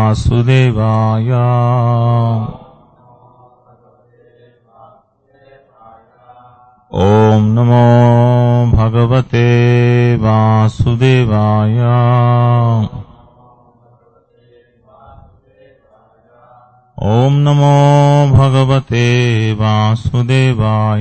वासुदेवाय ॐ नमो भगवते वासुदेवाय ॐ नमो भगवते वासुदेवाय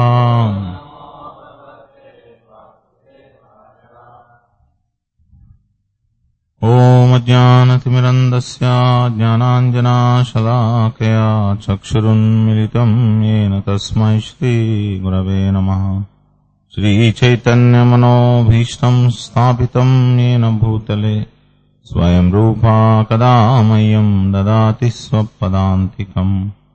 ॐ अज्ञानतिमिरन्दस्य ज्ञानाञ्जनाशलाकया चक्षुरुन्मिलितम् येन तस्मै श्रीगुरवे नमः श्रीचैतन्यमनोभीष्टम् स्थापितम् येन भूतले स्वयं रूपा कदा मह्यम् ददाति स्वपदान्तिकम्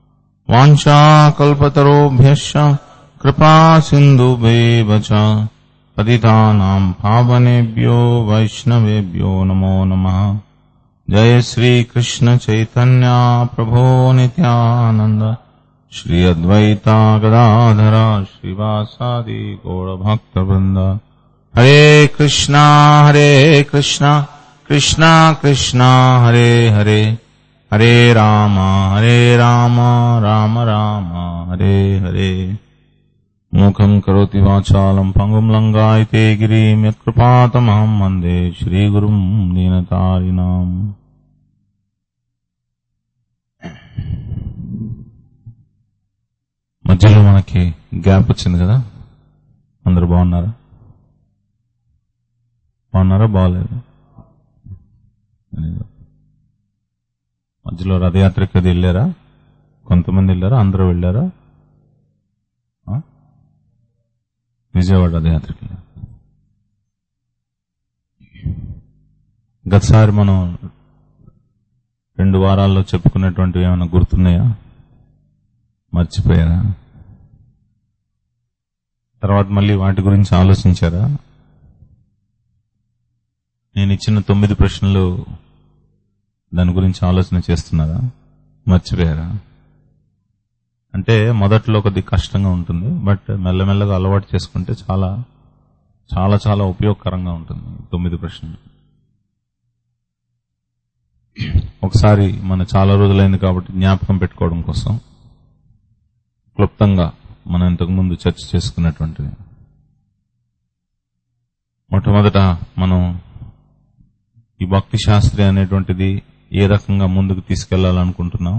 वाञ्छाकल्पतरोभ्यश्च कृपा सिन्धुभेव च पतितानाम् पावनेभ्यो वैष्णवेभ्यो नमो नमः जय श्रीकृष्ण चैतन्या प्रभो नित्यानन्द श्री अद्वैता गदाधरा श्रीवासादि गौरभक्तवृन्द हरे कृष्णा हरे कृष्णा कृष्णा कृष्णा हरे हरे हरे राम हरे राम राम राम हरे हरे मूकम् करोति वाचालम् पङ्गुम् लङ्गायते गिरिम् यत्कृपातमहम् वन्दे श्रीगुरुम् दीनतारिणाम् మధ్యలో మనకి గ్యాప్ వచ్చింది కదా అందరు బాగున్నారా బాగున్నారా బాగలేదు మధ్యలో రథయాత్రకి అది వెళ్ళారా కొంతమంది వెళ్ళారా అందరూ వెళ్ళారా ఆ? విజయవాడ రథయాత్రకి వెళ్ళారా? గతసారి మనం రెండు వారాల్లో చెప్పుకున్నటువంటివి ఏమైనా గుర్తున్నాయా మర్చిపోయారా తర్వాత మళ్ళీ వాటి గురించి ఆలోచించారా నేను ఇచ్చిన తొమ్మిది ప్రశ్నలు దాని గురించి ఆలోచన చేస్తున్నారా మర్చిపోయారా అంటే మొదట్లో కొద్ది కష్టంగా ఉంటుంది బట్ మెల్లమెల్లగా అలవాటు చేసుకుంటే చాలా చాలా చాలా ఉపయోగకరంగా ఉంటుంది ఈ తొమ్మిది ప్రశ్నలు ఒకసారి మన చాలా రోజులైంది కాబట్టి జ్ఞాపకం పెట్టుకోవడం కోసం క్లుప్తంగా మనం ఇంతకుముందు చర్చ చేసుకున్నటువంటివి మొట్టమొదట మనం ఈ భక్తి శాస్త్రి అనేటువంటిది ఏ రకంగా ముందుకు తీసుకెళ్లాలనుకుంటున్నాం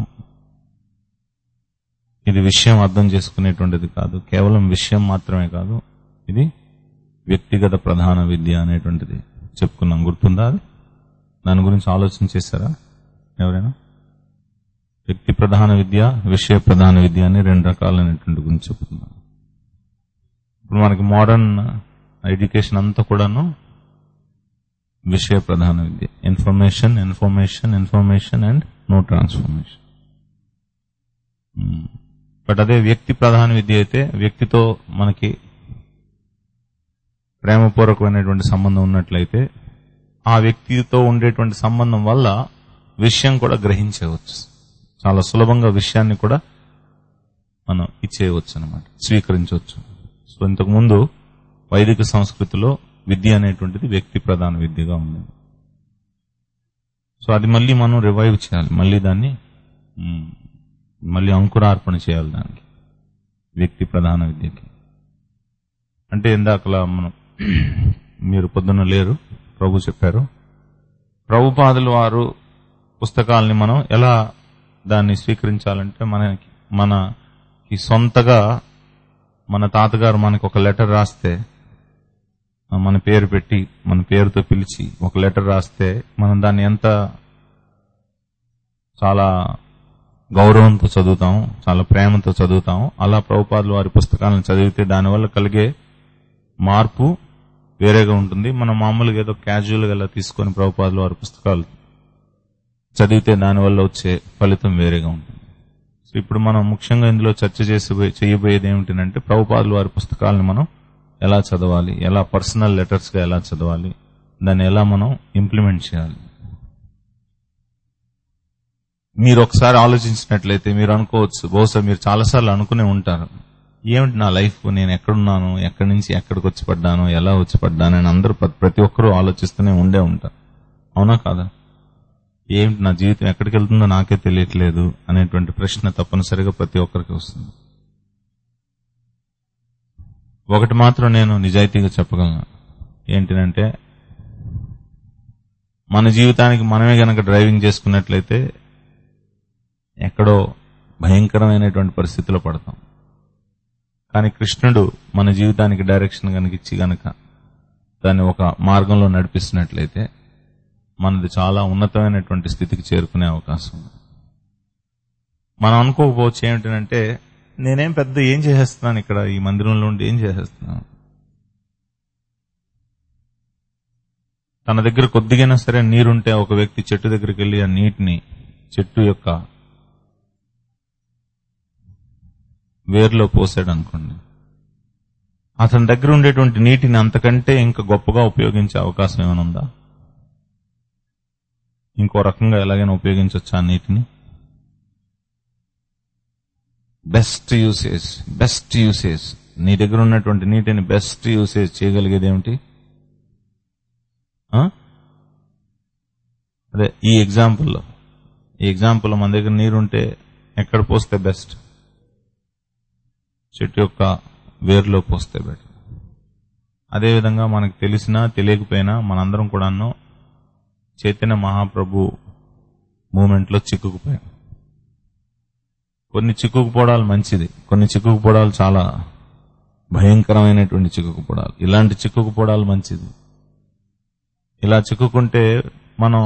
ఇది విషయం అర్థం చేసుకునేటువంటిది కాదు కేవలం విషయం మాత్రమే కాదు ఇది వ్యక్తిగత ప్రధాన విద్య అనేటువంటిది చెప్పుకున్నాం గుర్తుందా అది దాని గురించి ఆలోచన చేశారా ఎవరైనా వ్యక్తి ప్రధాన విద్య విషయ ప్రధాన విద్య అని రెండు రకాలైనటువంటి గురించి చెప్తున్నాం ఇప్పుడు మనకి మోడర్న్ ఎడ్యుకేషన్ అంతా కూడాను విషయ ప్రధాన విద్య information information information and no transformation but అదే వ్యక్తి ప్రధాన విద్య అయితే వ్యక్తితో మనకి ప్రేమపూర్వకమైనటువంటి సంబంధం ఉన్నట్లయితే ఆ వ్యక్తితో ఉండేటువంటి సంబంధం వల్ల విషయం కూడా గ్రహించవచ్చు చాలా సులభంగా విషయాన్ని కూడా మనం ఇచ్చేయవచ్చు అనమాట స్వీకరించవచ్చు సో ఇంతకు ముందు వైదిక సంస్కృతిలో విద్య అనేటువంటిది వ్యక్తి ప్రధాన విద్యగా ఉంది సో అది మళ్ళీ మనం రివైవ్ చేయాలి మళ్ళీ దాన్ని మ్, మళ్ళీ అంకురార్పణ చేయాలి దానికి వ్యక్తి ప్రధాన విద్యకి అంటే ఇందాకలా మనం మీరు పొద్దున్న లేరు ప్రభు చెప్పారు ప్రభుపాదులు వారు పుస్తకాలని మనం ఎలా దాన్ని స్వీకరించాలంటే మనకి మనకి సొంతగా మన తాతగారు మనకి ఒక లెటర్ రాస్తే ఆ, మన పేరు పెట్టి మన పేరుతో పిలిచి ఒక లెటర్ రాస్తే మనం దాన్ని ఎంత చాలా గౌరవంతో చదువుతాం చాలా ప్రేమతో చదువుతాం అలా ప్రభుపాదులు వారి పుస్తకాలను చదివితే దానివల్ల కలిగే మార్పు వేరేగా ఉంటుంది మనం మామూలుగా ఏదో క్యాజువల్గా ఇలా తీసుకొని ప్రభుపాదులు వారి పుస్తకాలు చదివితే దానివల్ల వచ్చే ఫలితం వేరేగా ఉంటుంది సో ఇప్పుడు మనం ముఖ్యంగా ఇందులో చర్చ చేసి చేయబోయేది ఏమిటంటే ప్రభుపాదులు వారి పుస్తకాలను మనం ఎలా చదవాలి ఎలా పర్సనల్ లెటర్స్ గా ఎలా చదవాలి దాన్ని ఎలా మనం ఇంప్లిమెంట్ చేయాలి మీరు ఒకసారి ఆలోచించినట్లయితే మీరు అనుకోవచ్చు బహుశా మీరు చాలాసార్లు అనుకునే ఉంటారు ఏమిటి నా లైఫ్ నేను ఎక్కడున్నాను ఎక్కడి నుంచి ఎక్కడికి వచ్చి పడ్డాను ఎలా వచ్చి పడ్డాను అని అందరూ ప్ర- ప్రతి ఒక్కరూ ఆలోచిస్తూనే ఉండే ఉంటారు అవునా కాదా ఏమిటి నా జీవితం ఎక్కడికి వెళ్తుందో నాకే తెలియట్లేదు అనేటువంటి ప్రశ్న తప్పనిసరిగా ప్రతి ఒక్కరికి వస్తుంది ఒకటి మాత్రం నేను నిజాయితీగా చెప్పగలను ఏంటినంటే మన జీవితానికి మనమే గనక డ్రైవింగ్ చేసుకున్నట్లయితే ఎక్కడో భయంకరమైనటువంటి పరిస్థితిలో పడతాం కానీ కృష్ణుడు మన జీవితానికి డైరెక్షన్ కనుక ఇచ్చి గనక దాన్ని ఒక మార్గంలో నడిపిస్తున్నట్లయితే మనది చాలా ఉన్నతమైనటువంటి స్థితికి చేరుకునే అవకాశం ఉంది మనం అనుకోకపోవచ్చు ఏమిటంటే నేనేం పెద్ద ఏం చేసేస్తున్నాను ఇక్కడ ఈ మందిరంలో ఉండి ఏం చేసేస్తున్నాను తన దగ్గర కొద్దిగైనా సరే నీరుంటే ఒక వ్యక్తి చెట్టు దగ్గరికి వెళ్ళి ఆ నీటిని చెట్టు యొక్క వేర్లో పోసాడు అనుకోండి అతని దగ్గర ఉండేటువంటి నీటిని అంతకంటే ఇంకా గొప్పగా ఉపయోగించే అవకాశం ఏమైనా ఉందా ఇంకో రకంగా ఎలాగైనా ఉపయోగించవచ్చు ఆ నీటిని బెస్ట్ యూసేజ్ బెస్ట్ యూసేజ్ నీ దగ్గర ఉన్నటువంటి నీటిని బెస్ట్ యూసేజ్ చేయగలిగేది ఏమిటి ఆ? అదే ఈ ఎగ్జాంపుల్లో ఈ ఎగ్జాంపుల్లో మన దగ్గర నీరుంటే ఎక్కడ పోస్తే బెస్ట్ చెట్టు యొక్క వేరులో పోస్తే బెటర్ అదేవిధంగా మనకు తెలిసినా తెలియకపోయినా మనందరం కూడాను చైతన్య మహాప్రభు మూమెంట్లో చిక్కుకుపోయాం కొన్ని చిక్కుకుపోవడాలు మంచిది కొన్ని చిక్కుకుపోవడాలు చాలా భయంకరమైనటువంటి చిక్కుకుపోవడాలు ఇలాంటి చిక్కుకుపోవడాలు మంచిది ఇలా చిక్కుకుంటే మనం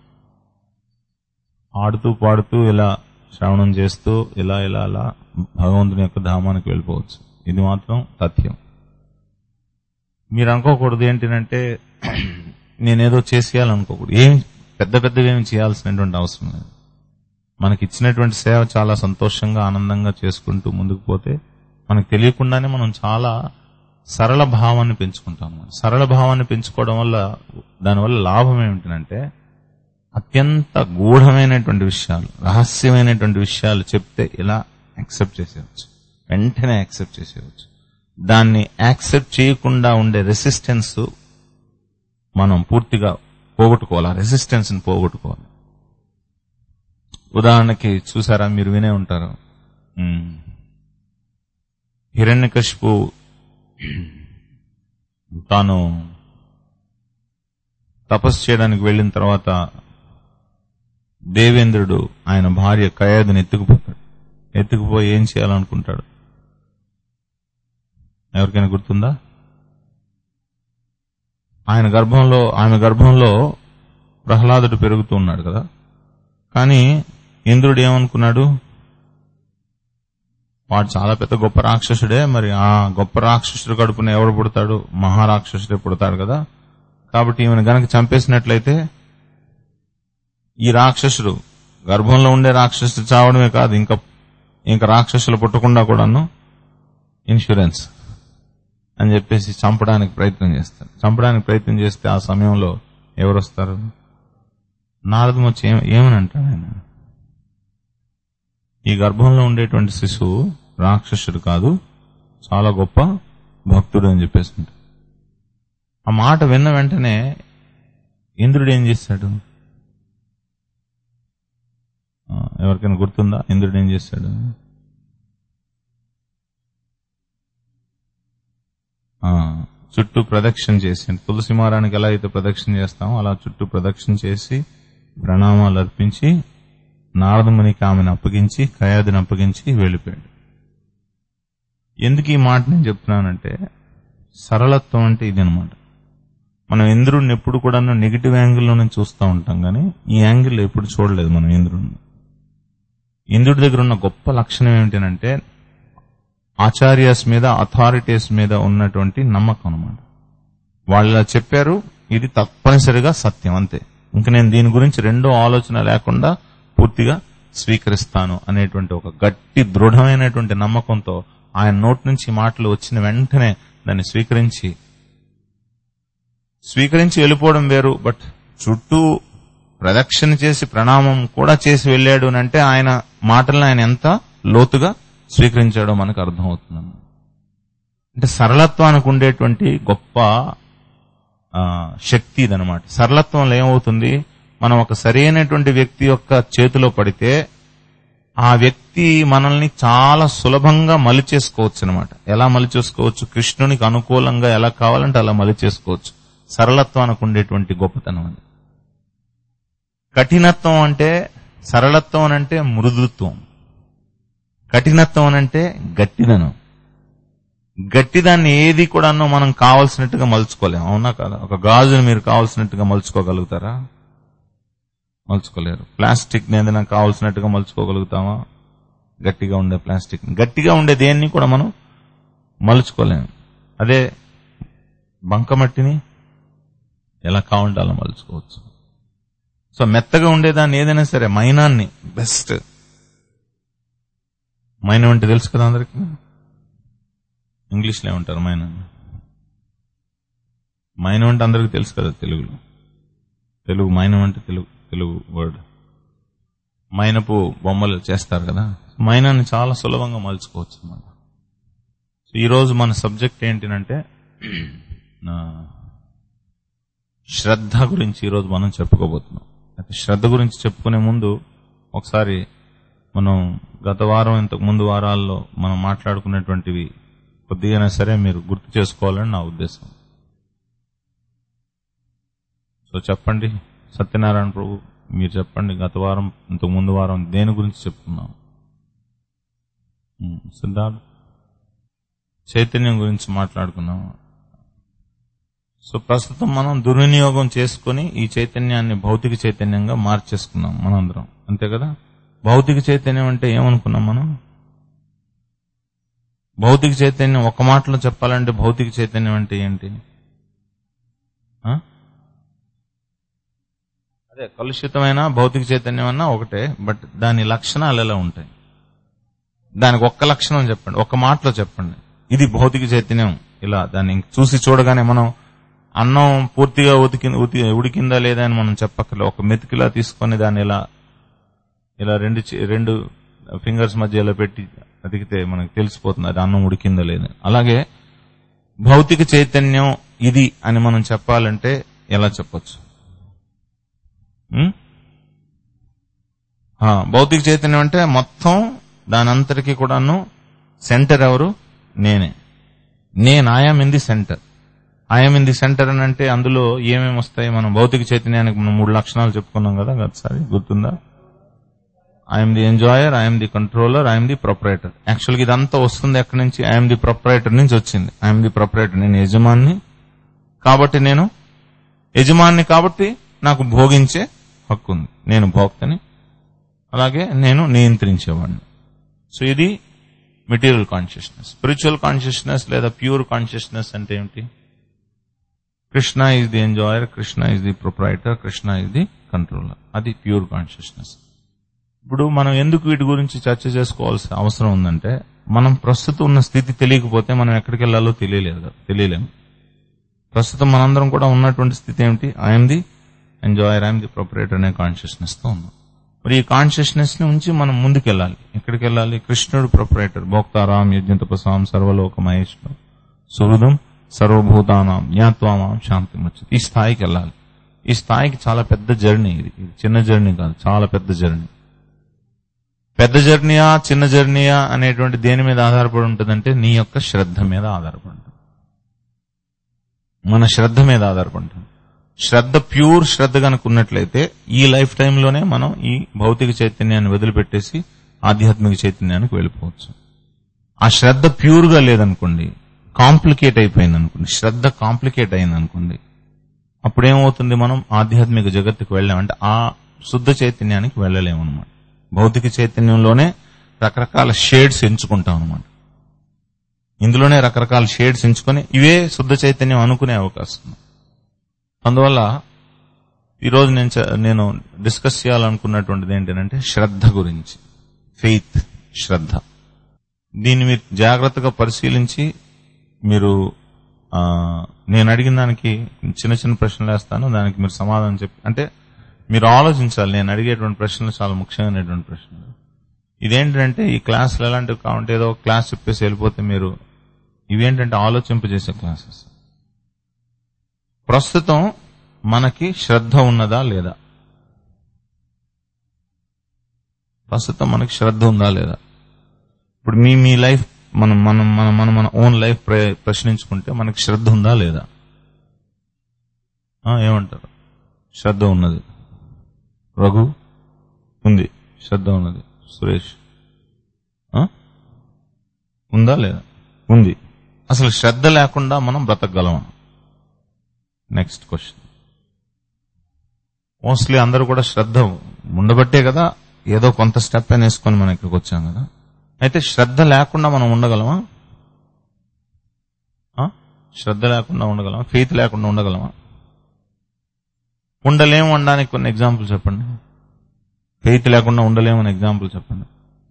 ఆడుతూ పాడుతూ ఇలా శ్రవణం చేస్తూ ఇలా ఇలా అలా భగవంతుని యొక్క ధామానికి వెళ్ళిపోవచ్చు ఇది మాత్రం తథ్యం మీరు అనుకోకూడదు ఏంటంటే నేనేదో చేసేయాలనుకోకూడదు ఏం పెద్ద పెద్దవి ఏమి చేయాల్సినటువంటి అవసరం లేదు మనకి ఇచ్చినటువంటి సేవ చాలా సంతోషంగా ఆనందంగా చేసుకుంటూ ముందుకు పోతే మనకు తెలియకుండానే మనం చాలా సరళ భావాన్ని పెంచుకుంటాం సరళ భావాన్ని పెంచుకోవడం వల్ల దానివల్ల లాభం ఏమిటంటే అత్యంత గూఢమైనటువంటి విషయాలు రహస్యమైనటువంటి విషయాలు చెప్తే ఇలా యాక్సెప్ట్ చేసేయచ్చు వెంటనే యాక్సెప్ట్ చేసేయచ్చు దాన్ని యాక్సెప్ట్ చేయకుండా ఉండే రెసిస్టెన్స్ మనం పూర్తిగా పోగొట్టుకోవాలి ఆ రెసిస్టెన్స్ ని పోగొట్టుకోవాలి ఉదాహరణకి చూసారా మీరు వినే ఉంటారు హిరణ్యకశిపు తాను తపస్సు చేయడానికి వెళ్ళిన తర్వాత దేవేంద్రుడు ఆయన భార్య కయాదుని ఎత్తుకుపోతాడు ఎత్తుకుపోయి ఏం చేయాలనుకుంటాడు ఎవరికైనా గుర్తుందా ఆయన గర్భంలో ఆమె గర్భంలో ప్రహ్లాదుడు పెరుగుతూ ఉన్నాడు కదా కానీ ఇంద్రుడు ఏమనుకున్నాడు వాడు చాలా పెద్ద గొప్ప రాక్షసుడే మరి ఆ గొప్ప రాక్షసుడు కడుపున ఎవడు పుడతాడు మహారాక్షసుడే పుడతాడు కదా కాబట్టి ఈమెను గనక చంపేసినట్లయితే ఈ రాక్షసుడు గర్భంలో ఉండే రాక్షసుడు చావడమే కాదు ఇంకా ఇంకా రాక్షసులు పుట్టకుండా కూడాను ఇన్సూరెన్స్ అని చెప్పేసి చంపడానికి ప్రయత్నం చేస్తారు చంపడానికి ప్రయత్నం చేస్తే ఆ సమయంలో ఎవరు వస్తారు నారదం వచ్చి ఏమ- ఏమని అంటాడు ఆయన ఈ గర్భంలో ఉండేటువంటి శిశువు రాక్షసుడు కాదు చాలా గొప్ప భక్తుడు అని చెప్పేసి అంటాడు. ఆ మాట విన్న వెంటనే ఇంద్రుడు ఏం చేశాడు ఆ, ఎవరికైనా గుర్తుందా ఇంద్రుడు ఏం చేశాడు ఆ, చుట్టూ ప్రదక్షిణ చేసి తులసి మారానికి ఎలా అయితే ప్రదక్షిణ చేస్తామో అలా చుట్టూ ప్రదక్షిణ చేసి ప్రణామాలు అర్పించి నారదమునికి ఆమెను అప్పగించి కయాదిని అప్పగించి వెళ్ళిపోయాడు ఎందుకు ఈ మాట నేను చెప్తున్నానంటే సరళత్వం అంటే ఇది అనమాట మనం ఇంద్రుడిని ఎప్పుడు కూడా నెగిటివ్ యాంగిల్లో నుంచి చూస్తూ ఉంటాం కానీ ఈ యాంగిల్లో ఎప్పుడు చూడలేదు మనం ఇంద్రుడిని ఇంద్రుడి దగ్గర ఉన్న గొప్ప లక్షణం ఏమిటంటే ఆచార్యస్ మీద అథారిటీస్ మీద ఉన్నటువంటి నమ్మకం అనమాట వాళ్ళు ఇలా చెప్పారు ఇది తప్పనిసరిగా సత్యం అంతే ఇంక నేను దీని గురించి రెండో ఆలోచన లేకుండా పూర్తిగా స్వీకరిస్తాను అనేటువంటి ఒక గట్టి దృఢమైనటువంటి నమ్మకంతో ఆయన నోటి నుంచి ఈ మాటలు వచ్చిన వెంటనే దాన్ని స్వీకరించి స్వీకరించి వెళ్ళిపోవడం వేరు బట్ చుట్టూ ప్రదక్షిణ చేసి ప్రణామం కూడా చేసి వెళ్ళాడు అని అంటే ఆయన మాటలను ఆయన ఎంత లోతుగా స్వీకరించాడో మనకు అర్థమవుతుంది అంటే సరళత్వానికి ఉండేటువంటి గొప్ప ఆ, శక్తి ఇదనమాట సరళత్వంలో ఏమవుతుంది మనం ఒక సరైనటువంటి వ్యక్తి యొక్క చేతిలో పడితే ఆ వ్యక్తి మనల్ని చాలా సులభంగా మలిచేసుకోవచ్చు అనమాట ఎలా మలిచేసుకోవచ్చు కృష్ణునికి అనుకూలంగా ఎలా కావాలంటే అలా మలిచేసుకోవచ్చు సరళత్వానికి ఉండేటువంటి గొప్పతనం అది కఠినత్వం అంటే సరళత్వం అని అంటే మృదుత్వం కఠినత్వం అని అంటే గట్టిదనం గట్టిదాన్ని ఏది కూడాను మనం కావలసినట్టుగా మలుచుకోలేం అవునా కదా ఒక గాజుని మీరు కావలసినట్టుగా మలుచుకోగలుగుతారా మలుచుకోలేరు ప్లాస్టిక్ ఏదైనా కావలసినట్టుగా మలుచుకోగలుగుతామా గట్టిగా ఉండే ప్లాస్టిక్ గట్టిగా ఉండే దేన్ని కూడా మనం మలుచుకోలేము అదే బంకమట్టిని ఎలా కావాలంటే అలా మలుచుకోవచ్చు సో మెత్తగా ఉండేదాన్ని ఏదైనా సరే మైనాన్ని బెస్ట్ మైనం అంటే తెలుసు కదా అందరికి ఇంగ్లీష్లో ఏమంటారు మైనం మైనం అంటే అందరికి తెలుసు కదా తెలుగులో తెలుగు మైనం అంటే తెలుగు తెలుగు వర్డ్ మైనపు బొమ్మలు చేస్తారు కదా మైనాన్ని చాలా సులభంగా మలుచుకోవచ్చు అన్నమాట సో ఈరోజు మన సబ్జెక్ట్ ఏంటినంటే నా శ్రద్ధ గురించి ఈరోజు మనం చెప్పుకోబోతున్నాం అయితే శ్రద్ధ గురించి చెప్పుకునే ముందు ఒకసారి మనం గత వారం ఇంతకు ముందు వారాల్లో మనం మాట్లాడుకున్నటువంటివి కొద్దిగానే సరే మీరు గుర్తు చేసుకోవాలని నా ఉద్దేశం సో చెప్పండి సత్యనారాయణ ప్రభు మీరు చెప్పండి గత వారం ఇంతకు ముందు వారం దేని గురించి చెప్పుకున్నాం ఉమ్, సిద్ధార్థ్ చైతన్యం గురించి మాట్లాడుకున్నాం సో ప్రస్తుతం మనం దుర్వినియోగం చేసుకొని ఈ చైతన్యాన్ని భౌతిక చైతన్యంగా మార్చేసుకున్నాం మనందరం అంతే కదా భౌతిక చైతన్యం అంటే ఏమనుకున్నాం మనం భౌతిక చైతన్యం ఒక మాటలో చెప్పాలంటే భౌతిక చైతన్యం అంటే ఏంటి ఆ? అదే కలుషితమైన భౌతిక చైతన్యం అన్నా ఒకటే బట్ దాని లక్షణాలు ఎలా ఉంటాయి దానికి ఒక్క లక్షణం చెప్పండి ఒక్క మాటలో చెప్పండి ఇది భౌతిక చైతన్యం ఇలా దాన్ని చూసి చూడగానే మనం అన్నం పూర్తిగా ఉతికి ఉతి- ఉడికిందా లేదా అని మనం చెప్పక్కర్లేదు ఒక మెతికిలా తీసుకొని దాన్ని ఇలా ఇలా రెండు చే- రెండు ఫింగర్స్ మధ్య ఇలా పెట్టి అతికితే మనకు తెలిసిపోతుంది అది అన్నం ఉడికిందా లేదా అలాగే భౌతిక చైతన్యం ఇది అని మనం చెప్పాలంటే ఎలా చెప్పొచ్చు ఉం? ఆ, భౌతిక చైతన్యం అంటే మొత్తం దాని అంతటికి కూడాను సెంటర్ ఎవరు నేనే నేను I am in the centre I'm in the centre అని అంటే అందులో ఏమేమి వస్తాయి మనం భౌతిక చైతన్యానికి మనం మూడు లక్షణాలు చెప్పుకున్నాం కదా గతసారి గుర్తుందా I'm the enjoyer I'm the controller I'm the proprietor యాక్చువల్గా ఇదంతా వస్తుంది ఎక్కడి నుంచి ఐఎమ్ ది ప్రొపరేటర్ నుంచి వచ్చింది ఐఎమ్ ది ప్రొపరేటర్ నేను యజమాన్ని కాబట్టి నేను యజమాన్ని కాబట్టి నాకు భోగించే హక్కు ఉంది నేను భోక్తని అలాగే నేను నియంత్రించేవాడిని సో ఇది మెటీరియల్ కాన్షియస్నెస్ స్పిరిచువల్ కాన్షియస్నెస్ లేదా ప్యూర్ కాన్షియస్నెస్ అంటే ఏమిటి Krishna is the enjoyer Krishna is the proprietor Krishna is the controller అది ప్యూర్ కాన్షియస్నెస్ ఇప్పుడు మనం ఎందుకు వీటి గురించి చర్చ చేసుకోవాల్సిన అవసరం ఉందంటే మనం ప్రస్తుతం ఉన్న స్థితి తెలియకపోతే మనం ఎక్కడికి వెళ్ళాలో తెలియలేదు కదా, తెలియలేము ప్రస్తుతం మనందరం కూడా ఉన్నటువంటి స్థితి ఏమిటి I'm the enjoyer I'm the proprietor అనే కాన్షియస్నెస్ తో ఉన్నాం మరి ఈ కాన్షియస్నెస్ ని ఉంచి మనం ముందుకెళ్ళాలి ఎక్కడికి వెళ్ళాలి కృష్ణుడు ప్రొపరేటర్ భోక్తారాం యజ్ఞతపసాం సర్వలోక మహేశ్వరం సుహృదం సర్వభూతానాం జ్ఞాత్వామాం శాంతి ముచ్చతి ఈ స్థాయికి వెళ్ళాలి ఈ స్థాయికి చాలా పెద్ద జర్నీ ఇది ఇది చిన్న జర్నీ కాదు చాలా పెద్ద జర్నీ పెద్ద జర్నీయా చిన్న జర్నీయా అనేటువంటి దేని మీద ఆధారపడి ఉంటుందంటే నీ యొక్క శ్రద్ధ మీద ఆధారపడి ఉంటుంది మన శ్రద్ధ మీద ఆధారపడి ఉంటుంది శ్రద్ధ ప్యూర్ శ్రద్ధ కనుక ఉన్నట్లయితే ఈ లైఫ్ టైంలోనే మనం ఈ భౌతిక చైతన్యాన్ని వదిలిపెట్టేసి ఆధ్యాత్మిక చైతన్యానికి వెళ్ళిపోవచ్చు ఆ శ్రద్ధ ప్యూర్ గా లేదనుకోండి కాంప్లికేట్ అయిపోయింది అనుకోండి శ్రద్ధ కాంప్లికేట్ అయింది అనుకోండి అప్పుడు ఏమవుతుంది మనం ఆధ్యాత్మిక జగత్తుకు వెళ్ళామంటే ఆ శుద్ధ చైతన్యానికి వెళ్ళలేము అనమాట భౌతిక చైతన్యంలోనే రకరకాల షేడ్స్ ఎంచుకుంటాం అనమాట ఇందులోనే రకరకాల షేడ్స్ ఎంచుకొని ఇవే శుద్ధ చైతన్యం అనుకునే అవకాశం ఉంది అందువల్ల ఈరోజు నేను చ- నేను డిస్కస్ చేయాలనుకున్నటువంటిది ఏంటంటే శ్రద్ధ గురించి ఫెయిత్ శ్రద్ధ దీన్ని మీరు జాగ్రత్తగా పరిశీలించి మీరు ఆ, నేను అడిగిన దానికి చిన్న చిన్న ప్రశ్నలు వేస్తాను దానికి మీరు సమాధానం చెప్పి అంటే మీరు ఆలోచించాలి నేను అడిగేటువంటి ప్రశ్నలు చాలా ముఖ్యమైనటువంటి ప్రశ్నలు ఇదేంటంటే ఈ క్లాసులు ఎలాంటివి కావంటే ఏదో ఒక క్లాస్ చెప్పేసి వెళ్ళిపోతే మీరు ఇవేంటంటే ఆలోచింపజేసే క్లాసెస్ ప్రస్తుతం మనకి శ్రద్ధ ఉన్నదా లేదా ప్రస్తుతం మనకి శ్రద్ధ ఉందా లేదా ఇప్పుడు మీ మీ లైఫ్ మనం మనం మన మన మన ఓన్ లైఫ్ ప్ర- ప్రశ్నించుకుంటే మనకి శ్రద్ధ ఉందా లేదా ఆ, ఏమంటారు శ్రద్ధ ఉన్నది రఘు ఉంది శ్రద్ధ ఉన్నది సురేష్ ఆ? ఉందా లేదా ఉంది అసలు శ్రద్ధ లేకుండా మనం బ్రతకగలమా నెక్స్ట్ క్వశ్చన్ మోస్ట్లీ అందరూ కూడా శ్రద్ధ ఉండబట్టే కదా ఏదో కొంత స్టెప్ అని వేసుకొని మనం ఇక్కడికి వచ్చాం కదా అయితే శ్రద్ధ లేకుండా మనం ఉండగలమా ఆ? శ్రద్ధ లేకుండా ఉండగలమా ఫెయిత్ లేకుండా ఉండగలమా ఉండలేము అనడానికి కొన్ని ఎగ్జాంపుల్ చెప్పండి ఫెయిత్ లేకుండా ఉండలేము అని ఎగ్జాంపుల్ చెప్పండి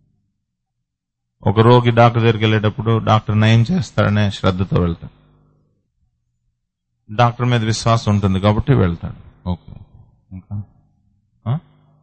ఒక రోగి డాక్టర్ దగ్గరికి వెళ్ళేటప్పుడు డాక్టర్ నయం చేస్తాడనే శ్రద్ధతో వెళ్తాడు డాక్టర్ మీద విశ్వాసం ఉంటుంది కాబట్టి వెళ్తాడు ఓకే ఇంకా ఆ?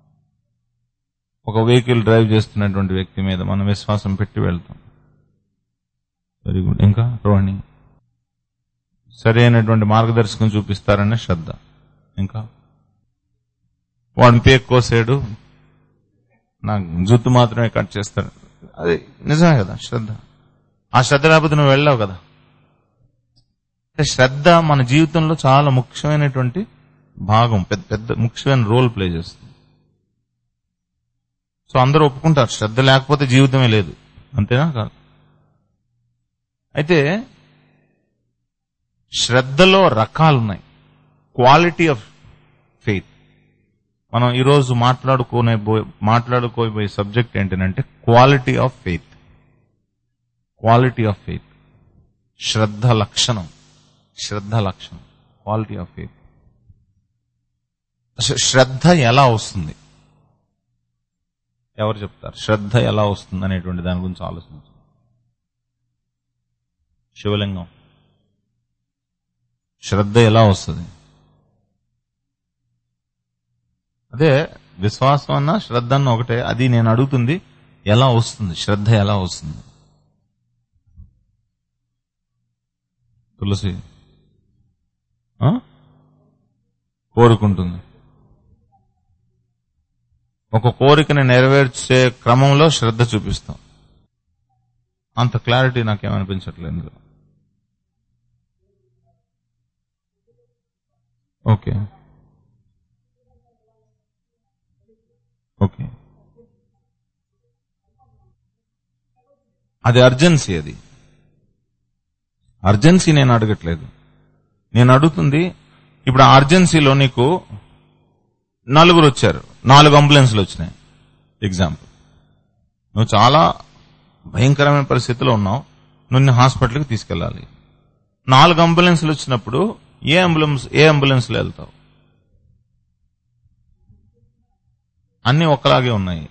ఒక వెహికల్ డ్రైవ్ చేస్తున్నటువంటి వ్యక్తి మీద మనం విశ్వాసం పెట్టి వెళ్తాం వెరీ గుడ్ ఇంకా రోహిణి సరైనటువంటి మార్గదర్శకం చూపిస్తారనే శ్రద్ధ ఇంకా వాడిని పేక్ కోసాడు నాకు జుత్తు మాత్రమే కట్ చేస్తాడు అది నిజమే కదా శ్రద్ధ ఆ శ్రద్ధ లేకపోతే నువ్వు వెళ్ళావు కదా అంటే శ్రద్ధ మన జీవితంలో చాలా ముఖ్యమైనటువంటి భాగం పెద్ద పెద్ద ముఖ్యమైన రోల్ ప్లే చేస్తుంది సో అందరూ ఒప్పుకుంటారు శ్రద్ధ లేకపోతే జీవితమే లేదు అంతేనా కాదు అయితే శ్రద్ధలో రకాలున్నాయి క్వాలిటీ ఆఫ్ ఫెయిత్ మనం ఈరోజు మాట్లాడుకునే మాట్లాడుకోబోయే సబ్జెక్ట్ ఏంటంటే quality of faith quality of faith శ్రద్ధ లక్షణం శ్రద్ధ లక్షణం క్వాలిటీ ఆఫ్ ఫెయిత్ అసలు శ్రద్ధ ఎలా వస్తుంది ఎవరు చెప్తారు శ్రద్ధ ఎలా వస్తుంది అనేటువంటి దాని గురించి ఆలోచించండి శివలింగం శ్రద్ధ ఎలా వస్తుంది అదే విశ్వాసం అన్న శ్రద్ధ అన్న ఒకటే అది నేను అడుగుతుంది ఎలా వస్తుంది శ్రద్ధ ఎలా వస్తుంది తులసి ఆ? కోరుకుంటుంది ఒక కోరికని నెరవేర్చే క్రమంలో శ్రద్ధ చూపిస్తాం అంత క్లారిటీ నాకేమనిపించట్లేదు ఇందులో. ఓకే ఓకే అది అర్జెన్సీ అది అర్జెన్సీ నేను అడగట్లేదు నేను అడుగుతుంది ఇప్పుడు ఆ అర్జెన్సీలో నీకు నలుగురు వచ్చారు నాలుగు అంబులెన్స్లు వచ్చినాయి ఎగ్జాంపుల్ నువ్వు చాలా భయంకరమైన పరిస్థితిలో ఉన్నావు నిన్ను హాస్పిటల్కి తీసుకెళ్ళాలి నాలుగు అంబులెన్స్లు వచ్చినప్పుడు ఏ అంబులెన్స్ ఏ అంబులెన్స్లో వెళ్తావు అన్ని ఒకలాగే ఉన్నాయి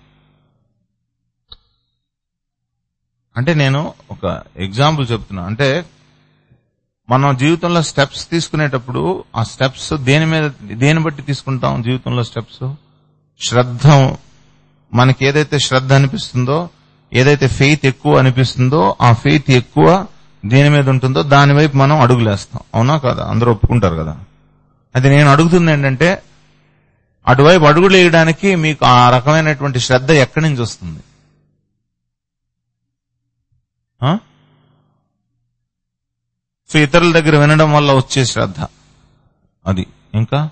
అంటే నేను ఒక ఎగ్జాంపుల్ చెప్తున్నా అంటే మనం జీవితంలో స్టెప్స్ తీసుకునేటప్పుడు ఆ స్టెప్స్ దేని మీద దేని బట్టి తీసుకుంటాం జీవితంలో స్టెప్స్ శ్రద్ధ మనకి ఏదైతే శ్రద్ధ అనిపిస్తుందో ఏదైతే ఫెయిత్ ఎక్కువ అనిపిస్తుందో ఆ ఫెయిత్ ఎక్కువ దేని మీద ఉంటుందో దాని వైపు మనం అడుగులేస్తాం అవునా కదా అందరూ ఒప్పుకుంటారు కదా అది నేను అడుగుతుంది ఏంటంటే అటువైపు అడుగులు వేయడానికి మీకు ఆ రకమైనటువంటి శ్రద్ధ ఎక్కడి నుంచి వస్తుంది ఆ? సో ఇతరుల దగ్గర వినడం వల్ల వచ్చే శ్రద్ధ అది ఇంకా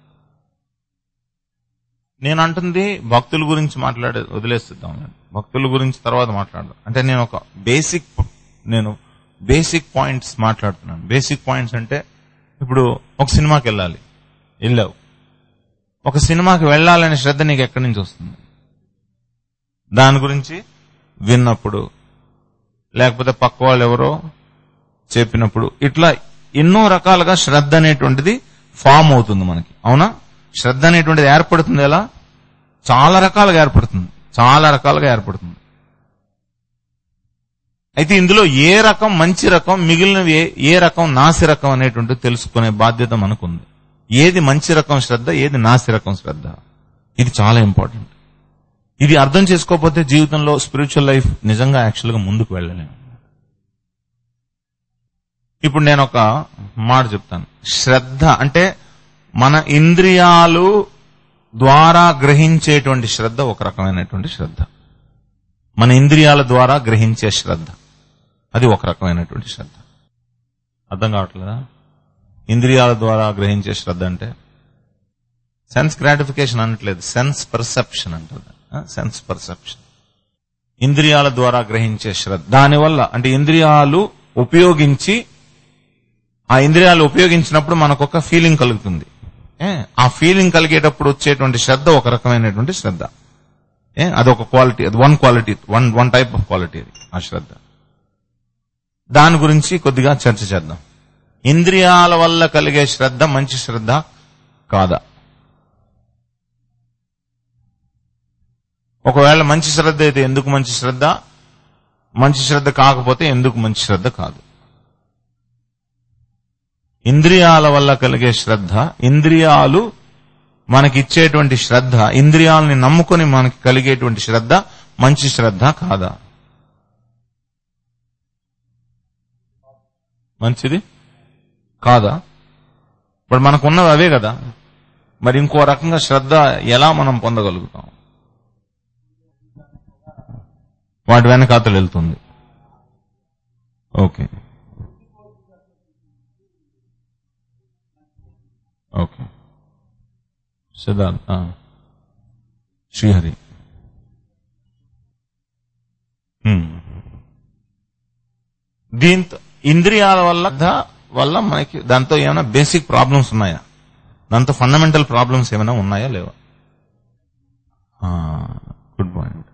నేను అంటుంది భక్తుల గురించి మాట్లాడే వదిలేస్తున్నాం భక్తుల గురించి తర్వాత మాట్లాడదాం అంటే నేను ఒక బేసిక్ నేను బేసిక్ పాయింట్స్ మాట్లాడుతున్నాను బేసిక్ పాయింట్స్ అంటే ఇప్పుడు ఒక సినిమాకి వెళ్ళాలి వెళ్ళావు ఒక సినిమాకి వెళ్ళాలనే శ్రద్ధ నీకు ఎక్కడి నుంచి వస్తుంది దాని గురించి విన్నప్పుడు లేకపోతే పక్క వాళ్ళు ఎవరో చెప్పినప్పుడు ఇట్లా ఎన్నో రకాలుగా శ్రద్ధ అనేటువంటిది ఫామ్ అవుతుంది మనకి అవునా శ్రద్ధ అనేటువంటిది ఏర్పడుతుంది ఎలా చాలా రకాలుగా ఏర్పడుతుంది చాలా రకాలుగా ఏర్పడుతుంది అయితే ఇందులో ఏ రకం మంచి రకం మిగిలినవి ఏ- ఏ రకం నాసి రకం అనేటువంటిది తెలుసుకునే బాధ్యత మనకుంది ఏది మంచి రకం శ్రద్ధ ఏది నాసి రకం శ్రద్ధ ఇది చాలా ఇంపార్టెంట్ ఇది అర్థం చేసుకోకపోతే జీవితంలో స్పిరిచువల్ లైఫ్ నిజంగా యాక్చువల్ గా ముందుకు వెళ్ళలేము ఇప్పుడు నేను ఒక మాట చెప్తాను శ్రద్ధ అంటే మన ఇంద్రియాలు ద్వారా గ్రహించేటువంటి శ్రద్ధ ఒక రకమైనటువంటి శ్రద్ధ మన ఇంద్రియాల ద్వారా గ్రహించే శ్రద్ధ అది ఒక రకమైనటువంటి శ్రద్ధ అర్థం కావట్లేదా ఇంద్రియాల ద్వారా గ్రహించే శ్రద్ధ అంటే సెన్స్ గ్రాటిఫికేషన్ అనట్లేదు సెన్స్ పర్సెప్షన్ అంటుంది సెన్స్ పర్సెప్షన్ ఇంద్రియాల ద్వారా గ్రహించే శ్రద్ధ దానివల్ల అంటే ఇంద్రియాలు ఉపయోగించి ఆ ఇంద్రియాలు ఉపయోగించినప్పుడు మనకు ఒక ఫీలింగ్ కలుగుతుంది ఏ? ఆ ఫీలింగ్ కలిగేటప్పుడు వచ్చేటువంటి శ్రద్ధ ఒక రకమైనటువంటి శ్రద్ధ ఏ అదొక క్వాలిటీ అది one quality one one type of quality అది ఆ శ్రద్ధ దాని గురించి కొద్దిగా చర్చ చేద్దాం ఇంద్రియాల వల్ల కలిగే శ్రద్ధ మంచి శ్రద్ధ కాదా ఒకవేళ మంచి శ్రద్ధ అయితే ఎందుకు మంచి శ్రద్ధ మంచి శ్రద్ధ కాకపోతే ఎందుకు మంచి శ్రద్ధ కాదు ఇంద్రియాల వల్ల కలిగే శ్రద్ధ ఇంద్రియాలు మనకిచ్చేటువంటి శ్రద్ధ ఇంద్రియాలని నమ్ముకొని మనకి కలిగేటువంటి శ్రద్ధ మంచి శ్రద్ధ కాదా మంచిది కాదా ఇప్పుడు మనకున్నవి అవే కదా మరి ఇంకో రకంగా శ్రద్ధ ఎలా మనం పొందగలుగుతాం వాటి వెనకాతలు వెళ్తుంది ఓకే ఓకే సిద్ధార్థ్ ఆ. శ్రీహరి హ్మ్. దీంతో ఇంద్రియాల వల్ల ద- వల్ల మనకి దాంతో ఏమైనా బేసిక్ ప్రాబ్లమ్స్ ఉన్నాయా దాంతో ఫండమెంటల్ ప్రాబ్లమ్స్ ఏమైనా ఉన్నాయా లేవా గుడ్ పాయింట్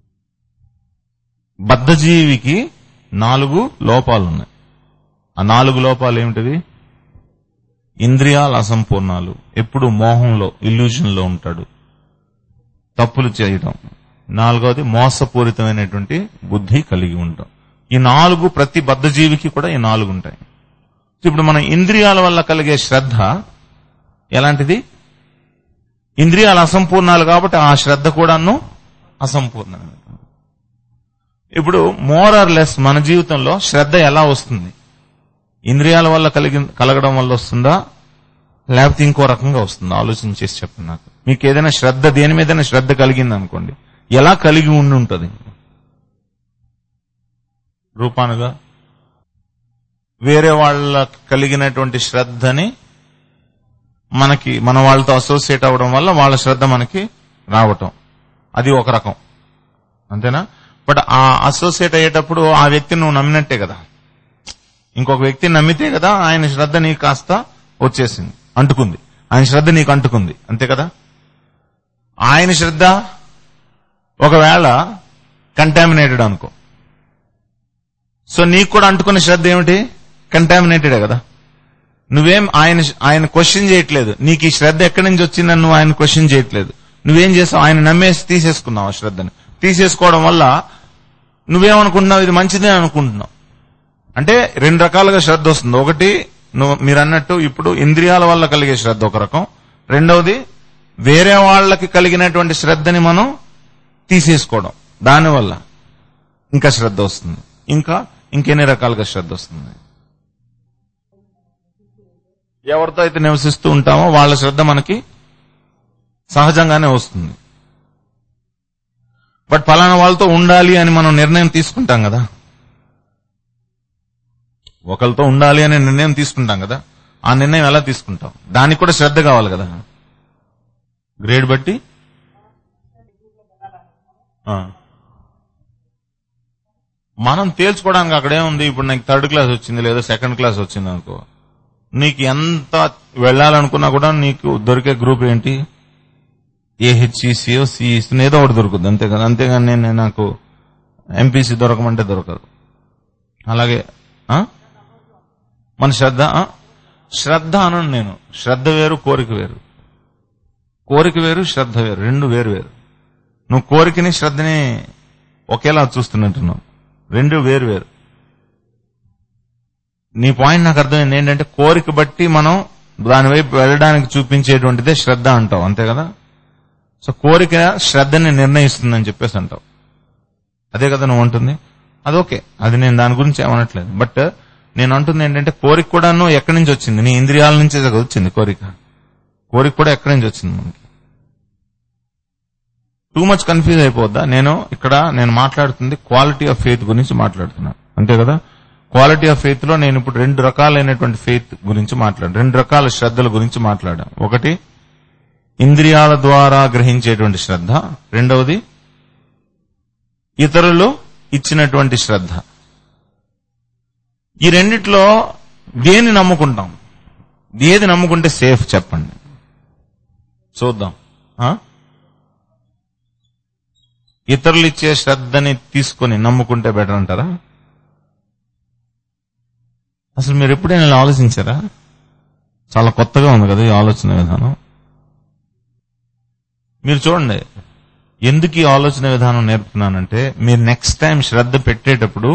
బద్ధజీవికి నాలుగు లోపాలు ఉన్నాయి ఆ నాలుగు లోపాలు ఏమిటివి ఇంద్రియాల అసంపూర్ణాలు ఎప్పుడు మోహంలో ఇల్యూషన్ లో ఉంటాడు తప్పులు చేయటం నాలుగవది మోసపూరితమైనటువంటి బుద్ధి కలిగి ఉంటాం ఈ నాలుగు ప్రతి బద్ధజీవికి కూడా ఈ నాలుగు ఉంటాయి ఇప్పుడు మన ఇంద్రియాల వల్ల కలిగే శ్రద్ధ ఎలాంటిది ఇంద్రియాలు అసంపూర్ణాలు కాబట్టి ఆ శ్రద్ధ కూడాను అసంపూర్ణమైనది ఇప్పుడు మోర్ ఆర్ లెస్ మన జీవితంలో శ్రద్ధ ఎలా వస్తుంది ఇంద్రియాల వల్ల కలిగి కలగడం వల్ల వస్తుందా లేకపోతే ఇంకో రకంగా వస్తుందా ఆలోచన చేసి చెప్పండి నాకు మీకు ఏదైనా శ్రద్ధ దేని మీదైనా శ్రద్ధ కలిగింది అనుకోండి ఎలా కలిగి ఉండి ఉంటుంది రూపానుగా వేరే వాళ్ళకి కలిగినటువంటి శ్రద్ధని మనకి మన వాళ్ళతో అసోసియేట్ అవ్వడం వల్ల వాళ్ళ శ్రద్ధ మనకి రావటం అది ఒక రకం అంతేనా బట్ ఆ అసోసియేట్ అయ్యేటప్పుడు ఆ వ్యక్తిని నువ్వు నమ్మినట్టే కదా ఇంకొక వ్యక్తిని నమ్మితే కదా ఆయన శ్రద్ధ నీకు కాస్త వచ్చేసింది అంటుకుంది ఆయన శ్రద్ధ నీకు అంటుకుంది అంతే కదా ఆయన శ్రద్ధ ఒకవేళ కంటామినేటెడ్ అనుకో సో నీకు కూడా అంటుకున్న శ్రద్ధ ఏమిటి కంటామినేటెడే కదా నువ్వేం ఆయన ఆయన క్వశ్చన్ చేయట్లేదు నీకు ఈ శ్రద్ధ ఎక్కడి నుంచి వచ్చిందని నువ్వు ఆయన క్వశ్చన్ చేయట్లేదు నువ్వేం చేసావు ఆయన నమ్మేసి తీసేసుకున్నావు ఆ శ్రద్ధని తీసేసుకోవడం వల్ల నువ్వేమనుకుంటున్నావు ఇది మంచిదే అనుకుంటున్నావు అంటే రెండు రకాలుగా శ్రద్ధ వస్తుంది ఒకటి నువ్వు మీరు అన్నట్టు ఇప్పుడు ఇంద్రియాల వల్ల కలిగే శ్రద్ధ ఒక రకం రెండవది వేరే వాళ్ళకి కలిగినటువంటి శ్రద్ధని మనం తీసేసుకోవడం దానివల్ల ఇంకా శ్రద్ధ వస్తుంది ఇంకా ఇంకెన్ని రకాలుగా శ్రద్ధ వస్తుంది ఎవరితో అయితే నివసిస్తూ ఉంటామో వాళ్ళ శ్రద్ధ మనకి సహజంగానే వస్తుంది బట్ పలానా వాళ్ళతో ఉండాలి అని మనం నిర్ణయం తీసుకుంటాం కదా ఒకరితో ఉండాలి అనే నిర్ణయం తీసుకుంటాం కదా ఆ నిర్ణయం ఎలా తీసుకుంటాం దానికి కూడా శ్రద్ధ కావాలి కదా గ్రేడ్ బట్టి ఆ. మనం తేల్చుకోవడానికి అక్కడేముంది ఇప్పుడు నాకు థర్డ్ క్లాస్ వచ్చింది లేదా సెకండ్ క్లాస్ వచ్చింది అనుకో నీకు ఎంత వెళ్ళాలనుకున్నా కూడా నీకు దొరికే గ్రూప్ ఏంటి ఏహెచ్ఈసీఓ సిఈసీ ఏదో ఒకటి దొరుకుతుంది అంతే కదా అంతేగాని నేను నాకు ఎంపీసీ దొరకమంటే దొరకదు అలాగే ఆ? మన శ్రద్ధ ఆ? శ్రద్ధ అనను నేను శ్రద్ధ వేరు కోరిక వేరు కోరిక వేరు శ్రద్ధ వేరు రెండు వేరు వేరు నువ్వు కోరికని శ్రద్ధని ఒకేలా చూస్తున్నట్టున్నావు రెండు వేరు వేరు నీ పాయింట్ నాకు అర్థమైంది ఏంటంటే కోరిక బట్టి మనం దాని వైపు వెళ్ళడానికి చూపించేటువంటిదే శ్రద్ధ అంటావు అంతే కదా సో కోరిక శ్రద్ధని నిర్ణయిస్తుందని చెప్పేసి అంటావు అదే కదా నువ్వు అంటుంది అది ఓకే అది నేను దాని గురించి ఏమనట్లేదు బట్ నేను అంటుంది ఏంటంటే కోరిక కూడాను ఎక్కడి నుంచి వచ్చింది నీ ఇంద్రియాల నుంచే కదా వచ్చింది కోరిక కోరిక కూడా ఎక్కడి నుంచి వచ్చింది మనకి టూ మచ్ కన్ఫ్యూజ్ అయిపోద్దా నేను ఇక్కడ నేను మాట్లాడుతుంది క్వాలిటీ ఆఫ్ ఫెయిత్ గురించి మాట్లాడుతున్నాను అంతే కదా క్వాలిటీ ఆఫ్ ఫెయిత్ లో నేను ఇప్పుడు రెండు రకాలైనటువంటి ఫెయిత్ గురించి మాట్లాడు రెండు రకాల శ్రద్ధల గురించి మాట్లాడాను ఒకటి ఇంద్రియాల ద్వారా గ్రహించేటువంటి శ్రద్ధ రెండవది ఇతరులు ఇచ్చినటువంటి శ్రద్ధ ఈ రెండిట్లో దేని నమ్ముకుంటాం ఏది నమ్ముకుంటే సేఫ్ చెప్పండి చూద్దాం ఆ? ఇతరులు ఇచ్చే శ్రద్ధని తీసుకొని నమ్ముకుంటే బెటర్ అంటారా అసలు మీరు ఎప్పుడైనా ఇలా ఆలోచించారా చాలా కొత్తగా ఉంది కదా ఈ ఆలోచన విధానం మీరు చూడండి ఎందుకు ఈ ఆలోచన విధానం నేర్పుతున్నానంటే మీరు నెక్స్ట్ టైం శ్రద్ధ పెట్టేటప్పుడు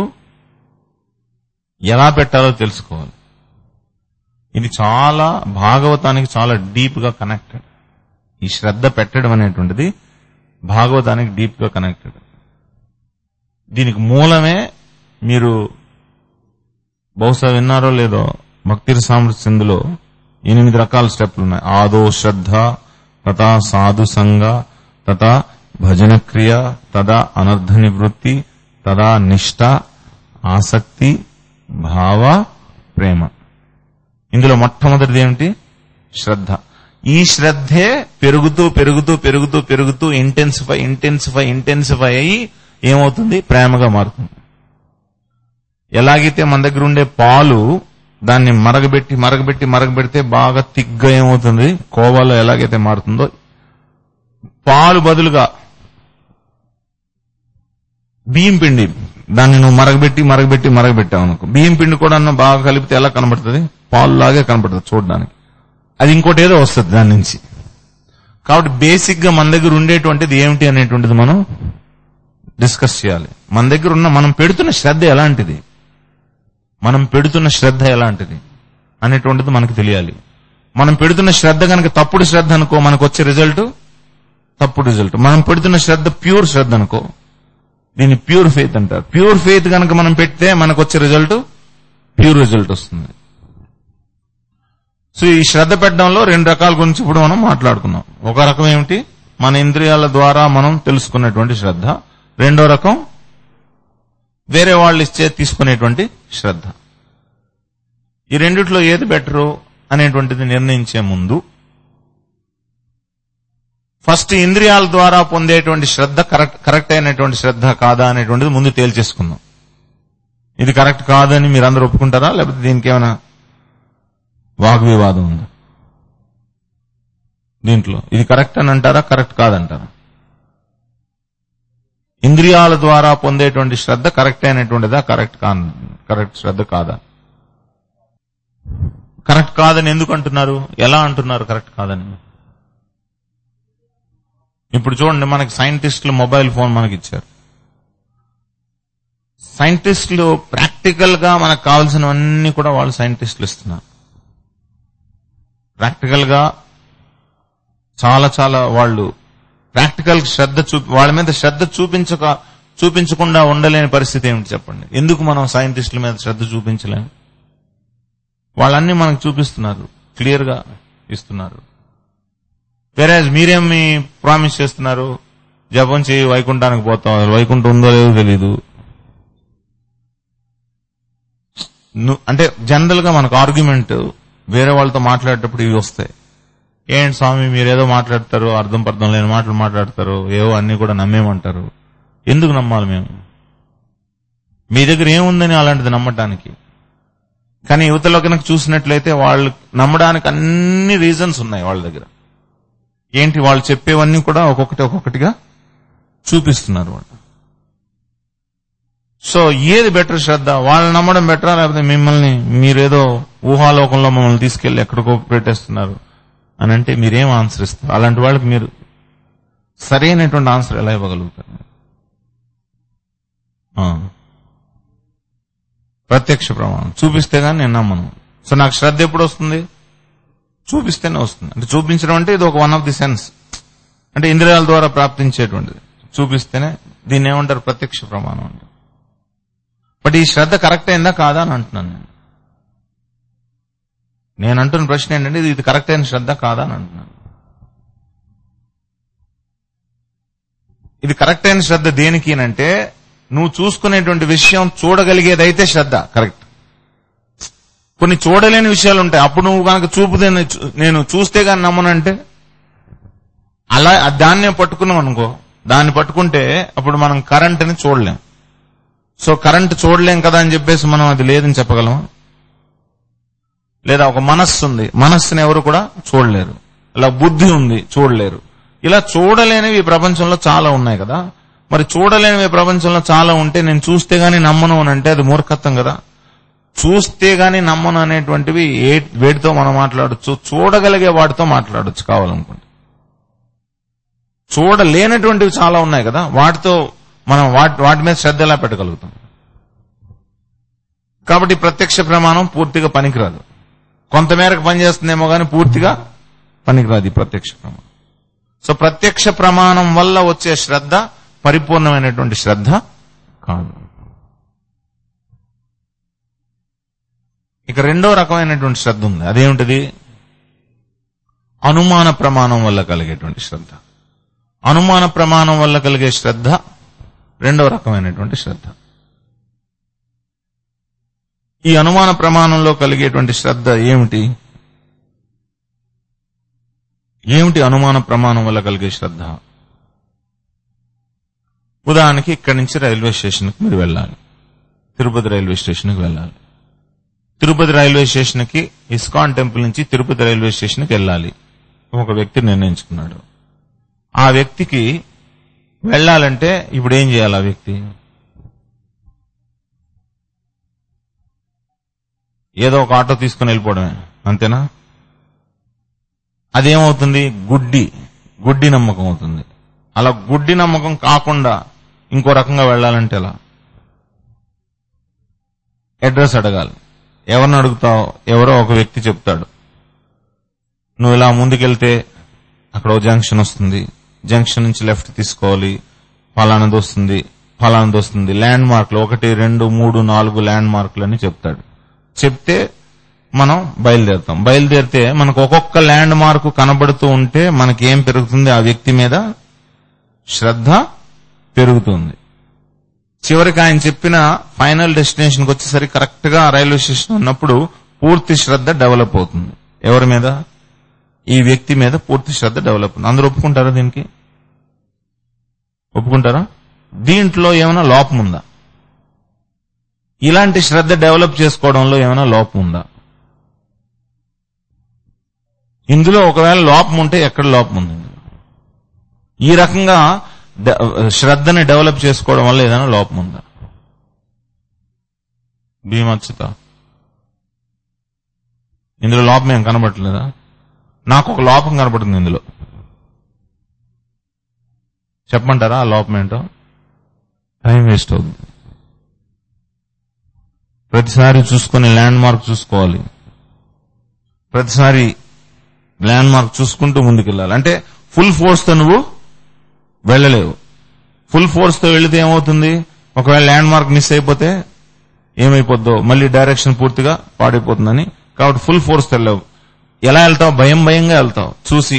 ఎలా పెట్టాలో తెలుసుకోవాలి ఇది చాలా భాగవతానికి చాలా డీప్ గా కనెక్టెడ్ ఈ శ్రద్ధ పెట్టడం అనేటువంటిది భాగవతానికి డీప్ గా కనెక్టెడ్ దీనికి మూలమే మీరు బహుశా విన్నారో లేదో భక్తి సామృతి సింధులో ఎనిమిది రకాల స్టెప్లు ఉన్నాయి ఆదో శ్రద్ధ తథా సాధు సంగ తథా భజన క్రియ తదా అనర్థ నివృత్తి తదా నిష్ఠ ఆసక్తి భావ ప్రేమ ఇందులో మొట్టమొదటిది ఏమిటి శ్రద్ధ ఈ శ్రద్ధే పెరుగుతూ పెరుగుతూ పెరుగుతూ పెరుగుతూ ఇంటెన్సిఫై ఇంటెన్సిఫై ఇంటెన్సిఫై అయ్యి ఏమవుతుంది ప్రేమగా మారుతుంది ఎలాగైతే మన దగ్గర ఉండే పాలు దాన్ని మరగబెట్టి మరగబెట్టి మరగబెడితే బాగా తిగ్గా ఏమవుతుంది కోవాలో ఎలాగైతే మారుతుందో పాలు బదులుగా బియ్యం పిండి దాన్ని నువ్వు మరగబెట్టి మరగబెట్టి మరగబెట్టావు అనుకో బియ్యం పిండి కూడా అన్న బాగా కలిపితే ఎలా కనబడుతుంది పాలు లాగే కనబడుతుంది చూడడానికి అది ఇంకోటి ఏదో వస్తుంది దాని నుంచి కాబట్టి బేసిక్ గా మన దగ్గర ఉండేటువంటిది ఏమిటి అనేటువంటిది మనం డిస్కస్ చేయాలి మన దగ్గర ఉన్న మనం పెడుతున్న శ్రద్ధ ఎలాంటిది మనం పెడుతున్న శ్రద్ధ ఎలాంటిది అనేటువంటిది మనకు తెలియాలి మనం పెడుతున్న శ్రద్ధ కనుక తప్పుడు శ్రద్ధ అనుకో మనకు వచ్చే రిజల్ట్ తప్పుడు రిజల్ట్ మనం పెడుతున్న శ్రద్ధ ప్యూర్ శ్రద్ధ అనుకో దీన్ని ప్యూర్ ఫెయిత్ అంటారు ప్యూర్ ఫెయిత్ కనుక మనం పెడితే మనకు వచ్చే రిజల్ట్ ప్యూర్ రిజల్ట్ వస్తుంది సో ఈ శ్రద్ధ పెట్టడంలో రెండు రకాల గురించి ఇప్పుడు మనం మాట్లాడుకున్నాం ఒక రకం ఏమిటి మన ఇంద్రియాల ద్వారా మనం తెలుసుకున్నటువంటి శ్రద్ధ రెండో రకం వేరే వాళ్ళు ఇచ్చే తీసుకునేటువంటి శ్రద్ధ ఈ రెండిట్లో ఏది బెటరు అనేటువంటిది నిర్ణయించే ముందు ఫస్ట్ ఇంద్రియాల ద్వారా పొందేటువంటి శ్రద్ధ కరెక్ట్ కరెక్ట్ అయినటువంటి శ్రద్ధ కాదా అనేటువంటిది ముందు తేల్చేసుకుందాం ఇది కరెక్ట్ కాదని మీరు అందరూ ఒప్పుకుంటారా లేకపోతే దీనికి ఏమైనా వాగ్వివాదం ఉందా దీంట్లో ఇది కరెక్ట్ అని అంటారా కరెక్ట్ కాదంటారా ఇంద్రియాల ద్వారా పొందేటువంటి శ్రద్ధ కరెక్ట్ అయినటువంటిదా కరెక్ట్ కా కరెక్ట్ శ్రద్ధ కాదా కరెక్ట్ కాదని ఎందుకు అంటున్నారు ఎలా అంటున్నారు కరెక్ట్ కాదని ఇప్పుడు చూడండి మనకి సైంటిస్టులు మొబైల్ ఫోన్ మనకి ఇచ్చారు సైంటిస్టులు ప్రాక్టికల్ గా మనకు కావాల్సినవన్నీ కూడా వాళ్ళు సైంటిస్టులు ఇస్తున్నారు ప్రాక్టికల్ గా చాలా చాలా వాళ్ళు ప్రాక్టికల్ శ్రద్ధ చూపి వాళ్ళ మీద శ్రద్ధ చూపించక చూపించకుండా ఉండలేని పరిస్థితి ఏమిటి చెప్పండి ఎందుకు మనం సైంటిస్టుల మీద శ్రద్ధ చూపించలేము వాళ్ళన్నీ మనకు చూపిస్తున్నారు క్లియర్ గా ఇస్తున్నారు వేరే మీరేం మీ ప్రామిస్ చేస్తున్నారు జపం చేయి వైకుంఠానికి పోతాం వైకుంఠం ఉందో లేదో తెలీదు ను- అంటే జనరల్ గా మనకు ఆర్గ్యుమెంట్ వేరే వాళ్ళతో మాట్లాడేటప్పుడు ఇవి వస్తాయి ఏంటి స్వామి మీరేదో మాట్లాడతారు అర్థం పర్థం లేని మాటలు మాట్లాడతారు ఏవో అన్ని కూడా నమ్మేమంటారు ఎందుకు నమ్మాలి మేము మీ దగ్గర ఏముందని అలాంటిది నమ్మటానికి కానీ యువతలో కనుక చూసినట్లయితే వాళ్ళు నమ్మడానికి అన్ని రీజన్స్ ఉన్నాయి వాళ్ళ దగ్గర ఏంటి వాళ్ళు చెప్పేవన్నీ కూడా ఒక్కొక్కటి ఒక్కొక్కటిగా చూపిస్తున్నారు వాళ్ళు సో ఏది బెటర్ శ్రద్ధ వాళ్ళని నమ్మడం బెటరా లేకపోతే మిమ్మల్ని మీరేదో ఊహాలోకంలో మమ్మల్ని తీసుకెళ్లి ఎక్కడికో పెట్టేస్తున్నారు అని అంటే మీరేం ఆన్సర్ ఇస్తారు అలాంటి వాళ్ళకి మీరు సరైనటువంటి ఆన్సర్ ఎలా ఇవ్వగలుగుతారు ఆ. ప్రత్యక్ష ప్రమాణం చూపిస్తే గానీ నేను నమ్మను సో నాకు శ్రద్ధ ఎప్పుడు వస్తుంది చూపిస్తేనే వస్తుంది అంటే చూపించడం అంటే ఇది ఒక వన్ ఆఫ్ ది సెన్స్ అంటే ఇంద్రియాల ద్వారా ప్రాప్తించేటువంటిది చూపిస్తేనే దీన్ని ఏమంటారు ప్రత్యక్ష ప్రమాణం అంటే బట్ ఈ శ్రద్ధ కరెక్ట్ అయిందా కాదా అని అంటున్నాను నేను నేను అంటున్న ప్రశ్న ఏంటంటే ఇది- ఇది కరెక్ట్ అయిన శ్రద్ధ కాదా అని అంటున్నాను ఇది కరెక్ట్ అయిన శ్రద్ధ దేనికి అంటే నువ్వు చూసుకునేటువంటి విషయం చూడగలిగేదైతే శ్రద్ధ కరెక్ట్ కొన్ని చూడలేని విషయాలు ఉంటాయి అప్పుడు నువ్వు కనుక చూపుతే నేను చూ- నేను చూస్తే గాని నమ్మనంటే అలా దాన్నే పట్టుకున్నాం అనుకో దాన్ని పట్టుకుంటే అప్పుడు మనం కరెంట్ని చూడలేం సో కరెంట్ చూడలేం కదా అని చెప్పేసి మనం అది లేదని చెప్పగలం లేదా ఒక మనస్సు ఉంది మనస్సుని ఎవరు కూడా చూడలేరు ఇలా బుద్ధి ఉంది చూడలేరు ఇలా చూడలేనివి ఈ ప్రపంచంలో చాలా ఉన్నాయి కదా మరి చూడలేనివి ఈ ప్రపంచంలో చాలా ఉంటే నేను చూస్తే గానీ నమ్మను అని అంటే అది మూర్ఖత్వం కదా చూస్తే గానీ నమ్మను అనేటువంటివి ఏ వేటితో మనం మాట్లాడొచ్చు చూడగలిగే వాటితో మాట్లాడొచ్చు కావాలనుకుంటే చూడలేనటువంటివి చాలా ఉన్నాయి కదా వాటితో మనం వాటి వాటి మీద శ్రద్ధ ఎలా పెట్టగలుగుతాం కాబట్టి ప్రత్యక్ష ప్రమాణం పూర్తిగా పనికిరాదు కొంతమేరకు పనిచేస్తుందేమో కానీ పూర్తిగా పనికిరాదు ఈ ప్రత్యక్ష ప్రమాణం సో ప్రత్యక్ష ప్రమాణం వల్ల వచ్చే శ్రద్ధ పరిపూర్ణమైనటువంటి శ్రద్ధ కాదు ఇక రెండో రకమైనటువంటి శ్రద్ధ ఉంది అదేమిటిది అనుమాన ప్రమాణం వల్ల కలిగేటువంటి శ్రద్ధ అనుమాన ప్రమాణం వల్ల కలిగే శ్రద్ధ రెండో రకమైనటువంటి శ్రద్ధ ఈ అనుమాన ప్రమాణంలో కలిగేటువంటి శ్రద్ధ ఏమిటి ఏమిటి అనుమాన ప్రమాణం వల్ల కలిగే శ్రద్ధ ఉదాహరణకి ఇక్కడి నుంచి రైల్వే స్టేషన్కి మీరు వెళ్ళాలి తిరుపతి రైల్వే స్టేషన్కి వెళ్ళాలి తిరుపతి రైల్వే స్టేషన్కి ఇస్కాన్ టెంపుల్ నుంచి తిరుపతి రైల్వే స్టేషన్కి వెళ్ళాలి ఒక వ్యక్తి నిర్ణయించుకున్నాడు ఆ వ్యక్తికి వెళ్ళాలంటే ఇప్పుడు ఏం చేయాలి ఆ వ్యక్తి ఏదో ఒక ఆటో తీసుకుని వెళ్ళిపోవడమే అంతేనా అదేమవుతుంది గుడ్డి గుడ్డి నమ్మకం అవుతుంది అలా గుడ్డి నమ్మకం కాకుండా ఇంకో రకంగా వెళ్ళాలంటే ఎలా అడ్రస్ అడగాలి ఎవరిని అడుగుతావు ఎవరో ఒక వ్యక్తి చెప్తాడు నువ్వు ఇలా ముందుకెళ్తే అక్కడ ఓ జంక్షన్ వస్తుంది జంక్షన్ నుంచి లెఫ్ట్ తీసుకోవాలి ఫలానది వస్తుంది ఫలానది వస్తుంది ల్యాండ్ మార్క్లు ఒకటి రెండు మూడు నాలుగు ల్యాండ్ మార్కులు అని చెప్తాడు చెప్తే మనం బయలుదేరుతాం బయలుదేరితే మనకు ఒక్కొక్క ల్యాండ్ మార్కు కనబడుతూ ఉంటే మనకి ఏం పెరుగుతుంది ఆ వ్యక్తి మీద శ్రద్ధ పెరుగుతుంది చివరికి ఆయన చెప్పిన ఫైనల్ డెస్టినేషన్కి వచ్చేసరికి కరెక్ట్ గా రైల్వే స్టేషన్ ఉన్నప్పుడు పూర్తి శ్రద్ధ డెవలప్ అవుతుంది ఎవరి మీద ఈ వ్యక్తి మీద పూర్తి శ్రద్ధ డెవలప్ అవుతుంది అందరూ ఒప్పుకుంటారా దీనికి ఒప్పుకుంటారా దీంట్లో ఏమైనా లోపం ఉందా ఇలాంటి శ్రద్ధ డెవలప్ చేసుకోవడంలో ఏమైనా లోపం ఉందా ఇందులో ఒకవేళ లోపం ఉంటే ఎక్కడ లోపం ఉంది ఇందులో? ఈ రకంగా డ- శ్రద్ధని డెవలప్ చేసుకోవడం వల్ల ఏదైనా లోపం ఉందా భీమచ్చుత ఇందులో లోపం ఏం కనబడట్లేదా నాకు ఒక లోపం కనబడుతుంది ఇందులో చెప్పమంటారా ఆ లోపం ఏంటో టైం వేస్ట్ అవుతుంది ప్రతిసారి చూసుకుని ల్యాండ్ మార్క్ చూసుకోవాలి ప్రతిసారి ల్యాండ్ మార్క్ చూసుకుంటూ ముందుకెళ్ళాలి అంటే ఫుల్ ఫోర్స్ తో నువ్వు వెళ్ళలేవు ఫుల్ ఫోర్స్ తో వెళితే ఏమవుతుంది ఒకవేళ ల్యాండ్ మార్క్ మిస్ అయిపోతే ఏమైపోద్దో మళ్ళీ డైరెక్షన్ పూర్తిగా పాడైపోతుందని కాబట్టి ఫుల్ ఫోర్స్ తో వెళ్ళవు ఎలా వెళ్తావు భయం భయంగా వెళ్తావు చూసి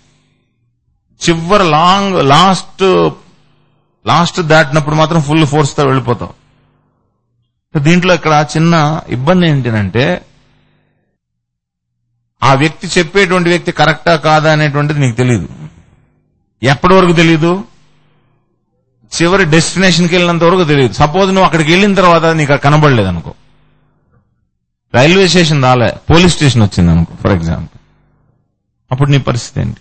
చివరి లాంగ్ లాస్ట్ లాస్ట్ దాటినప్పుడు మాత్రం ఫుల్ ఫోర్స్ తో వెళ్ళిపోతావు దీంట్లో ఇక్కడ చిన్న ఇబ్బంది ఏంటంటే ఆ వ్యక్తి చెప్పేటువంటి వ్యక్తి కరెక్టా కాదా అనేటువంటిది నీకు తెలియదు ఎప్పటి వరకు తెలియదు చివరి డెస్టినేషన్కి వెళ్ళినంత వరకు తెలియదు సపోజ్ నువ్వు అక్కడికి వెళ్ళిన తర్వాత నీకు అక్కడ కనబడలేదు అనుకో రైల్వే స్టేషన్ రాలే పోలీస్ స్టేషన్ వచ్చింది అనుకో ఫర్ ఎగ్జాంపుల్ అప్పుడు నీ పరిస్థితి ఏంటి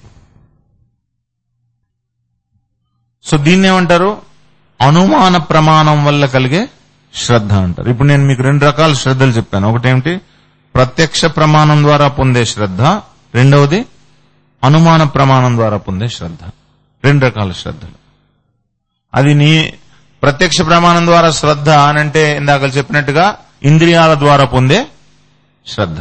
సో దీన్ని ఏమంటారు అనుమాన ప్రమాణం వల్ల కలిగే శ్రద్ధ అంటారు ఇప్పుడు నేను మీకు రెండు రకాల శ్రద్ధలు చెప్పాను ఒకటేమిటి ప్రత్యక్ష ప్రమాణం ద్వారా పొందే శ్రద్ధ రెండవది అనుమాన ప్రమాణం ద్వారా పొందే శ్రద్ధ రెండు రకాల శ్రద్ధలు అది నీ ప్రత్యక్ష ప్రమాణం ద్వారా శ్రద్ధ అని అంటే ఇందాక చెప్పినట్టుగా ఇంద్రియాల ద్వారా పొందే శ్రద్ధ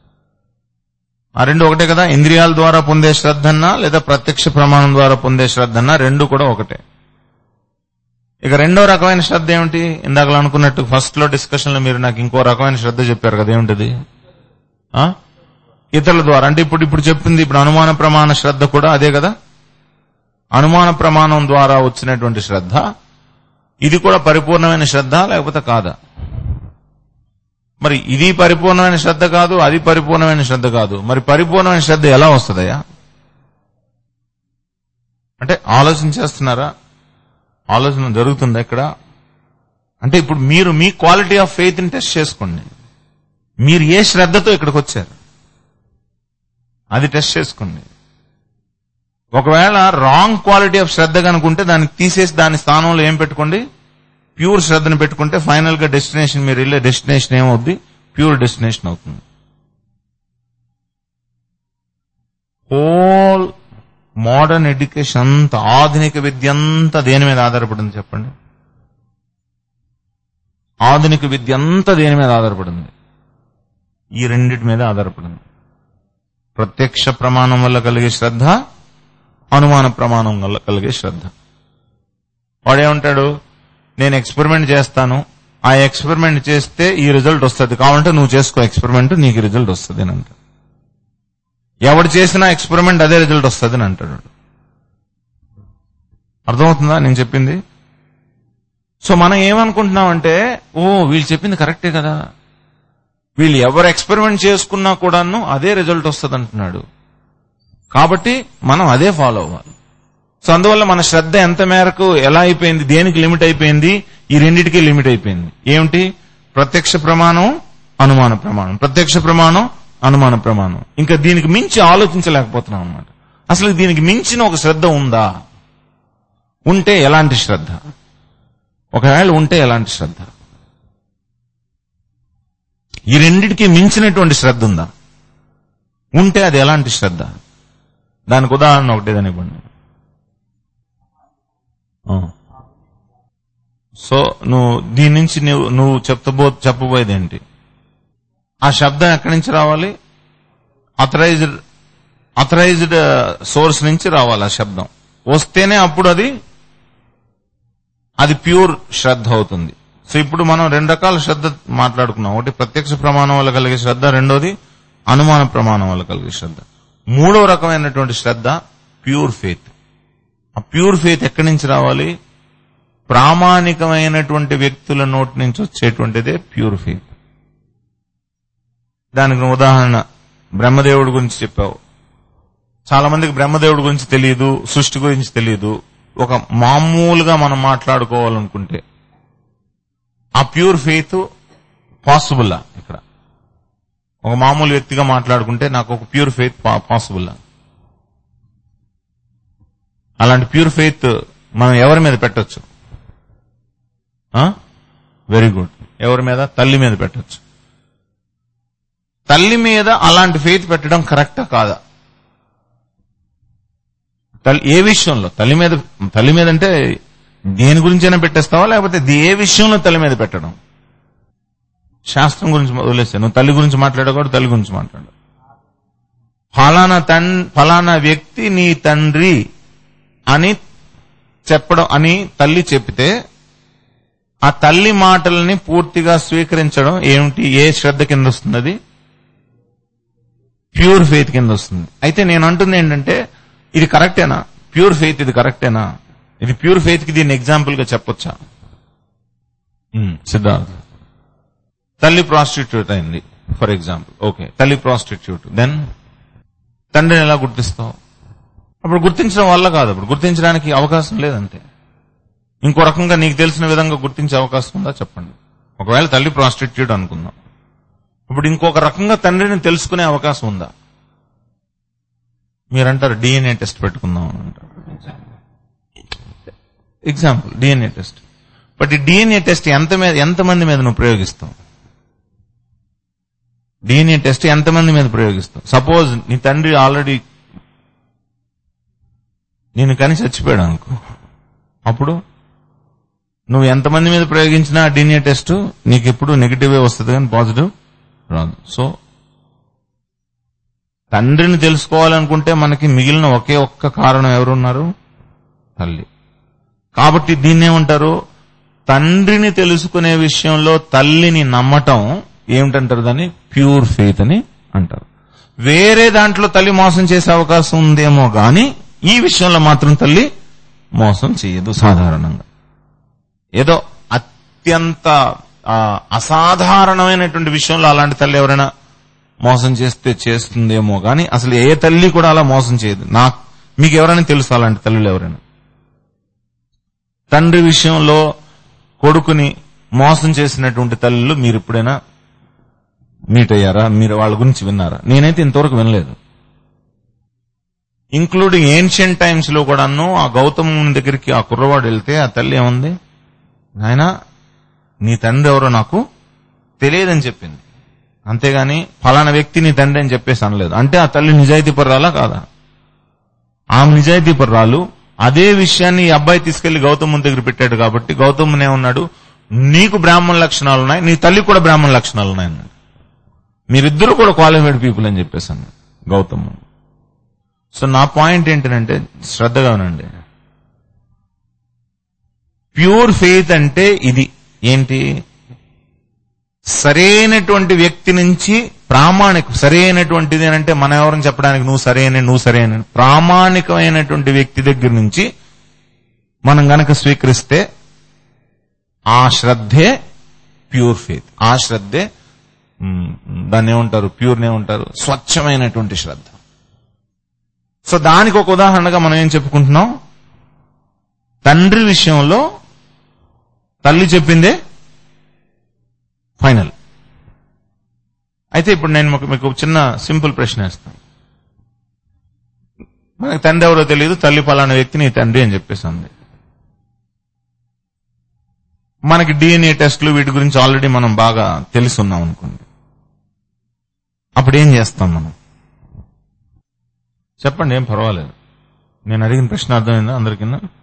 ఆ రెండు ఒకటే కదా ఇంద్రియాల ద్వారా పొందే శ్రద్ధన్నా లేదా ప్రత్యక్ష ప్రమాణం ద్వారా పొందే శ్రద్ధన్నా రెండు కూడా ఒకటే ఇక రెండో రకమైన శ్రద్ధ ఏమిటి ఇందాక అనుకున్నట్టు ఫస్ట్ లో డిస్కషన్ లో మీరు నాకు ఇంకో రకమైన శ్రద్ధ చెప్పారు కదా ఏమిటిది ఆ? ఇతరుల ద్వారా అంటే ఇప్పుడు ఇప్పుడు చెప్పింది ఇప్పుడు అనుమాన ప్రమాణ శ్రద్ధ కూడా అదే కదా అనుమాన ప్రమాణం ద్వారా వచ్చినటువంటి శ్రద్ధ ఇది కూడా పరిపూర్ణమైన శ్రద్ధ లేకపోతే కాదా మరి ఇది పరిపూర్ణమైన శ్రద్ధ కాదు అది పరిపూర్ణమైన శ్రద్ధ కాదు మరి పరిపూర్ణమైన శ్రద్ధ ఎలా వస్తుందయ్యా అంటే ఆలోచన చేస్తున్నారా ఆలోచన జరుగుతుందా ఇక్కడ అంటే ఇప్పుడు మీరు మీ క్వాలిటీ ఆఫ్ ఫెయిత్ ని టెస్ట్ చేసుకోండి మీరు ఏ శ్రద్ధతో ఇక్కడికి వచ్చారు అది టెస్ట్ చేసుకోండి ఒకవేళ రాంగ్ క్వాలిటీ ఆఫ్ శ్రద్ధ కనుకుంటే దాన్ని తీసేసి దాని స్థానంలో ఏం పెట్టుకోండి ప్యూర్ శ్రద్ధను పెట్టుకుంటే ఫైనల్ గా డెస్టినేషన్ మీరు వెళ్ళే డెస్టినేషన్ ఏమవుద్ది ప్యూర్ డెస్టినేషన్ అవుతుంది హోల్ మోడర్న్ ఎడ్యుకేషన్ అంతా ఆధునిక విద్య అంతా దేని మీద ఆధారపడింది చెప్పండి ఆధునిక విద్య అంతా దేని మీద ఆధారపడింది ఈ రెండిటి మీద ఆధారపడింది ప్రత్యక్ష ప్రమాణం వల్ల కలిగే శ్రద్ధ అనుమాన ప్రమాణం వల్ల కలిగే శ్రద్ధ వాడేమంటాడు నేను ఎక్స్పెరిమెంట్ చేస్తాను ఆ ఎక్స్పెరిమెంట్ చేస్తే ఈ రిజల్ట్ వస్తుంది కావాలంటే నువ్వు చేసుకో ఎక్స్పెరిమెంట్ నీకు రిజల్ట్ వస్తుంది అని అంటాడు ఎవడు చేసినా ఎక్స్పెరిమెంట్ అదే రిజల్ట్ వస్తుంది అని అంటాడు వాడు. అర్థమవుతుందా నేను చెప్పింది సో మనం ఏమనుకుంటున్నామంటే ఓ వీళ్ళు చెప్పింది కరెక్టే కదా వీళ్ళు ఎవరు ఎక్స్పెరిమెంట్ చేసుకున్నా కూడాను అదే రిజల్ట్ వస్తుంది అంటున్నాడు కాబట్టి మనం అదే ఫాలో అవ్వాలి సో అందువల్ల మన శ్రద్ధ ఎంత మేరకు ఎలా అయిపోయింది దేనికి లిమిట్ అయిపోయింది ఈ రెండిటికి లిమిట్ అయిపోయింది ఏమిటి ప్రత్యక్ష ప్రమాణం అనుమాన ప్రమాణం ప్రత్యక్ష ప్రమాణం అనుమాన ప్రమాణం ఇంకా దీనికి మించి ఆలోచించలేకపోతున్నాం అన్నమాట అసలు దీనికి మించిన ఒక శ్రద్ధ ఉందా ఉంటే ఎలాంటి శ్రద్ధ ఒకవేళ ఉంటే ఎలాంటి శ్రద్ధ ఈ రెండిటికి మించినటువంటి శ్రద్ధ ఉందా ఉంటే అది ఎలాంటి శ్రద్ధ దానికి ఉదాహరణ ఒకటేదని ఇవ్వండి ఆ. సో నువ్వు దీని నుంచి నువ్వు నువ్వు చెప్తబో చెప్పబోయేది ఏంటి ఆ శబ్దం ఎక్కడి నుంచి రావాలి అథరైజ్డ్ అథరైజ్డ్ సోర్స్ నుంచి రావాలి ఆ శబ్దం వస్తేనే అప్పుడు అది అది ప్యూర్ శ్రద్ధ అవుతుంది సో ఇప్పుడు మనం రెండు రకాల శ్రద్ధ మాట్లాడుకున్నాం ఒకటి ప్రత్యక్ష ప్రమాణం వల్ల కలిగే శ్రద్ధ రెండోది అనుమాన ప్రమాణం వల్ల కలిగే శ్రద్ధ మూడో రకమైనటువంటి శ్రద్ధ ప్యూర్ ఫెయిత్ ఆ ప్యూర్ ఫెయిత్ ఎక్కడి నుంచి రావాలి ప్రామాణికమైనటువంటి వ్యక్తుల నోటి నుంచి వచ్చేటువంటిదే ప్యూర్ ఫెయిత్ దానికి నువ్వు ఉదాహరణ బ్రహ్మదేవుడి గురించి చెప్పావు చాలా మందికి బ్రహ్మదేవుడి గురించి తెలియదు సృష్టి గురించి తెలియదు ఒక మామూలుగా మనం మాట్లాడుకోవాలనుకుంటే ఆ ప్యూర్ ఫెయిత్ పాసిబుల్లా ఇక్కడ ఒక మామూలు వ్యక్తిగా మాట్లాడుకుంటే నాకు ఒక ప్యూర్ ఫెయిత్ పాసిబుల్లా అలాంటి ప్యూర్ ఫెయిత్ మనం ఎవరి మీద పెట్టొచ్చు వెరీ గుడ్ ఎవరి మీద తల్లి మీద పెట్టొచ్చు తల్లి మీద అలాంటి ఫెయిత్ పెట్టడం కరెక్టా కాదా తల్లి ఏ విషయంలో తల్లి మీద తల్లి మీద అంటే దేని గురించైనా పెట్టేస్తావా లేకపోతే ది- ఏ విషయంలో తల్లి మీద పెట్టడం శాస్త్రం గురించి వదిలేస్తే నువ్వు తల్లి గురించి మాట్లాడకూడదు తల్లి గురించి మాట్లాడు ఫలానా తన్ ఫలానా వ్యక్తి నీ తండ్రి అని చెప్పడం అని తల్లి చెప్తే ఆ తల్లి మాటలని పూర్తిగా స్వీకరించడం ఏమిటి ఏ శ్రద్ధ కింద వస్తుంది అది ప్యూర్ ఫెయిత్ కింద వస్తుంది అయితే నేను అంటుంది ఏంటంటే ఇది కరెక్టేనా ప్యూర్ ఫెయిత్ ఇది కరెక్టేనా ఇది ప్యూర్ ఫెయిత్ కి దీన్ని ఎగ్జాంపుల్ గా చెప్పొచ్చా ఉమ్, సిద్ధార్థ్ తల్లి ప్రాస్టిట్యూట్ అయింది ఫర్ ఎగ్జాంపుల్ ఓకే తల్లి ప్రాస్టిట్యూట్ దెన్ తండ్రిని ఎలా గుర్తిస్తావు అప్పుడు గుర్తించడం వల్ల కాదు అప్పుడు గుర్తించడానికి అవకాశం లేదంతే ఇంకో రకంగా నీకు తెలిసిన విధంగా గుర్తించే అవకాశం ఉందా చెప్పండి ఒకవేళ తల్లి ప్రాస్టిట్యూట్ అనుకుందాం ఇప్పుడు ఇంకొక రకంగా తండ్రిని తెలుసుకునే అవకాశం ఉందా మీరంటారు డిఎన్ఏ టెస్ట్ పెట్టుకుందాం అని అంటారు ఎగ్జాంపుల్ డిఎన్ఏ టెస్ట్ బట్ ఈ డిఎన్ఏ టెస్ట్ ఎంత మీద ఎంతమంది మీద నువ్వు ప్రయోగిస్తావు డిఎన్ఏ టెస్ట్ ఎంతమంది మీద ప్రయోగిస్తావు సపోజ్ నీ తండ్రి ఆల్రెడీ నేను కానీ చచ్చిపోయాడు అనుకో అప్పుడు నువ్వు ఎంతమంది మీద ప్రయోగించినా డిఎన్ఏ టెస్ట్ నీకు ఎప్పుడు నెగిటివే వస్తుంది కానీ పాజిటివ్ రాదు సో తండ్రిని తెలుసుకోవాలనుకుంటే మనకి మిగిలిన ఒకే ఒక్క కారణం ఎవరున్నారు తల్లి కాబట్టి దీన్నేమంటారు తండ్రిని తెలుసుకునే విషయంలో తల్లిని నమ్మటం ఏమిటంటారు దాన్ని ప్యూర్ ఫెయిత్ అని అంటారు వేరే దాంట్లో తల్లి మోసం చేసే అవకాశం ఉందేమో గాని ఈ విషయంలో మాత్రం తల్లి మోసం చేయదు సాధారణంగా ఏదో అత్యంత ఆ, అసాధారణమైనటువంటి విషయంలో అలాంటి తల్లి ఎవరైనా మోసం చేస్తే చేస్తుందేమో కానీ అసలు ఏ తల్లి కూడా అలా మోసం చేయదు నా మీకు ఎవరైనా తెలుసు అలాంటి తల్లులు ఎవరైనా తండ్రి విషయంలో కొడుకుని మోసం చేసినటువంటి తల్లులు మీరు ఎప్పుడైనా మీట్ అయ్యారా మీరు వాళ్ళ గురించి విన్నారా నేనైతే ఇంతవరకు వినలేదు ఇంక్లూడింగ్ ఏన్షియంట్ టైమ్స్ లో కూడాను ఆ గౌతముని దగ్గరికి ఆ కుర్రవాడు వెళ్తే ఆ తల్లి ఏముంది నాయన నీ తండ్రి ఎవరో నాకు తెలియదని చెప్పింది అంతేగాని ఫలానా వ్యక్తి నీ తండ్రి అని చెప్పేసి అనలేదు అంటే ఆ తల్లి నిజాయితీ పర్రాలా కాదా ఆమె నిజాయితీ పర్రాలు అదే విషయాన్ని ఈ అబ్బాయి తీసుకెళ్లి గౌతముని దగ్గర పెట్టాడు కాబట్టి గౌతముని ఏమన్నాడు నీకు బ్రాహ్మణ లక్షణాలు ఉన్నాయి నీ తల్లి కూడా బ్రాహ్మణ లక్షణాలు ఉన్నాయి అన్నాడు మీరిద్దరు కూడా క్వాలిఫైడ్ పీపుల్ అని చెప్పేసాను గౌతమ్ సో నా పాయింట్ ఏంటంటే శ్రద్ధగా వినండి ప్యూర్ ఫెయిత్ అంటే ఇది ఏంటి సరైనటువంటి వ్యక్తి నుంచి ప్రామాణిక సరైనటువంటిది అని అంటే మనం ఎవరిని చెప్పడానికి నువ్వు సరైన నువ్వు సరైన ప్రామాణికమైనటువంటి వ్యక్తి దగ్గర నుంచి మనం గనక స్వీకరిస్తే ఆ శ్రద్ధే ప్యూర్ ఫెయిత్ ఆ శ్రద్ధే మ్, దాన్ని ఏమంటారు ప్యూర్ ఏమంటారు స్వచ్ఛమైనటువంటి శ్రద్ధ సో దానికి ఒక ఉదాహరణగా మనం ఏం చెప్పుకుంటున్నాం తండ్రి విషయంలో తల్లి చెప్పిందే ఫైనల్ అయితే ఇప్పుడు నేను మీకు- మీకు ఒక చిన్న సింపుల్ ప్రశ్న వేస్తాను మనకి తండ్రి ఎవరో తెలియదు తల్లి పలానా వ్యక్తి నీ తండ్రి అని చెప్పేసి ఉంది మనకి డిఎన్ఏ టెస్టులు వీటి గురించి ఆల్రెడీ మనం బాగా తెలిసి ఉన్నాం అనుకోండి అప్పుడు ఏం చేస్తాం మనం చెప్పండి ఏం పర్వాలేదు నేను అడిగిన ప్రశ్న అర్థమైందా అందరికీ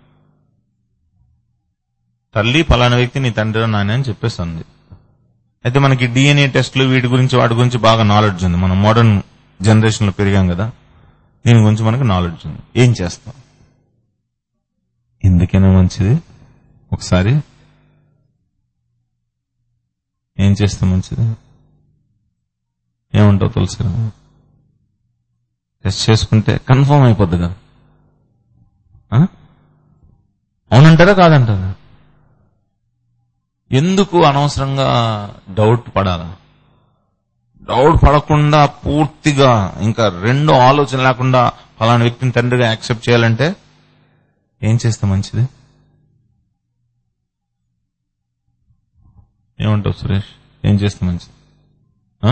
తల్లి పలానా వ్యక్తి నీ తండ్రి నాయన అని చెప్పేస్తుంది అయితే మనకి డిఎన్ఏ టెస్టులు వీటి గురించి వాటి గురించి బాగా నాలెడ్జ్ ఉంది మనం మోడర్న్ జనరేషన్ లో పెరిగాం కదా దీని గురించి మనకు నాలెడ్జ్ ఉంది ఏం చేస్తాం ఎందుకైనా మంచిది ఒకసారి ఏం చేస్తే మంచిది ఏమంటావు తులసి టెస్ట్ చేసుకుంటే కన్ఫర్మ్ అయిపోద్ది కదా ఆ? అవునంటారా కాదంటారా ఎందుకు అనవసరంగా డౌట్ పడాలా డౌట్ పడకుండా పూర్తిగా ఇంకా రెండో ఆలోచన లేకుండా ఫలానా వ్యక్తిని తండ్రిగా యాక్సెప్ట్ చేయాలంటే ఏం చేస్తే మంచిది ఏమంటావు సురేష్ ఏం చేస్తే మంచిది ఆ?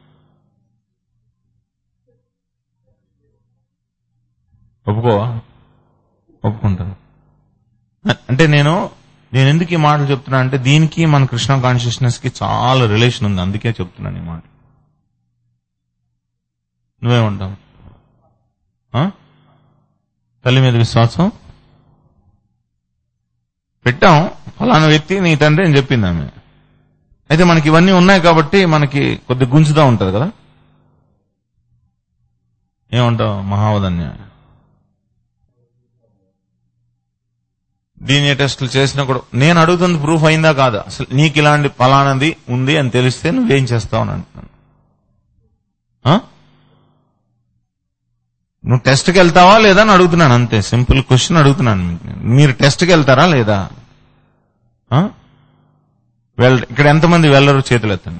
ఒప్పుకోవా ఒప్పుకుంటాను అంటే నేను నేను ఎందుకు ఈ మాటలు చెప్తున్నా అంటే దీనికి మన కృష్ణ కాన్షియస్నెస్ కి చాలా రిలేషన్ ఉంది అందుకే చెప్తున్నాను ఈ మాట నువ్వేమంటావు ఆ? తల్లి మీద విశ్వాసం పెట్టాం ఫలానా వ్యక్తి నీ తండ్రి అని చెప్పింది ఆమె అయితే మనకి ఇవన్నీ ఉన్నాయి కాబట్టి మనకి కొద్ది గుంజుదా ఉంటది కదా ఏమంటావు మహావదన్య డిఎన్ఏ టెస్టులు చేసినా కూడా నేను అడుగుతుంది ప్రూఫ్ అయిందా కాదా అసలు నీకు ఇలాంటి ఫలానది ఉంది అని తెలిస్తే నువ్వేం చేస్తావు అని అంటున్నాను ఆ? నువ్వు టెస్ట్కి వెళ్తావా లేదా అని అడుగుతున్నాను అంతే సింపుల్ క్వశ్చన్ అడుగుతున్నాను మీకు నేను. మీరు టెస్ట్కి వెళ్తారా లేదా ఆ? వెల్ ఇక్కడ ఎంతమంది వెళ్ళరు చేతులు ఎత్తండి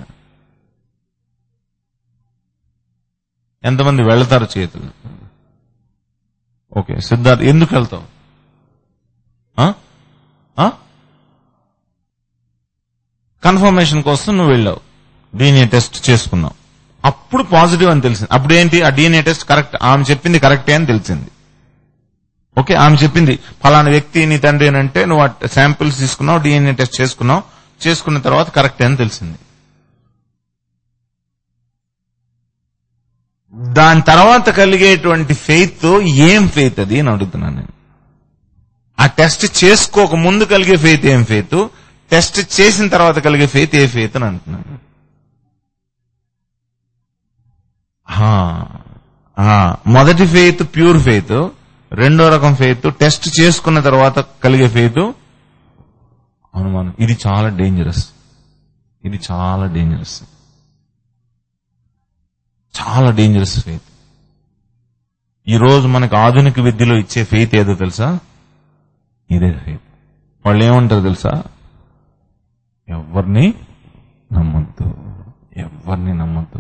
ఎంతమంది వెళ్తారు చేతులు ఓకే సిద్ధార్థ్ ఎందుకు వెళ్తావు కన్ఫర్మేషన్ కోసం నువ్వు వెళ్ళావు డిఎన్ఏ టెస్ట్ చేసుకున్నావు అప్పుడు పాజిటివ్ అని తెలిసింది అప్పుడు ఏంటి ఆ డిఎన్ఏ టెస్ట్ కరెక్ట్ ఆమె చెప్పింది కరెక్టే అని తెలిసింది ఓకే ఆమె చెప్పింది ఫలానా వ్యక్తి నీ తండ్రి అని అంటే నువ్వు శాంపిల్స్ తీసుకున్నావు డిఎన్ఏ టెస్ట్ చేసుకున్నావు చేసుకున్న తర్వాత కరెక్టే అని తెలిసింది దాని తర్వాత కలిగేటువంటి ఫెయిత్ ఏం ఫెయిత్ అది అని అడుగుతున్నాను నేను ఆ టెస్ట్ చేసుకోక ముందు కలిగే ఫెయిత్ ఏం ఫెయిత్ టెస్ట్ చేసిన తర్వాత కలిగే ఫెయిత్ ఏ ఫెయిత్ అని అంటున్నాను హా, ఆ, మొదటి ఫెయిత్ ప్యూర్ ఫెయిత్ రెండో రకం ఫెయిత్ టెస్ట్ చేసుకున్న తర్వాత కలిగే ఫెయిత్ అనుమానం ఇది చాలా డేంజరస్ ఇది చాలా డేంజరస్ చాలా డేంజరస్ ఫెయిత్ ఈ రోజు మనకు ఆధునిక విద్యలో ఇచ్చే ఫెయిత్ ఏదో తెలుసా ఇదే ఫెయిత్ వాళ్ళు ఏమంటారు తెలుసా ఎవరిని నమ్మొద్దు ఎవరిని నమ్మొద్దు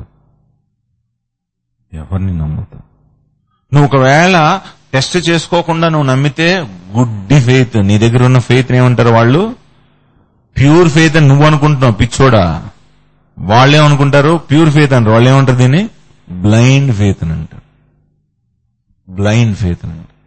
ఎవరిని నమ్మొద్దు నువ్వు ఒకవేళ టెస్ట్ చేసుకోకుండా నువ్వు నమ్మితే గుడ్డి ఫెయిత్ నీ దగ్గర ఉన్న ఫెయిత్ ఏమంటారు వాళ్ళు ప్యూర్ ఫెయిత్ అని నువ్వు అనుకుంటున్నావు పిచ్చోడా వాళ్ళేమనుకుంటారు ప్యూర్ ఫెయిత్ అంటారు వాళ్ళు ఏమంటారు దీన్ని బ్లైండ్ ఫెయిత్ అని అంటారు బ్లైండ్ ఫెయిత్ అని అంటారు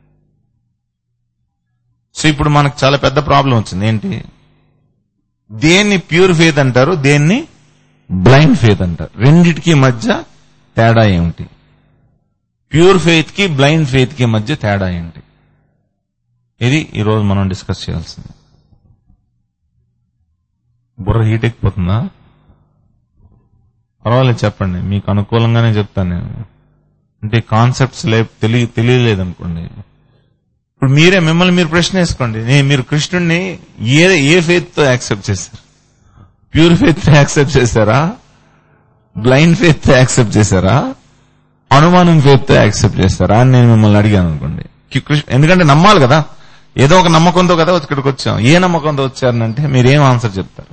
సో ఇప్పుడు మనకు చాలా పెద్ద ప్రాబ్లం వచ్చింది ఏంటి దేన్ని ప్యూర్ ఫెయిత్ అంటారు దేన్ని బ్లైండ్ ఫెయిత్ అంటారు రెండిటికి మధ్య తేడా ఏమిటి ప్యూర్ ఫెయిత్ కి బ్లైండ్ ఫెయిత్ కి మధ్య తేడా ఏంటి ఇది ఈరోజు మనం డిస్కస్ చేయాల్సింది బుర్ర హీట్ ఎక్కిపోతుందా పర్వాలేదు చెప్పండి మీకు అనుకూలంగానే చెప్తాను నేను అంటే కాన్సెప్ట్స్ లే తెలియ తెలియలేదు అనుకోండి ఇప్పుడు మీరే మిమ్మల్ని మీరు ప్రశ్న వేసుకోండి నేను మీరు కృష్ణుడిని ఏ ఏ ఫెయిత్ తో యాక్సెప్ట్ చేశారు ప్యూర్ ఫెయిత్ తో యాక్సెప్ట్ చేశారా బ్లైండ్ ఫెయిత్ తో యాక్సెప్ట్ చేశారా అనుమానం ఫెయిత్ తో యాక్సెప్ట్ చేస్తారా అని నేను మిమ్మల్ని అడిగాను అనుకోండి కి- కృష్ణ ఎందుకంటే నమ్మాలి కదా ఏదో ఒక నమ్మకంతో కదా ఇక్కడికి వచ్చాం ఏ నమ్మకంతో వచ్చారనంటే మీరేం ఆన్సర్ చెప్తారు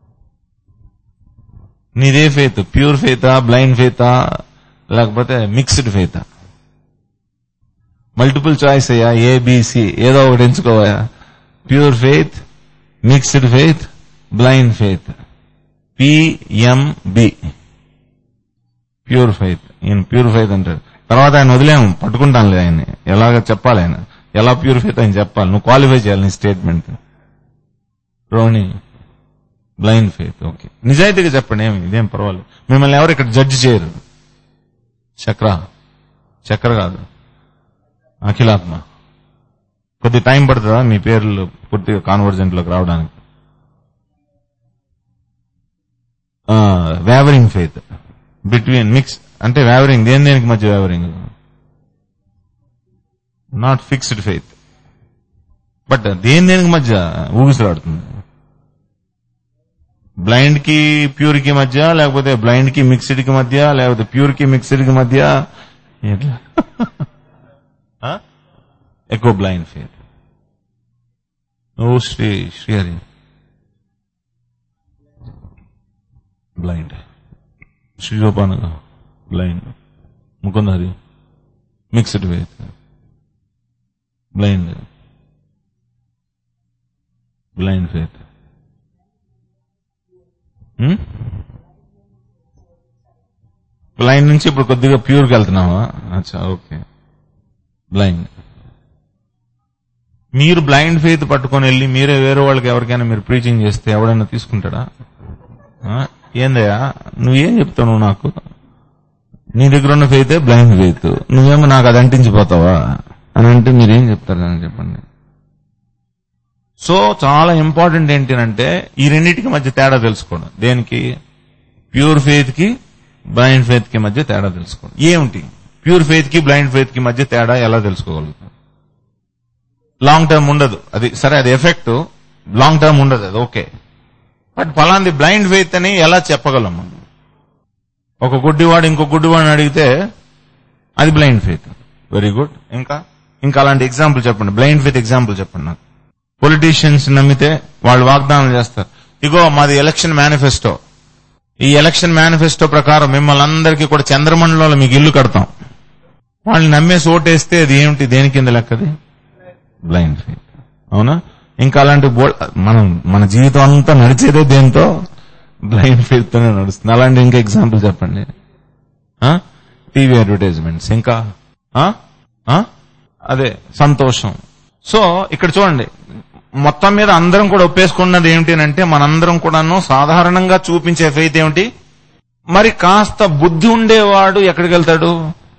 నీదే ఫెయిత్ ప్యూర్ ఫెయితా బ్లైండ్ ఫెయితా లేకపోతే మిక్స్డ్ ఫెయితా మల్టిపుల్ చాయిస్ అయ్యా ఏబిసి ఏదో ఒకటి ఎంచుకోవా pure faith mixed faith blind faith PMB pure faith ఈయన ప్యూర్ ఫెయిత్ అంటాడు తర్వాత ఆయన వదిలేము పట్టుకుంటానులే ఆయన ఎలాగ చెప్పాలి ఆయన ఎలా ప్యూర్ ఫెయిత్ ఆయన చెప్పాలి నువ్వు క్వాలిఫై చేయాలి నీ statement Rohini blind faith okay నిజాయితీగా చెప్పండి ఏమి ఇదేం పర్వాలేదు మిమ్మల్ని ఎవరు ఇక్కడ జడ్జి చేయరు చక్ర చక్ర కాదు అఖిలాత్మ కొద్ది టైం పడుతుందా మీ పేర్లు పూర్తిగా కాన్వర్జెంట్ లోకి రావడానికి వేవరింగ్ ఫెయిత్ బిట్వీన్ మిక్స్ అంటే వేవరింగ్ దేని దేనికి మధ్య wavering not fixed faith but దేని దేనికి మధ్య ఊగిసలాడుతుంది బ్లైండ్ కి ప్యూర్ కి మధ్య లేకపోతే బ్లైండ్ కి మిక్స్డ్ కి మధ్య లేకపోతే ప్యూర్ కి మిక్స్డ్ కి మధ్య ఎట్లా ఆ? ఎక్కువ బ్లైండ్ ఫెయిత్ ఓ శ్రీ శ్రీహరి బ్లైండ్ శ్రీజోపాన blind Mukundahari mixed faith blind blind faith blind నుంచి ఇప్పుడు కొద్దిగా ప్యూర్కి వెళ్తున్నావా అచ్చా ఓకే బ్లైండ్ మీరు బ్లైండ్ ఫెయిత్ పట్టుకొని వెళ్ళి మీరే వేరే వాళ్ళకి ఎవరికైనా మీరు ప్రీచింగ్ చేస్తే ఎవడైనా తీసుకుంటాడా ఆ? ఏందయ్యా నువ్వేం చెప్తావు నువ్వు నాకు నీ దగ్గర ఉన్న ఫెయితే బ్లైండ్ ఫెయిత్ నువ్వేమో నాకు అది అంటించిపోతావా అని అంటే మీరేం చెప్తారు అని చెప్పండి సో చాలా ఇంపార్టెంట్ ఏంటంటే ఈ రెండింటికి మధ్య తేడా తెలుసుకోవడం దేనికి ప్యూర్ ఫెయిత్ కి బ్లైండ్ ఫెయిత్ కి మధ్య తేడా తెలుసుకోవడం ఏమిటి ప్యూర్ ఫెయిత్ కి బ్లైండ్ ఫెయిత్ కి మధ్య తేడా ఎలా తెలుసుకోగలుగుతాం లాంగ్ టర్మ్ ఉండదు అది సరే అది ఎఫెక్ట్ లాంగ్ టర్మ్ ఉండదు అది ఓకే బట్ ఫలాంది బ్లైండ్ ఫెయిత్ అని ఎలా చెప్పగలం మనం ఒక గుడ్డివాడు ఇంకో గుడ్డివాడిని అడిగితే అది బ్లైండ్ ఫెయిత్ వెరీ గుడ్ ఇంకా ఇంకా అలాంటి ఎగ్జాంపుల్ చెప్పండి బ్లైండ్ ఫెయిత్ ఎగ్జాంపుల్ చెప్పండి నాకు పొలిటీషియన్స్ నమ్మితే వాళ్ళు వాగ్దానం చేస్తారు ఇగో మాది ఎలక్షన్ మేనిఫెస్టో ఈ ఎలక్షన్ మేనిఫెస్టో ప్రకారం మిమ్మల్ని అందరికీ కూడా చంద్రమండలంలో మీకు ఇల్లు కడతాం వాళ్ళని నమ్మేసి ఓటేస్తే అది ఏమిటి దేని కింద లెక్కది బ్లైండ్ ఫెయిత్ అవునా ఇంకా అలాంటి బోల్ మనం మన జీవితం అంతా నడిచేదే దేంతో బ్లైండ్ ఫెయిత్ తోనే నడుస్తుంది అలాంటి ఇంకా ఎగ్జాంపుల్ చెప్పండి టీవీ అడ్వర్టైజ్మెంట్స్ ఇంకా ఆ? ఆ? అదే సంతోషం సో ఇక్కడ చూడండి మొత్తం మీద అందరం కూడా ఒప్పేసుకున్నది ఏమిటి అంటే మనందరం కూడాను సాధారణంగా చూపించే ఫెయిత్ ఏమిటి మరి కాస్త బుద్ధి ఉండేవాడు ఎక్కడికి వెళ్తాడు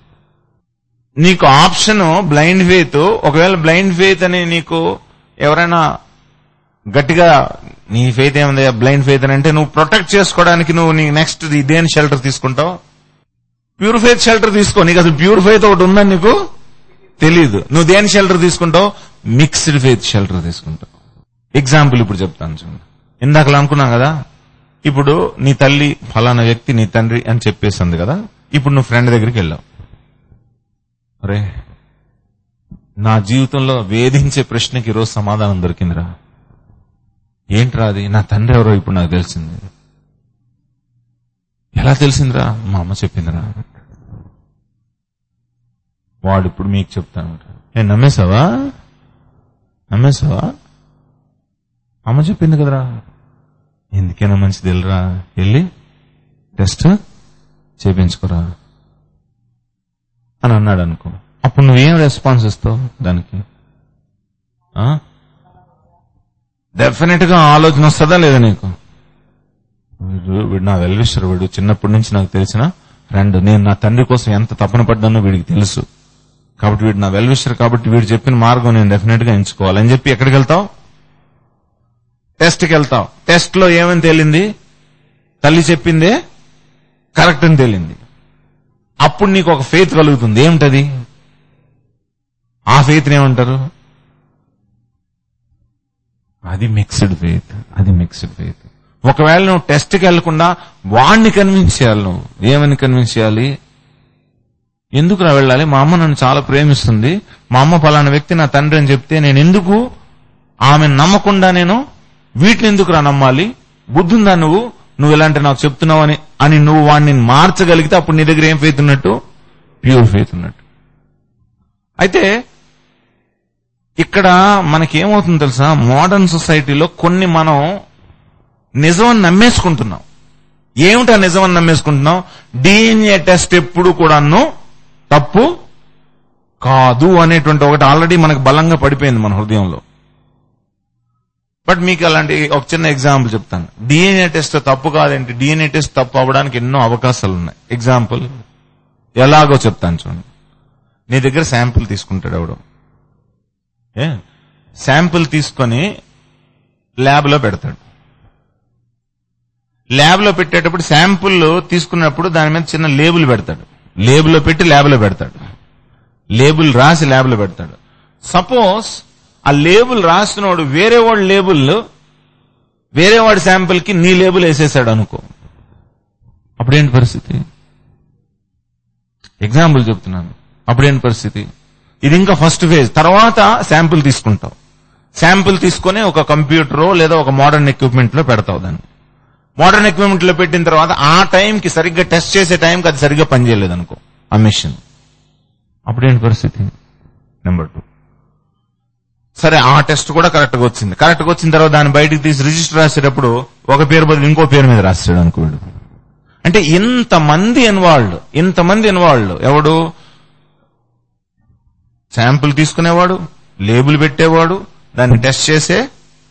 నీకు ఆప్షన్ బ్లైండ్ ఫెయిత్ ఒకవేళ బ్లైండ్ ఫెయిత్ అని నీకు ఎవరైనా గట్టిగా నీ ఫెయిత్ ఏముంది బ్లైండ్ ఫెయిత్ అని అంటే నువ్వు ప్రొటెక్ట్ చేసుకోవడానికి నువ్వు నీ నెక్స్ట్ దేని షెల్టర్ తీసుకుంటావు ప్యూర్ ఫెయిత్ షెల్టర్ తీసుకో నీకు అసలు ప్యూర్ ఫెయిత్ ఒకటి ఉందని నీకు తెలీదు నువ్వు దేని షెల్టర్ తీసుకుంటావు మిక్స్డ్ ఫెయిత్ షెల్టర్ తీసుకుంటావు ఎగ్జాంపుల్ ఇప్పుడు చెప్తాను చూడండి ఇందాకలా అనుకున్నాం కదా ఇప్పుడు నీ తల్లి ఫలానా వ్యక్తి నీ తండ్రి అని చెప్పేసింది కదా ఇప్పుడు నువ్వు ఫ్రెండ్ దగ్గరికి వెళ్ళావు అరే నా జీవితంలో వేధించే ప్రశ్నకి ఈరోజు సమాధానం దొరికిందిరా ఏంట్రా అది నా తండ్రి ఎవరో ఇప్పుడు నాకు తెలిసింది ఎలా తెలిసిందిరా మా అమ్మ చెప్పిందిరా వాడు ఇప్పుడు మీకు చెప్తాను ఏ నమ్మేశావా నమ్మేశావా అమ్మ చెప్పింది కదరా ఎందుకైనా మంచిది వెళ్ళరా వెళ్ళి టెస్ట్ చేపించుకోరా అని అన్నాడు అనుకో అప్పుడు నువ్వేం రెస్పాన్స్ ఇస్తావు దానికి డెఫినెట్ గా ఆలోచన వస్తుందా లేదా నీకు వీడు వీడు నా వెల్విషర్ వీడు చిన్నప్పటి నుంచి నాకు తెలిసిన ఫ్రెండ్ నేను నా తండ్రి కోసం ఎంత తపన పడ్డానో వీడికి తెలుసు కాబట్టి వీడు నా వెల్విషర్ కాబట్టి వీడు చెప్పిన మార్గం నేను డెఫినెట్ గా ఎంచుకోవాలి అని చెప్పి ఎక్కడికి వెళ్తావు టెస్ట్కి వెళ్తావు టెస్ట్ లో ఏమని తేలింది తల్లి చెప్పిందే కరెక్ట్ అని తేలింది అప్పుడు నీకు ఒక ఫెయిత్ కలుగుతుంది ఏమిటది ఆ ఫెయిత్ ఏమంటారు అది మిక్స్డ్ ఫెయిత్ అది మిక్స్డ్ ఫెయిత్ ఒకవేళ నువ్వు టెస్ట్కి వెళ్లకుండా వాణ్ణి కన్విన్స్ చేయాలి నువ్వు ఏమని కన్విన్స్ చేయాలి ఎందుకురా వెళ్ళాలి మా అమ్మ నన్ను చాలా ప్రేమిస్తుంది మా అమ్మ పలానా వ్యక్తి నా తండ్రి అని చెప్తే నేను ఎందుకు ఆమె నమ్మకుండా నేను వీటిని ఎందుకురా నమ్మాలి బుద్ధుందా నువ్వు నువ్వు ఇలాంటి నాకు చెప్తున్నావు అని అని నువ్వు వాడిని మార్చగలిగితే అప్పుడు నీ దగ్గర ఏం ఫెయిత్ ఉన్నట్టు ప్యూర్ ఫెయిత్ ఉన్నట్టు అయితే ఇక్కడ మనకేమవుతుంది తెలుసా మోడర్న్ సొసైటీలో కొన్ని మనం నిజమని నమ్మేసుకుంటున్నాం ఏమిటా నిజమని నమ్మేసుకుంటున్నాం డిఎన్ఏ టెస్ట్ ఎప్పుడు కూడాను తప్పు కాదు అనేటువంటి ఒకటి ఆల్రెడీ మనకు బలంగా పడిపోయింది మన హృదయంలో బట్ మీకు అలాంటి ఒక చిన్న ఎగ్జాంపుల్ చెప్తాను డిఎన్ఏ టెస్ట్ తప్పు కాదేంటి డిఎన్ఏ టెస్ట్ తప్పు అవ్వడానికి ఎన్నో అవకాశాలు ఉన్నాయి ఎగ్జాంపుల్ ఎలాగో చెప్తాను చూడండి నీ దగ్గర శాంపుల్ తీసుకుంటాడు ఎవడో ఏ శాంపుల్ తీసుకొని ల్యాబ్ లో పెడతాడు ల్యాబ్ లో పెట్టేటప్పుడు శాంపుల్ తీసుకున్నప్పుడు దాని మీద చిన్న లేబుల్ పెడతాడు లేబుల్ లో పెట్టి ల్యాబ్ లో పెడతాడు లేబుల్ రాసి ల్యాబ్ లో పెడతాడు సపోజ్ ఆ లేబుల్ రాసినోడు వేరే వాడి లేబుల్ వేరే వాడి శాంపుల్ కి నీ లేబుల్ వేసేసాడు అనుకో అప్పుడేంటి పరిస్థితి ఎగ్జాంపుల్ చెప్తున్నాను అప్పుడేంటి పరిస్థితి ఇది ఇంకా ఫస్ట్ ఫేజ్ తర్వాత శాంపుల్ తీసుకుంటావు శాంపుల్ తీసుకొని ఒక కంప్యూటర్ లేదా ఒక మోడర్న్ ఎక్విప్మెంట్ లో పెడతావు దాన్ని మోడర్న్ ఎక్విప్మెంట్ లో పెట్టిన తర్వాత ఆ టైంకి సరిగ్గా టెస్ట్ చేసే టైంకి అది సరిగ్గా పనిచేయలేదు అనుకో ఆ మిషన్ అప్పుడేంటి పరిస్థితి నెంబర్ టూ సరే ఆ టెస్ట్ కూడా కరెక్ట్ గా వచ్చింది కరెక్ట్ గా వచ్చిన తర్వాత దాన్ని బయటికి తీసి రిజిస్టర్ రాసేటప్పుడు ఒక పేరు బదులు ఇంకో పేరు మీద రాసాడు అనుకో వీడు అంటే ఇంతమంది ఇన్వాల్వ్డ్ ఇంతమంది ఇన్వాల్వ్డ్ ఎవడు శాంపుల్ తీసుకునేవాడు లేబుల్ పెట్టేవాడు దాన్ని టెస్ట్ చేసే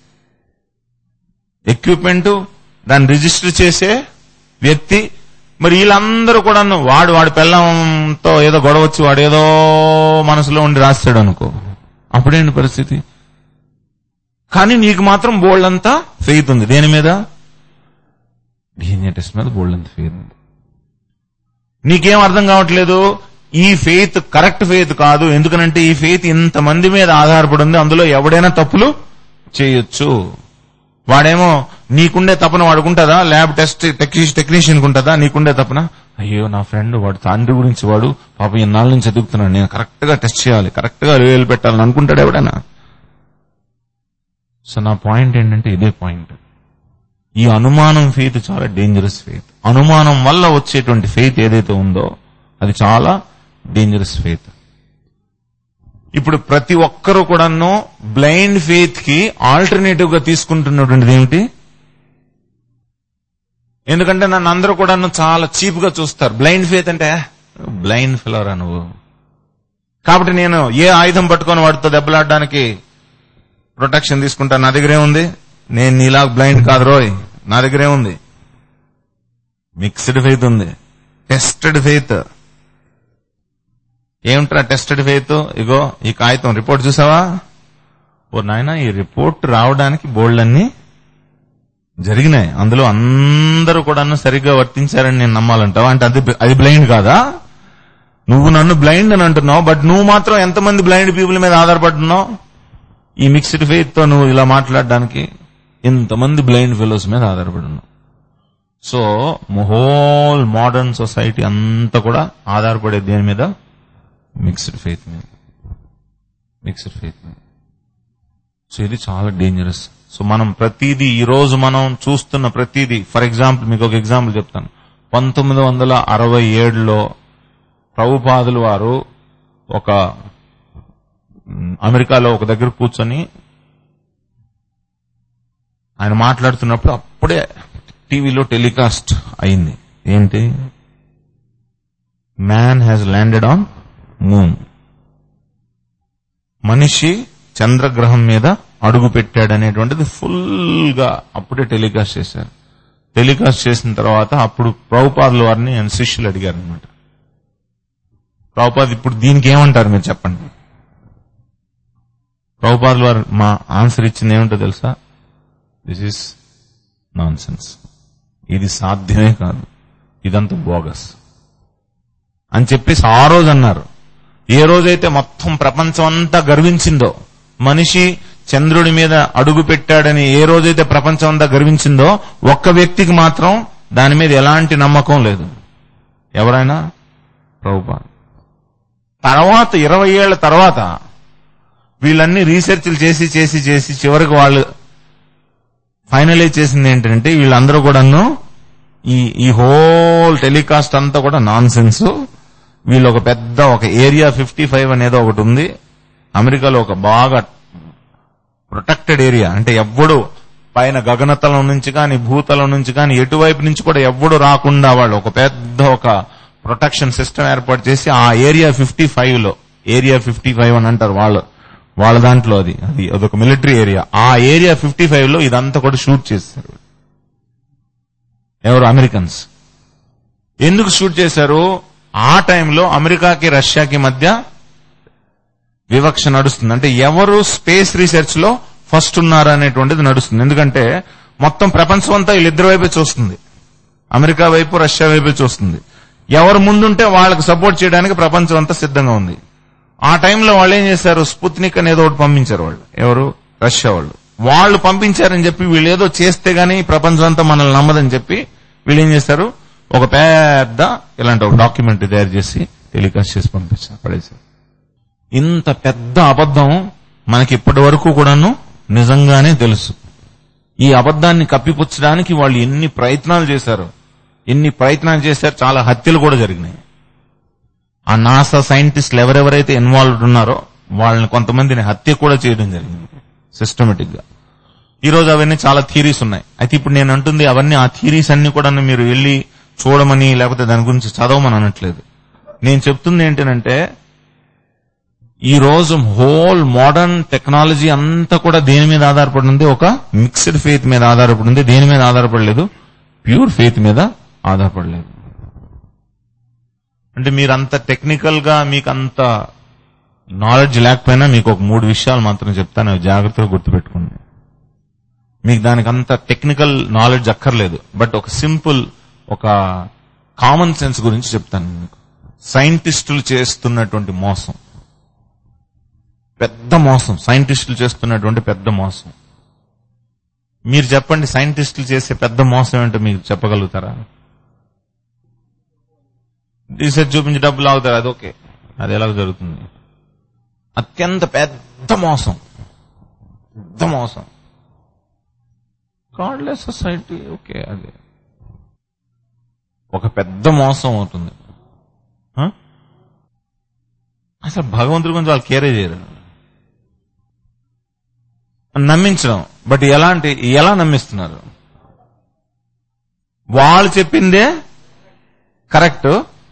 ఎక్విప్మెంట్ దాన్ని రిజిస్టర్ చేసే వ్యక్తి మరి వీళ్ళందరూ కూడా వాడు వాడి పిల్లంతో ఏదో గొడవ వచ్చి వాడు ఏదో మనసులో ఉండి రాస్తాడు అనుకో అప్పుడేంటి పరిస్థితి కానీ నీకు మాత్రం బోల్డ్ అంతా ఫెయిత్ ఉంది దేని మీద డిఎన్ఏ టెస్ట్ మీద బోల్డ్ అంత ఫెయిత్ ఉంది నీకేం అర్థం కావట్లేదు ఈ ఫెయిత్ కరెక్ట్ ఫెయిత్ కాదు ఎందుకనంటే ఈ ఫెయిత్ ఇంతమంది మీద ఆధారపడి ఉంది అందులో ఎవడైనా తప్పులు చేయొచ్చు వాడేమో నీకుండే తపన వాడుకుంటుందా ల్యాబ్ టెస్ట్ టెక్నీషియన్ ఉంటుందా నీకుండే తపన అయ్యో నా ఫ్రెండ్ వాడు తండ్రి గురించి వాడు పాప ఇన్నాళ్ళ నుంచి ఎదుగుతున్నాడు నేను కరెక్ట్ గా టెస్ట్ చేయాలి కరెక్ట్ గా వేలు పెట్టాలని అనుకుంటాడు ఎవడైనా సో నా పాయింట్ ఏంటంటే ఇదే పాయింట్ ఈ అనుమానం ఫెయిత్ చాలా డేంజరస్ ఫెయిత్ అనుమానం వల్ల వచ్చేటువంటి ఫెయిత్ ఏదైతే ఉందో అది చాలా డేంజరస్ ఫెయిత్ ఇప్పుడు ప్రతి ఒక్కరూ కూడాను బ్లైండ్ ఫెయిత్ కి ఆల్టర్నేటివ్ గా తీసుకుంటున్నటువంటిది ఏమిటి ఎందుకంటే నన్ను అందరూ కూడాను చాలా చీప్ గా చూస్తారు బ్లైండ్ ఫెయిత్ అంటే బ్లైండ్ ఫిలవరా నువ్వు కాబట్టి నేను ఏ ఆయుధం పట్టుకొని వాడితో దెబ్బలాడడానికి ప్రొటెక్షన్ తీసుకుంటా నా దగ్గరే ఉంది నేను నీలా బ్లైండ్ కాదు రోయ్ నా దగ్గరే ఉంది మిక్స్డ్ ఫెయిత్ ఉంది టెస్టెడ్ ఫెయిత్ ఏమిట్రా టెస్టెడ్ ఫెయిత్ ఇగో ఈ కాగితం రిపోర్ట్ చూసావా ఓ నాయన ఈ రిపోర్ట్ రావడానికి బోల్డ్ అన్ని జరిగినాయి అందులో అందరూ కూడా సరిగ్గా వర్తించారని నేను నమ్మాలంటావా అంటే అది అది బ్లైండ్ కాదా నువ్వు నన్ను బ్లైండ్ అని అంటున్నావు బట్ నువ్వు మాత్రం ఎంతమంది బ్లైండ్ పీపుల్ మీద ఆధారపడుతున్నావు ఈ మిక్స్డ్ ఫెయిత్ తో నువ్వు ఇలా మాట్లాడడానికి ఇంతమంది బ్లైండ్ ఫెలోస్ మీద ఆధారపడి ఉన్నావు సో హోల్ మోడర్న్ సొసైటీ అంతా కూడా ఆధారపడే దేని మీద మిక్స్డ్ ఫెయిత్ మీద మిక్స్డ్ ఫెయిత్ సో ఇది చాలా డేంజరస్ సో మనం ప్రతిదీ ఈ రోజు మనం చూస్తున్న ప్రతిదీ ఫర్ ఎగ్జాంపుల్ మీకు ఒక ఎగ్జాంపుల్ చెప్తాను పంతొమ్మిది వందల అరవై ఏడులో ప్రభుపాదులు వారు ఒక మ్, అమెరికాలో ఒక దగ్గర కూర్చొని ఆయన మాట్లాడుతున్నప్పుడు అప్పుడే టీవీలో టెలికాస్ట్ అయింది ఏంటి man has landed on moon మనిషి చంద్రగ్రహం మీద అడుగు పెట్టాడనేటువంటిది ఫుల్ గా అప్పుడే టెలికాస్ట్ చేశారు టెలికాస్ట్ చేసిన తర్వాత అప్పుడు ప్రభుపాదుల వారిని ఆయన శిష్యులు అడిగారు అనమాట ప్రభుపాద్ ఇప్పుడు దీనికి ఏమంటారు మీరు చెప్పండి ప్రభుపాదుల వారు మా ఆన్సర్ ఇచ్చింది ఏమిటో తెలుసా దిస్ ఇస్ నాన్ ఇది సాధ్యమే కాదు ఇదంతా బోగస్ అని చెప్పేసి ఆ రోజు అన్నారు ఏ రోజైతే మొత్తం ప్రపంచం అంతా గర్వించిందో మనిషి చంద్రుడి మీద అడుగు పెట్టాడని ఏ రోజైతే ప్రపంచం అంతా గర్వించిందో ఒక్క వ్యక్తికి మాత్రం దాని మీద ఎలాంటి నమ్మకం లేదు ఎవరైనా ప్రభుపాద్ తర్వాత ఇరవై ఏళ్ల తర్వాత వీళ్ళన్ని రీసెర్చ్లు చేసి చేసి చేసి చివరికి వాళ్ళు ఫైనలైజ్ చేసింది ఏంటంటే వీళ్ళందరూ కూడాను ఈ ఈ హోల్ టెలికాస్ట్ అంతా కూడా నాన్ సెన్స్ వీళ్ళు ఒక పెద్ద ఒక ఏరియా ఫిఫ్టీ ఫైవ్ అనేది ఒకటి ఉంది అమెరికాలో ఒక బాగా ప్రొటెక్టెడ్ ఏరియా అంటే ఎవ్వడు పైన గగనతలం నుంచి కానీ భూతలం నుంచి కానీ ఎటువైపు నుంచి కూడా ఎవ్వడు రాకుండా వాళ్ళు ఒక పెద్ద ఒక ప్రొటెక్షన్ సిస్టమ్ ఏర్పాటు చేసి ఆ ఏరియా ఫిఫ్టీ ఫైవ్ లో ఏరియా ఫిఫ్టీ ఫైవ్ అని అంటారు వాళ్ళు వాళ్ళ దాంట్లో అది అది అదొక మిలిటరీ ఏరియా ఆ ఏరియా ఫిఫ్టీ ఫైవ్ లో ఇదంతా కూడా షూట్ చేశారు ఎవరు అమెరికన్స్ ఎందుకు షూట్ చేశారు ఆ టైంలో అమెరికాకి రష్యాకి మధ్య వివక్ష నడుస్తుంది అంటే ఎవరు స్పేస్ రీసెర్చ్ లో ఫస్ట్ ఉన్నారు అనేటువంటిది నడుస్తుంది ఎందుకంటే మొత్తం ప్రపంచం అంతా వీళ్ళిద్దరి వైపే చూస్తుంది అమెరికా వైపు రష్యా వైపు చూస్తుంది ఎవరు ముందుంటే వాళ్ళకి సపోర్ట్ చేయడానికి ప్రపంచం అంతా సిద్ధంగా ఉంది ఆ టైంలో వాళ్ళు ఏం చేశారు స్పుత్నిక్ అనేది ఒకటి పంపించారు వాళ్ళు ఎవరు రష్యా వాళ్ళు వాళ్ళు పంపించారని చెప్పి వీళ్ళు ఏదో చేస్తే గానీ ప్రపంచం అంతా మనల్ని నమ్మదని చెప్పి వీళ్ళు ఏం చేశారు ఒక పెద్ద ఇలాంటి ఒక డాక్యుమెంట్ తయారు చేసి టెలికాస్ట్ చేసి పంపించారు పడేశారు ఇంత పెద్ద అబద్ధం మనకి ఇప్పటి వరకు కూడాను నిజంగానే తెలుసు ఈ అబద్ధాన్ని కప్పిపుచ్చడానికి వాళ్ళు ఎన్ని ప్రయత్నాలు చేశారు ఎన్ని ప్రయత్నాలు చేశారు చాలా హత్యలు కూడా జరిగినాయి ఆ నాసా సైంటిస్టులు ఎవరెవరైతే ఇన్వాల్వ్డ్ ఉన్నారో వాళ్ళని కొంతమందిని హత్య కూడా చేయడం జరిగింది సిస్టమేటిక్ గా ఈ రోజు అవన్నీ చాలా థీరీస్ ఉన్నాయి అయితే ఇప్పుడు నేను అంటుంది అవన్నీ ఆ థీరీస్ అన్ని కూడా మీరు వెళ్ళి చూడమని లేకపోతే దాని గురించి చదవమని అనట్లేదు నేను చెప్తుంది ఏంటంటే ఈ రోజు హోల్ మోడర్న్ టెక్నాలజీ అంతా కూడా దేని మీద ఆధారపడి ఉంది ఒక మిక్స్డ్ ఫెయిత్ మీద ఆధారపడి ఉంది దేని మీద ఆధారపడలేదు ప్యూర్ ఫెయిత్ మీద ఆధారపడలేదు అంటే మీరు అంత టెక్నికల్ గా మీకు అంత నాలెడ్జ్ లేకపోయినా మీకు ఒక మూడు విషయాలు మాత్రం చెప్తాను అవి జాగ్రత్తగా గుర్తుపెట్టుకోండి మీకు దానికి అంత టెక్నికల్ నాలెడ్జ్ అక్కర్లేదు బట్ ఒక సింపుల్ ఒక కామన్ సెన్స్ గురించి చెప్తాను మీకు సైంటిస్టులు చేస్తున్నటువంటి మోసం పెద్ద మోసం సైంటిస్టులు చేస్తున్నటువంటి పెద్ద మోసం మీరు చెప్పండి సైంటిస్టులు చేసే పెద్ద మోసం ఏంటో మీకు చెప్పగలుగుతారా రీసెర్చ్ చూపించి డబ్బులు ఆగుతారు అది ఓకే అది ఎలా జరుగుతుంది అత్యంత పెద్ద మోసం పెద్ద మోసం గాడ్లెస్ సొసైటీ ఓకే అదే ఒక పెద్ద మోసం అవుతుంది ఆ? అసలు భగవంతుడి గురించి వాళ్ళు కేరే చేయరు నమ్మించడం బట్ ఎలాంటి ఎలా నమ్మిస్తున్నారు వాళ్ళు చెప్పిందే కరెక్ట్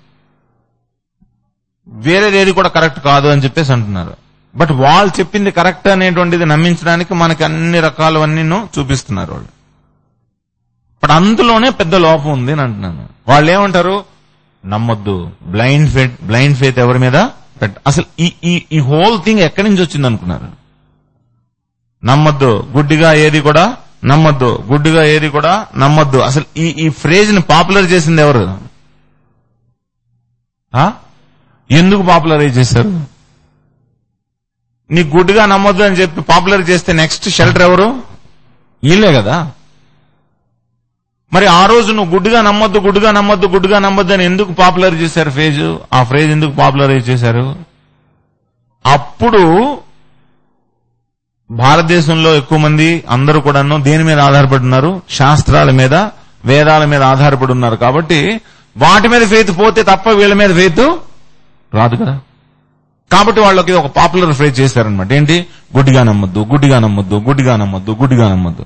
వేరేది ఏది కూడా కరెక్ట్ కాదు అని చెప్పేసి అంటున్నారు బట్ వాళ్ళు చెప్పింది కరెక్ట్ అనేటువంటిది నమ్మించడానికి మనకి అన్ని రకాలవన్నీ చూపిస్తున్నారు వాళ్ళు బట్ అందులోనే పెద్ద లోపం ఉంది అని అంటున్నాను వాళ్ళు ఏమంటారు నమ్మొద్దు బ్లైండ్ ఫేత్ బ్లైండ్ ఫేత్ ఎవరి మీద పెట్ట అసలు ఈ ఈ ఈ హోల్ థింగ్ ఎక్కడి నుంచి వచ్చింది అనుకున్నారు నమ్మొద్దు గుడ్డిగా ఏది కూడా నమ్మొద్దు గుడ్డిగా ఏది కూడా నమ్మొద్దు అసలు ఈ ఈ ఫ్రేజ్ ని పాపులర్ చేసింది ఎవరు ఆ? ఎందుకు పాపులరైజ్ చేశారు నీ గుడ్డిగా నమ్మొద్దు అని చెప్పి పాపులర్ చేస్తే నెక్స్ట్ షెల్టర్ ఎవరు వీళ్ళే కదా మరి ఆ రోజు నువ్వు గుడ్డుగా నమ్మొద్దు గుడ్డుగా నమ్మొద్దు గుడ్డుగా నమ్మొద్దు అని ఎందుకు పాపులర్ చేశారు ఫేజ్ ఆ ఫ్రేజ్ ఎందుకు పాపులరైజ్ చేశారు అప్పుడు భారతదేశంలో ఎక్కువ మంది అందరూ కూడాను దేని మీద ఆధారపడి ఉన్నారు శాస్త్రాల మీద వేదాల మీద ఆధారపడి ఉన్నారు కాబట్టి వాటి మీద ఫెయిత్ పోతే తప్ప వీళ్ళ మీద ఫెయిత్ రాదు కదా కాబట్టి వాళ్ళకి ఒక పాపులర్ ఫ్రేజ్ చేశారనమాట ఏంటి గుడ్డిగా నమ్మొద్దు గుడ్డిగా నమ్మొద్దు గుడ్డిగా నమ్మొద్దు గుడ్డిగా నమ్మొద్దు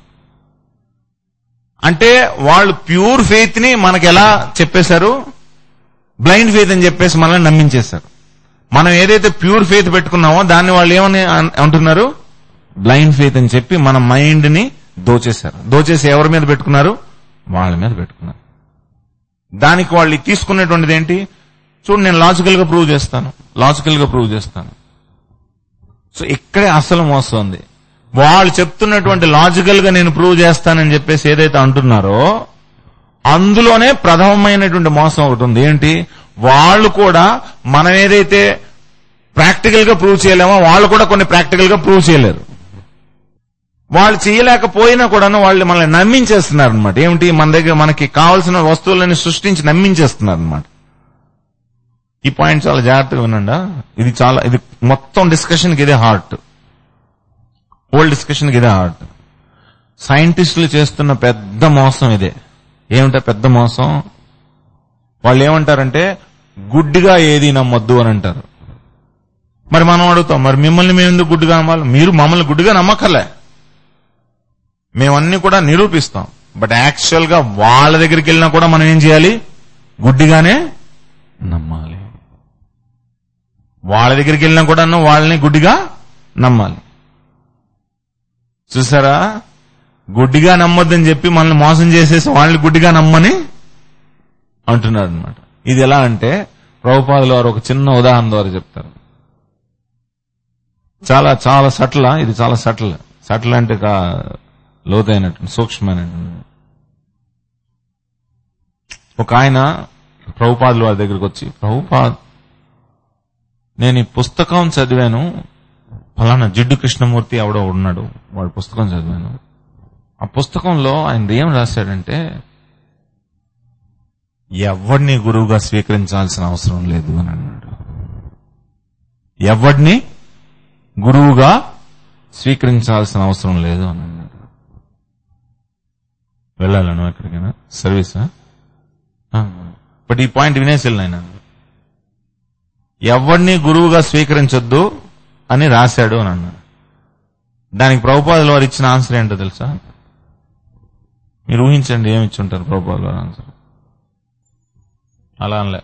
అంటే వాళ్ళు ప్యూర్ ఫెయిత్ ని మనకి ఎలా చెప్పేశారు బ్లైండ్ ఫెయిత్ అని చెప్పేసి మనల్ని నమ్మించేశారు మనం ఏదైతే ప్యూర్ ఫెయిత్ పెట్టుకున్నామో దాన్ని వాళ్ళు ఏమని అన్- అంటున్నారు బ్లైండ్ ఫెయిత్ అని చెప్పి మన మైండ్ ని దోచేశారు దోచేసి ఎవరి మీద పెట్టుకున్నారు వాళ్ళ మీద పెట్టుకున్నారు దానికి వాళ్ళు తీసుకునేటువంటిది ఏంటి చూడు నేను లాజికల్ గా ప్రూవ్ చేస్తాను లాజికల్ గా ప్రూవ్ చేస్తాను సో ఇక్కడే అసలు మోసం ఉంది వాళ్ళు చెప్తున్నటువంటి లాజికల్ గా నేను ప్రూవ్ చేస్తానని చెప్పేసి ఏదైతే అంటున్నారో అందులోనే ప్రథమమైనటువంటి మోసం ఒకటి ఉంది ఏంటి వాళ్ళు కూడా మనం ఏదైతే ప్రాక్టికల్ గా ప్రూవ్ చేయలేమో వాళ్ళు కూడా కొన్ని ప్రాక్టికల్ గా ప్రూవ్ చేయలేరు వాళ్ళు చేయలేకపోయినా కూడాను వాళ్ళు మనల్ని నమ్మించేస్తున్నారు అనమాట ఏమిటి మన దగ్గర మనకి కావాల్సిన వస్తువులని సృష్టించి నమ్మించేస్తున్నారు అనమాట ఈ పాయింట్ చాలా జాగ్రత్తగా వినండా ఇది చాలా ఇది మొత్తం డిస్కషన్ కి ఇదే హార్ట్ ఓల్డ్ డిస్కషన్ కి ఇదే హార్ట్ సైంటిస్టులు చేస్తున్న పెద్ద మోసం ఇదే ఏమిటా పెద్ద మోసం వాళ్ళు ఏమంటారంటే గుడ్డిగా ఏది నమ్మొద్దు అని అంటారు మరి మనం అడుగుతాం మరి మిమ్మల్ని మేము ఎందుకు గుడ్డిగా నమ్మాలి మీరు మమ్మల్ని గుడ్డిగా నమ్మకలే మేమన్నీ కూడా నిరూపిస్తాం బట్ యాక్చువల్ గా వాళ్ళ దగ్గరికి వెళ్ళినా కూడా మనం ఏం చేయాలి గుడ్డిగానే నమ్మాలి వాళ్ళ దగ్గరికి వెళ్ళినా కూడా వాళ్ళని గుడ్డిగా నమ్మాలి చూసారా గుడ్డిగా నమ్మొద్దని చెప్పి మనల్ని మోసం చేసేసి వాళ్ళని గుడ్డిగా నమ్మని అంటున్నారు అనమాట ఇది ఎలా అంటే ప్రభుపాదుల వారు ఒక చిన్న ఉదాహరణ ద్వారా చెప్తారు చాలా చాలా సట్ల ఇది చాలా సట్ల సట్ల అంటే కా- లోతైనటువంటి సూక్ష్మమైనటువంటి ఒక ఆయన ప్రభుపాదుల వారి దగ్గరికి వచ్చి ప్రభుపాద్ నేను ఈ పుస్తకం చదివాను ఫలానా జిడ్డు కృష్ణమూర్తి ఎవడో ఉన్నాడు వాడు పుస్తకం చదివాను ఆ పుస్తకంలో ఆయన ఏం రాశాడంటే ఎవడిని గురువుగా స్వీకరించాల్సిన అవసరం లేదు అని అన్నాడు ఎవడిని గురువుగా స్వీకరించాల్సిన అవసరం లేదు అని అన్నాడు వెళ్ళాలను ఎక్కడికైనా సర్వీసా బట్ ఈ పాయింట్ వినేసి వెళ్ళిన ఎవరిని గురువుగా స్వీకరించొద్దు అని రాశాడు అని అన్నాడు దానికి ప్రభుపాదుల వారు ఇచ్చిన ఆన్సర్ ఏంటో తెలుసా మీరు ఊహించండి ఏమి ఇచ్చుంటారు ప్రభుపాదుల వారు ఆన్సర్ అలా అనలే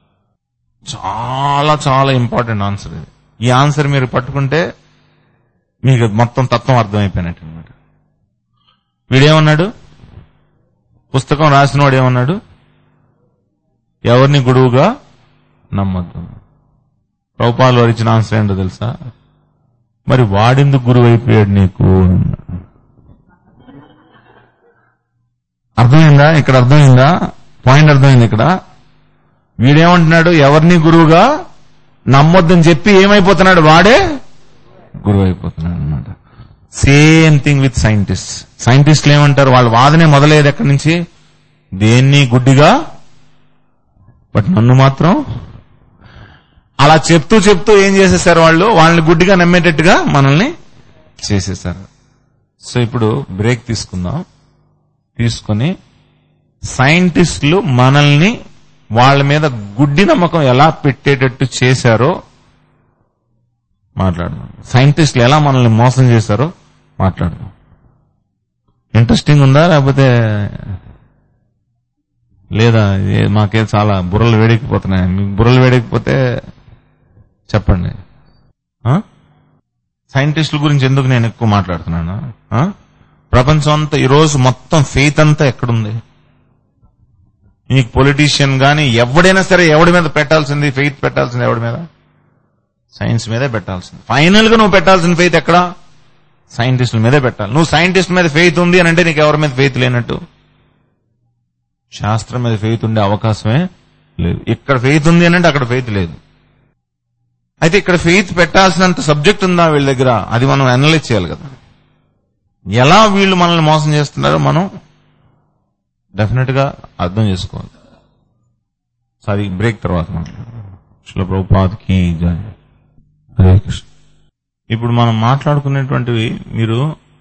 చాలా చాలా ఇంపార్టెంట్ ఆన్సర్ ఇది ఈ ఆన్సర్ మీరు పట్టుకుంటే మీకు మొత్తం తత్వం అర్థమైపోయినట్టు అనమాట వీడేమన్నాడు పుస్తకం రాసినవాడు ఏమన్నాడు ఎవరిని గురువుగా నమ్మద్దు ప్రభుపాలు వారు ఇచ్చిన ఆన్సర్ ఏంటో తెలుసా మరి వాడెందుకు గురువు అయిపోయాడు నీకు అర్థమైందా ఇక్కడ అర్థమైందా పాయింట్ అర్థమైంది ఇక్కడ వీడేమంటున్నాడు ఎవరిని గురువుగా నమ్మొద్దని చెప్పి ఏమైపోతున్నాడు వాడే గురువు అయిపోతున్నాడు అనమాట సేమ్ థింగ్ విత్ సైంటిస్ట్ సైంటిస్టులు ఏమంటారు వాళ్ళ వాదనే మొదలయ్యేది ఎక్కడి నుంచి దేన్ని గుడ్డిగా బట్ నన్ను మాత్రం అలా చెప్తూ చెప్తూ ఏం చేసేసారు వాళ్ళు వాళ్ళని గుడ్డిగా నమ్మేటట్టుగా మనల్ని చేసేసారు సో ఇప్పుడు బ్రేక్ తీసుకుందాం తీసుకొని సైంటిస్టులు మనల్ని వాళ్ళ మీద గుడ్డి నమ్మకం ఎలా పెట్టేటట్టు చేశారో మాట్లాడదాం సైంటిస్టులు ఎలా మనల్ని మోసం చేశారో మాట్లాడదాం ఇంట్రెస్టింగ్ ఉందా లేకపోతే లేదా ఏ- మాకే చాలా బుర్రలు వేడెక్కిపోతున్నాయి మీకు బుర్రలు వేడెక్కిపోతే చెప్పండి ఆ? సైంటిస్టుల గురించి ఎందుకు నేను ఎక్కువ మాట్లాడుతున్నాను ఆ? ప్రపంచం అంతా ఈరోజు మొత్తం ఫెయిత్ అంతా ఎక్కడుంది మీకు పొలిటీషియన్ గాని ఎవడైనా సరే ఎవడి మీద పెట్టాల్సింది ఫెయిత్ పెట్టాల్సింది ఎవడి మీద సైన్స్ మీదే పెట్టాల్సింది ఫైనల్ గా నువ్వు పెట్టాల్సిన ఫెయిత్ ఎక్కడ సైంటిస్టుల మీదే పెట్టాలి నువ్వు సైంటిస్ట్ మీద ఫెయిత్ ఉంది అని అంటే నీకు ఎవరి మీద ఫెయిత్ లేనట్టు శాస్త్రం మీద ఫెయిత్ ఉండే అవకాశమే లేదు ఇక్కడ ఫెయిత్ ఉంది అని అంటే అక్కడ ఫెయిత్ లేదు అయితే ఇక్కడ ఫెయిత్ పెట్టాల్సినంత సబ్జెక్ట్ ఉందా వీళ్ళ దగ్గర అది మనం అనలైజ్ చేయాలి కదా ఎలా వీళ్ళు మనల్ని మోసం చేస్తున్నారో మనం డెఫినెట్ గా అర్థం చేసుకోవాలి సో అది బ్రేక్ తర్వాత మనం శిల ప్రభుపాద్ కి జై హరే కృష్ణ ఇప్పుడు మనం మాట్లాడుకునేటువంటివి మీరు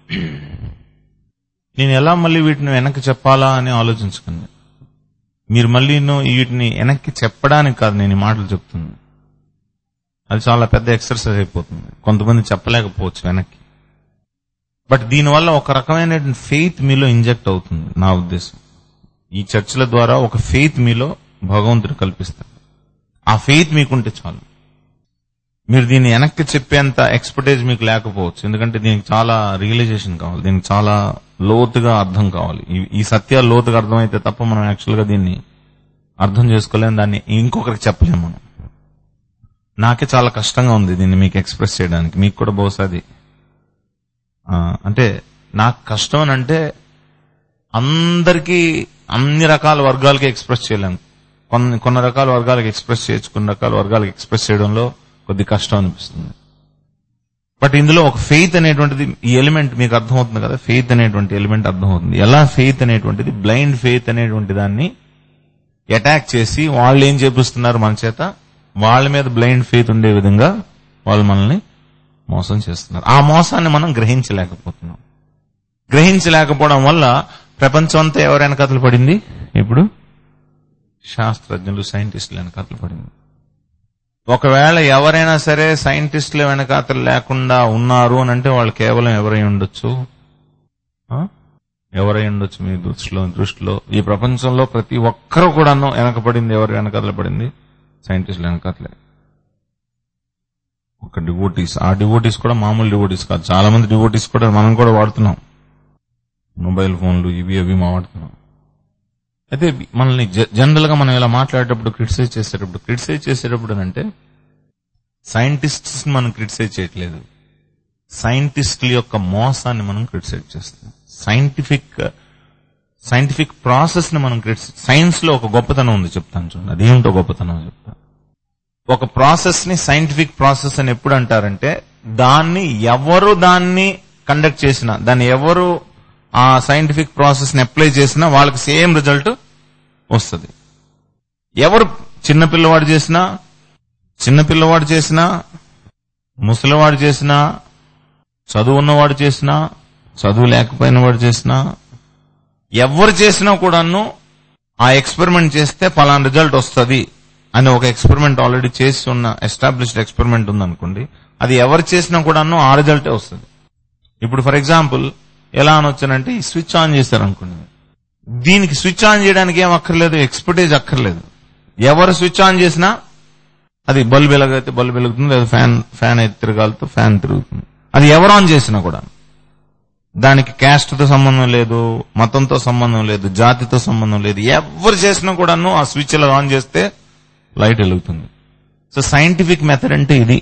నేను ఎలా మళ్ళీ వీటిని వెనక్కి చెప్పాలా అని ఆలోచించుకుంది మీరు మళ్ళీ ఎన్నో వీటిని వెనక్కి చెప్పడానికి కాదు నేను ఈ మాటలు చెప్తుంది అది చాలా పెద్ద ఎక్సర్సైజ్ అయిపోతుంది కొంతమంది చెప్పలేకపోవచ్చు వెనక్కి బట్ దీనివల్ల ఒక రకమైన ఫెయిత్ మీలో ఇంజెక్ట్ అవుతుంది నా ఉద్దేశం ఈ చర్చల ద్వారా ఒక ఫెయిత్ మీలో భగవంతుడు కల్పిస్తాడు ఆ ఫెయిత్ మీకుంటే చాలు మీరు దీన్ని వెనక్కి చెప్పేంత ఎక్స్పర్టైజ్ మీకు లేకపోవచ్చు ఎందుకంటే దీనికి చాలా రియలైజేషన్ కావాలి దీనికి చాలా లోతుగా అర్థం కావాలి ఈ- ఈ సత్యాలు లోతుగా అర్థమైతే తప్ప మనం యాక్చువల్ గా దీన్ని అర్థం చేసుకోలేం దాన్ని ఇంకొకరికి చెప్పలేము మనం నాకే చాలా కష్టంగా ఉంది దీన్ని మీకు ఎక్స్ప్రెస్ చేయడానికి మీకు కూడా బహుశా అది ఆ, అంటే నాకు కష్టం అని అంటే అందరికీ అన్ని రకాల వర్గాలకి ఎక్స్ప్రెస్ చేయలేము కొన్ని కొన్ని రకాల వర్గాలకు ఎక్స్ప్రెస్ చేయొచ్చు కొన్ని రకాల వర్గాలకు ఎక్స్ప్రెస్ చేయడంలో కొద్ది కష్టం అనిపిస్తుంది బట్ ఇందులో ఒక ఫెయిత్ అనేటువంటిది ఈ ఎలిమెంట్ మీకు అర్థమవుతుంది కదా ఫెయిత్ అనేటువంటి ఎలిమెంట్ అర్థమవుతుంది ఎలా ఫెయిత్ అనేటువంటిది బ్లైండ్ ఫెయిత్ అనేటువంటి దాన్ని అటాక్ చేసి వాళ్ళు ఏం చేపిస్తున్నారు మన చేత వాళ్ళ మీద బ్లైండ్ ఫెయిత్ ఉండే విధంగా వాళ్ళు మనల్ని మోసం చేస్తున్నారు ఆ మోసాన్ని మనం గ్రహించలేకపోతున్నాం గ్రహించలేకపోవడం వల్ల ప్రపంచం అంతా ఎవరి వెనకాతలు పడింది ఇప్పుడు శాస్త్రజ్ఞులు సైంటిస్టులు వెనకాతలు పడింది ఒకవేళ ఎవరైనా సరే సైంటిస్టులు వెనకాతలు లేకుండా ఉన్నారు అని అంటే వాళ్ళు కేవలం ఎవరై ఉండొచ్చు ఆ? ఎవరై ఉండొచ్చు మీ దృష్టిలో దృష్టిలో ఈ ప్రపంచంలో ప్రతి ఒక్కరు కూడాను వెనకబడింది ఎవరు వెనకాతలు పడింది సైంటిస్టులు వెనకాతలే ఒక డివోటీస్ ఆ డివోటీస్ కూడా మామూలు డివోటీస్ కాదు చాలా మంది డివోటీస్ కూడా మనం కూడా వాడుతున్నాం మొబైల్ ఫోన్లు ఇవి అవి మా వాడుతున్నాం అయితే మనల్ని జనరల్ గా మనం ఇలా మాట్లాడేటప్పుడు క్రిటిసైజ్ చేసేటప్పుడు క్రిటిసైజ్ చేసేటప్పుడు అంటే సైంటిస్ట్స్ మనం క్రిటిసైజ్ చేయట్లేదు సైంటిస్టుల యొక్క మోసాన్ని మనం క్రిటిసైజ్ చేస్తాం సైంటిఫిక్ సైంటిఫిక్ ప్రాసెస్ ని మనం క్రిటిసైజ్ సైన్స్ లో ఒక గొప్పతనం ఉంది చెప్తాను చూడండి అదేమిటో గొప్పతనం చెప్తాను ఒక ప్రాసెస్ ని సైంటిఫిక్ ప్రాసెస్ అని ఎప్పుడు అంటారంటే దాన్ని ఎవరు దాన్ని కండక్ట్ చేసినా దాన్ని ఎవరు ఆ సైంటిఫిక్ ప్రాసెస్ ని అప్లై చేసినా వాళ్ళకి సేమ్ రిజల్ట్ వస్తుంది ఎవరు చిన్న పిల్లవాడు చేసినా చిన్న పిల్లవాడు చేసినా ముసలివాడు చేసినా చదువు ఉన్నవాడు చేసినా చదువు లేకపోయిన వాడు చేసినా ఎవరు చేసినా కూడాను ఆ ఎక్స్పెరిమెంట్ చేస్తే పలానా రిజల్ట్ వస్తుంది అని ఒక ఎక్స్పెరిమెంట్ ఆల్రెడీ చేసి ఉన్న ఎస్టాబ్లిష్డ్ ఎక్స్పెరిమెంట్ ఉందనుకోండి అది ఎవరు చేసినా కూడాను ఆ రిజల్టే వస్తుంది ఇప్పుడు ఫర్ ఎగ్జాంపుల్ ఎలా అనొచ్చానంటే ఈ స్విచ్ ఆన్ చేశారనుకోండి దీనికి స్విచ్ ఆన్ చేయడానికి ఏం అక్కర్లేదు ఎక్స్పర్టైజ్ అక్కర్లేదు ఎవరు స్విచ్ ఆన్ చేసినా అది బల్బ్ ఎలాగైతే బల్బ్ వెలుగుతుంది లేదా ఫ్యాన్ ఫ్యాన్ అయితే తిరగాలతో ఫ్యాన్ తిరుగుతుంది అది ఎవరు ఆన్ చేసినా కూడా దానికి క్యాస్ట్ తో సంబంధం లేదు మతంతో సంబంధం లేదు జాతితో సంబంధం లేదు ఎవరు చేసినా కూడాను ఆ స్విచ్ ఇలా ఆన్ చేస్తే లైట్ వెలుగుతుంది సో సైంటిఫిక్ మెథడ్ అంటే ఇది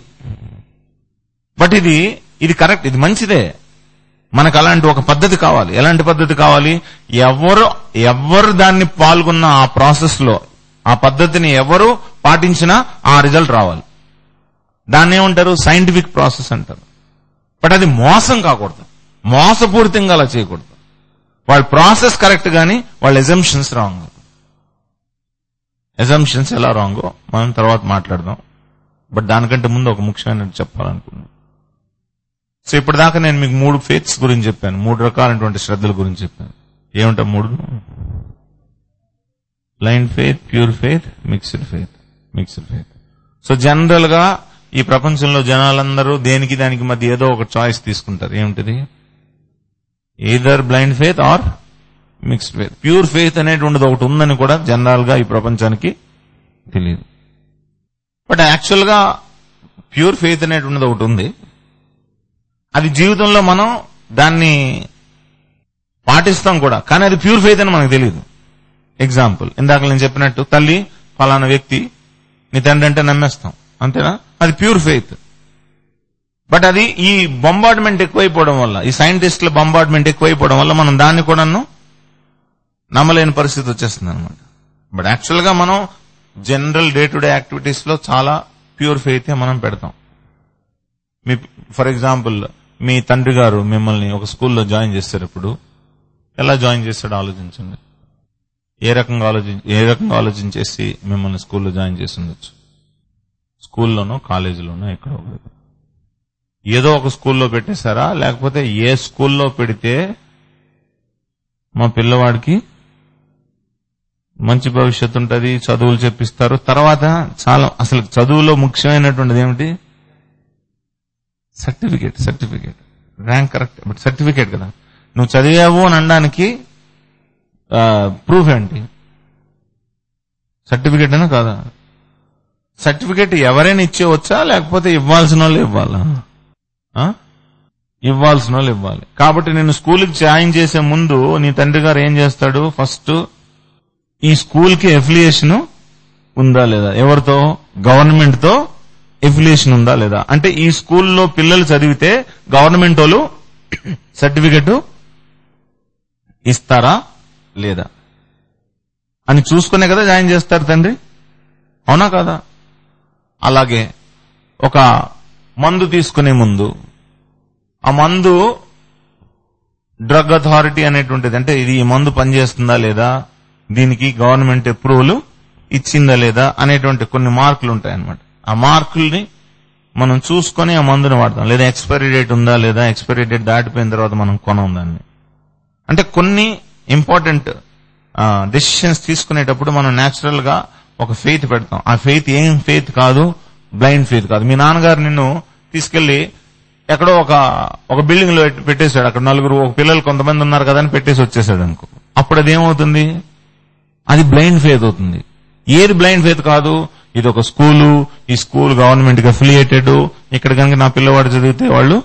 బట్ ఇది ఇది కరెక్ట్ ఇది మంచిదే మనకు అలాంటి ఒక పద్ధతి కావాలి ఎలాంటి పద్ధతి కావాలి ఎవరు ఎవరు దాన్ని పాల్గొన్న ఆ ప్రాసెస్ లో ఆ పద్ధతిని ఎవరు పాటించినా ఆ రిజల్ట్ రావాలి దాన్ని ఏమంటారు సైంటిఫిక్ ప్రాసెస్ అంటారు బట్ అది మోసం కాకూడదు మోసపూరితంగా అలా చేయకూడదు వాళ్ళ ప్రాసెస్ కరెక్ట్ గాని వాళ్ళ ఎజంప్షన్స్ రాంగ్ ఎజంప్షన్స్ ఎలా రాంగో మనం తర్వాత మాట్లాడదాం బట్ దానికంటే ముందు ఒక ముఖ్యమైన చెప్పాలనుకున్నాను సో ఇప్పటిదాకా నేను మీకు మూడు ఫేత్స్ గురించి చెప్పాను మూడు రకాలైనటువంటి శ్రద్ధల గురించి చెప్పాను ఏమంటా మూడు blind faith pure faith mixed faith mixed faith so general గా ఈ ప్రపంచంలో జనాలందరూ దేనికి దానికి మధ్య ఏదో ఒక చాయిస్ తీసుకుంటారు ఏమిటిది either blind faith or mixed faith pure faith అనేటువంటిది ఒకటి ఉందని కూడా జనరల్ గా ఈ ప్రపంచానికి తెలియదు బట్ యాక్చువల్ గా ప్యూర్ ఫెయిత్ అనేటువంటిది ఒకటి ఉంది అది జీవితంలో మనం దాన్ని పాటిస్తాం కూడా కానీ అది ప్యూర్ ఫెయిత్ అని మనకు తెలియదు ఎగ్జాంపుల్ ఇందాక నేను చెప్పినట్టు తల్లి ఫలానా వ్యక్తి నీ తండ్రి అంటే నమ్మేస్తాం అంతేనా అది ప్యూర్ ఫెయిత్ బట్ అది ఈ బొంబార్డ్మెంట్ ఎక్కువైపోవడం వల్ల ఈ సైంటిస్టుల బొంబార్డ్మెంట్ ఎక్కువైపోవడం వల్ల మనం దాన్ని కూడాను నమ్మలేని పరిస్థితి వచ్చేస్తుంది అనమాట బట్ యాక్చువల్ గా మనం general day to day activities లో చాలా ప్యూర్ ఫెయిత్ మనం పెడతాం మీ ఫర్ ఎగ్జాంపుల్ మీ తండ్రి గారు మిమ్మల్ని ఒక స్కూల్లో జాయిన్ చేసేటప్పుడు ఎలా జాయిన్ చేస్తాడో ఆలోచించండి ఏ రకంగా ఆలోచించి ఏ రకంగా ఆలోచించేసి మిమ్మల్ని స్కూల్లో జాయిన్ చేసి ఉండొచ్చు స్కూల్లోనో కాలేజీలోనో ఎక్కడో ఒకటి. ఏదో ఒక స్కూల్లో పెట్టేశారా లేకపోతే ఏ స్కూల్లో పెడితే మా పిల్లవాడికి మంచి భవిష్యత్తు ఉంటది చదువులు చెప్పిస్తారు తర్వాత చాలా అసలు చదువులో ముఖ్యమైనటువంటిది ఏమిటి certificate certificate rank correct but certificate కదా నువ్వు చదివావు అని అనడానికి ప్రూఫ్ ఏంటి సర్టిఫికేట్ అయినా కాదా సర్టిఫికేట్ ఎవరైనా ఇచ్చేవచ్చా లేకపోతే ఇవ్వాల్సిన వాళ్ళు ఇవ్వాలా ఆ? ఇవ్వాల్సిన వాళ్ళు ఇవ్వాలి కాబట్టి నేను స్కూల్కి జాయిన్ చేసే ముందు నీ తండ్రి గారు ఏం చేస్తాడు ఫస్ట్ ఈ స్కూల్ కి ఎఫిలియేషన్ ఉందా లేదా ఎవరితో గవర్నమెంట్ తో ఎఫిలియేషన్ ఉందా లేదా అంటే ఈ స్కూల్లో పిల్లలు చదివితే గవర్నమెంట్ వాళ్ళు సర్టిఫికెట్ ఇస్తారా లేదా అని చూసుకునే కదా జాయిన్ చేస్తారు తండ్రి అవునా కదా అలాగే ఒక మందు తీసుకునే ముందు ఆ మందు డ్రగ్ అథారిటీ అనేటువంటిది అంటే ఇది ఈ మందు పనిచేస్తుందా లేదా దీనికి గవర్నమెంట్ అప్రూవల్ ఇచ్చిందా లేదా అనేటువంటి కొన్ని మార్కులు ఉంటాయి అన్నమాట ఆ మార్కుల్ని మనం చూసుకొని ఆ మందుని వాడతాం లేదా ఎక్స్పైరీ డేట్ ఉందా లేదా ఎక్స్పైరీ డేట్ దాటిపోయిన తర్వాత మనం కొనం దాన్ని అంటే కొన్ని ఇంపార్టెంట్ డెసిషన్స్ తీసుకునేటప్పుడు మనం నేచురల్ గా ఒక ఫెయిత్ పెడతాం ఆ ఫెయిత్ ఏం ఫెయిత్ కాదు బ్లైండ్ ఫెయిత్ కాదు మీ నాన్నగారు నిన్ను తీసుకెళ్లి ఎక్కడో ఒక ఒక బిల్డింగ్ లో పెట్టేశాడు అక్కడ నలుగురు ఒక పిల్లలు కొంతమంది ఉన్నారు కదా అని పెట్టేసి వచ్చేసాడు అనుకో అప్పుడు అది ఏమవుతుంది అది బ్లైండ్ ఫెయిత్ అవుతుంది ఏది బ్లైండ్ ఫెయిత్ కాదు ఇది ఒక స్కూలు ఈ స్కూల్ గవర్నమెంట్ కి అఫిలియేటెడ్ ఇక్కడ కనుక నా పిల్లవాడు చదివితే వాళ్ళు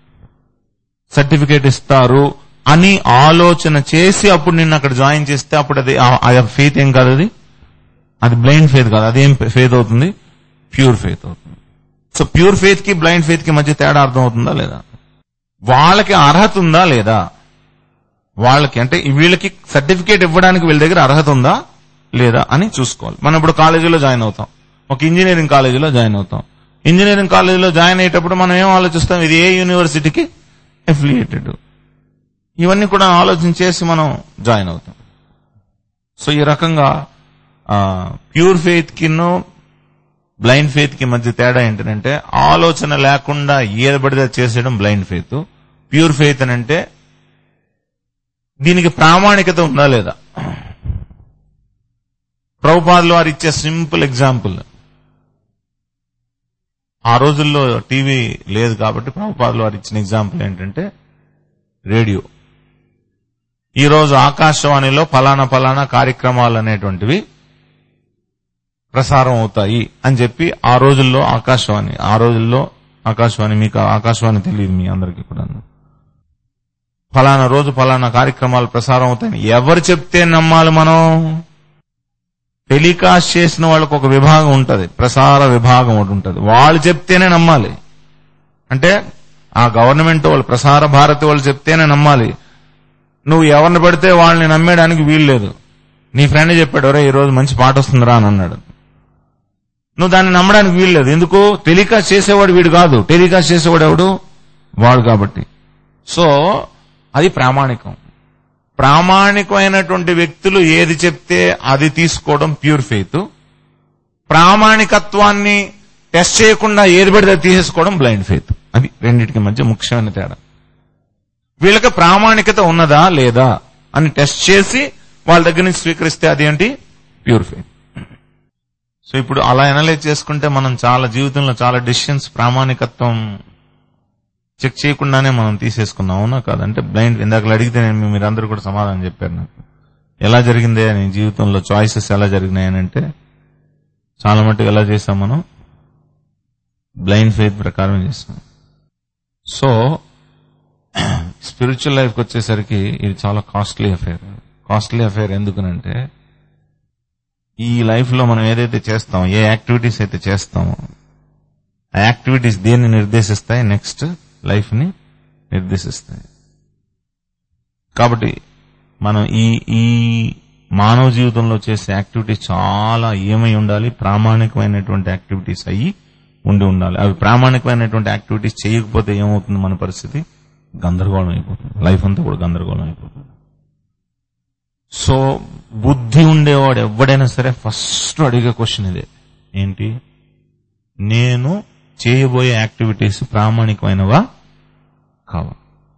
సర్టిఫికేట్ ఇస్తారు అని ఆలోచన చేసి అప్పుడు నిన్ను అక్కడ జాయిన్ చేస్తే అప్పుడు అది ఆ- ఆ ఫెయిత్ ఏం కాదు అది అది బ్లైండ్ ఫెయిత్ కాదు అదేం ఫెయిత్ అవుతుంది ప్యూర్ ఫెయిత్ అవుతుంది సో ప్యూర్ ఫెయిత్ కి బ్లైండ్ ఫెయిత్ కి మధ్య తేడా అర్థం అవుతుందా లేదా వాళ్ళకి అర్హత ఉందా లేదా వాళ్ళకి అంటే వీళ్ళకి సర్టిఫికేట్ ఇవ్వడానికి వీళ్ళ దగ్గర అర్హత ఉందా లేదా అని చూసుకోవాలి మనం ఇప్పుడు కాలేజీలో జాయిన్ అవుతాం ఒక ఇంజనీరింగ్ కాలేజీలో జాయిన్ అవుతాం ఇంజనీరింగ్ కాలేజీలో జాయిన్ అయ్యేటప్పుడు మనం ఏం ఆలోచిస్తాం ఇది ఏ యూనివర్సిటీకి అఫిలియేటెడ్ ఇవన్నీ కూడా ఆలోచన చేసి మనం జాయిన్ అవుతాం సో ఈ రకంగా ప్యూర్ ఫెయిత్ కిను బ్లైండ్ ఫెయిత్ కి మధ్య తేడా ఏంటంటే ఆలోచన లేకుండా ఏది పడితే అది చేసేయడం బ్లైండ్ ఫెయిత్ ప్యూర్ ఫెయిత్ అని అంటే దీనికి ప్రామాణికత ఉందా లేదా ప్రభుపాదులు వారు ఇచ్చే సింపుల్ ఎగ్జాంపుల్ ఆ రోజుల్లో టీవీ లేదు కాబట్టి ప్రభుపాదులు వారు ఇచ్చిన ఎగ్జాంపుల్ ఏంటంటే రేడియో ఈ రోజు ఆకాశవాణిలో ఫలానా ఫలానా కార్యక్రమాలు అనేటువంటివి ప్రసారం అవుతాయి అని చెప్పి ఆ రోజుల్లో ఆకాశవాణి ఆ రోజుల్లో ఆకాశవాణి మీకు ఆకాశవాణి తెలియదు మీ అందరికీ కూడా ఫలానా రోజు ఫలానా కార్యక్రమాలు ప్రసారం అవుతాయని ఎవరు చెప్తే నమ్మాలి మనం టెలికాస్ట్ చేసిన వాళ్ళకు ఒక విభాగం ఉంటది ప్రసార విభాగం ఒకటి ఉంటది వాళ్ళు చెప్తేనే నమ్మాలి అంటే ఆ గవర్నమెంట్ వాళ్ళు ప్రసార భారతి వాళ్ళు చెప్తేనే నమ్మాలి నువ్వు ఎవరిని పడితే వాళ్ళని నమ్మేయడానికి వీలు లేదు నీ ఫ్రెండ్ చెప్పాడు ఒరే ఈ రోజు మంచి పాట వస్తుందిరా అని అన్నాడు నువ్వు దాన్ని నమ్మడానికి వీలు లేదు ఎందుకు టెలికాస్ట్ చేసేవాడు వీడు కాదు టెలికాస్ట్ చేసేవాడు ఎవడు వాడు కాబట్టి సో అది ప్రామాణికం ప్రామాణికమైనటువంటి వ్యక్తులు ఏది చెప్తే అది తీసుకోవడం ప్యూర్ ఫెయిత్ ప్రామాణికత్వాన్ని టెస్ట్ చేయకుండా ఏది పడితే అది తీసేసుకోవడం బ్లైండ్ ఫెయిత్ అది రెండింటికి మధ్య ముఖ్యమైన తేడా వీళ్ళకి ప్రామాణికత ఉన్నదా లేదా అని టెస్ట్ చేసి వాళ్ళ దగ్గర నుంచి స్వీకరిస్తే అదేంటి ప్యూర్ ఫెయిత్ సో ఇప్పుడు అలా అనలైజ్ చేసుకుంటే మనం చాలా జీవితంలో చాలా డిసిషన్స్ ప్రామాణికత్వం చెక్ చేయకుండానే మనం తీసేసుకున్నాం అవునా కాదంటే బ్లైండ్ ఇందాక అడిగితే నేను మీరందరూ కూడా సమాధానం చెప్పారు నాకు ఎలా జరిగిందే అని జీవితంలో చాయిసెస్ ఎలా జరిగినాయని అంటే చాలా మట్టుకు ఎలా చేసాం మనం బ్లైండ్ ఫెయిత్ ప్రకారం చేస్తాం సో స్పిరిచువల్ లైఫ్కి వచ్చేసరికి ఇది చాలా కాస్ట్లీ అఫైర్ కాస్ట్లీ అఫైర్ ఎందుకనంటే ఈ లైఫ్ లో మనం ఏదైతే చేస్తామో ఏ యాక్టివిటీస్ అయితే చేస్తామో ఆ యాక్టివిటీస్ దేన్ని నిర్దేశిస్తాయి నెక్స్ట్ లైఫ్ ని నిర్దేశిస్తాయి కాబట్టి మనం ఈ ఈ మానవ జీవితంలో చేసే యాక్టివిటీస్ చాలా ఏమై ఉండాలి ప్రామాణికమైనటువంటి యాక్టివిటీస్ అయ్యి ఉండి ఉండాలి అవి ప్రామాణికమైనటువంటి యాక్టివిటీస్ చేయకపోతే ఏమవుతుంది మన పరిస్థితి గందరగోళం అయిపోతుంది లైఫ్ అంతా కూడా గందరగోళం అయిపోతుంది సో బుద్ధి ఉండేవాడు ఎవడైనా సరే ఫస్ట్ అడిగే క్వశ్చన్ ఇదే ఏంటి నేను చేయబోయే యాక్టివిటీస్ ప్రామాణికమైనవా కావా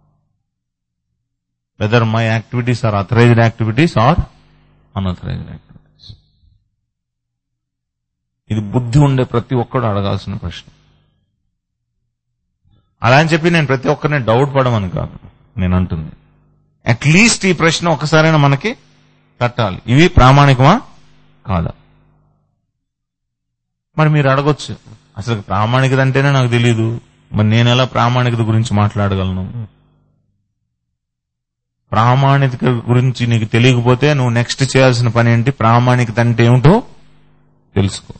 whether my activities are authorised activities or unauthorised activities ఇది బుద్ధి ఉండే ప్రతి ఒక్కడు అడగాల్సిన ప్రశ్న అలా అని చెప్పి నేను ప్రతి ఒక్కరిని డౌట్ పడమని కాదు నేను అంటుంది అట్లీస్ట్ ఈ ప్రశ్న ఒకసారైనా మనకి తట్టాలి ఇవి ప్రామాణికమా కాదా మరి మీరు అడగొచ్చు అసలు ప్రామాణికత అంటేనే నాకు తెలియదు మరి నేను ఎలా ప్రామాణికత గురించి మాట్లాడగలను ప్రామాణికత గురించి నీకు తెలియకపోతే నువ్వు నెక్స్ట్ చేయాల్సిన పని ఏంటి ప్రామాణికత అంటే ఏమిటో తెలుసుకో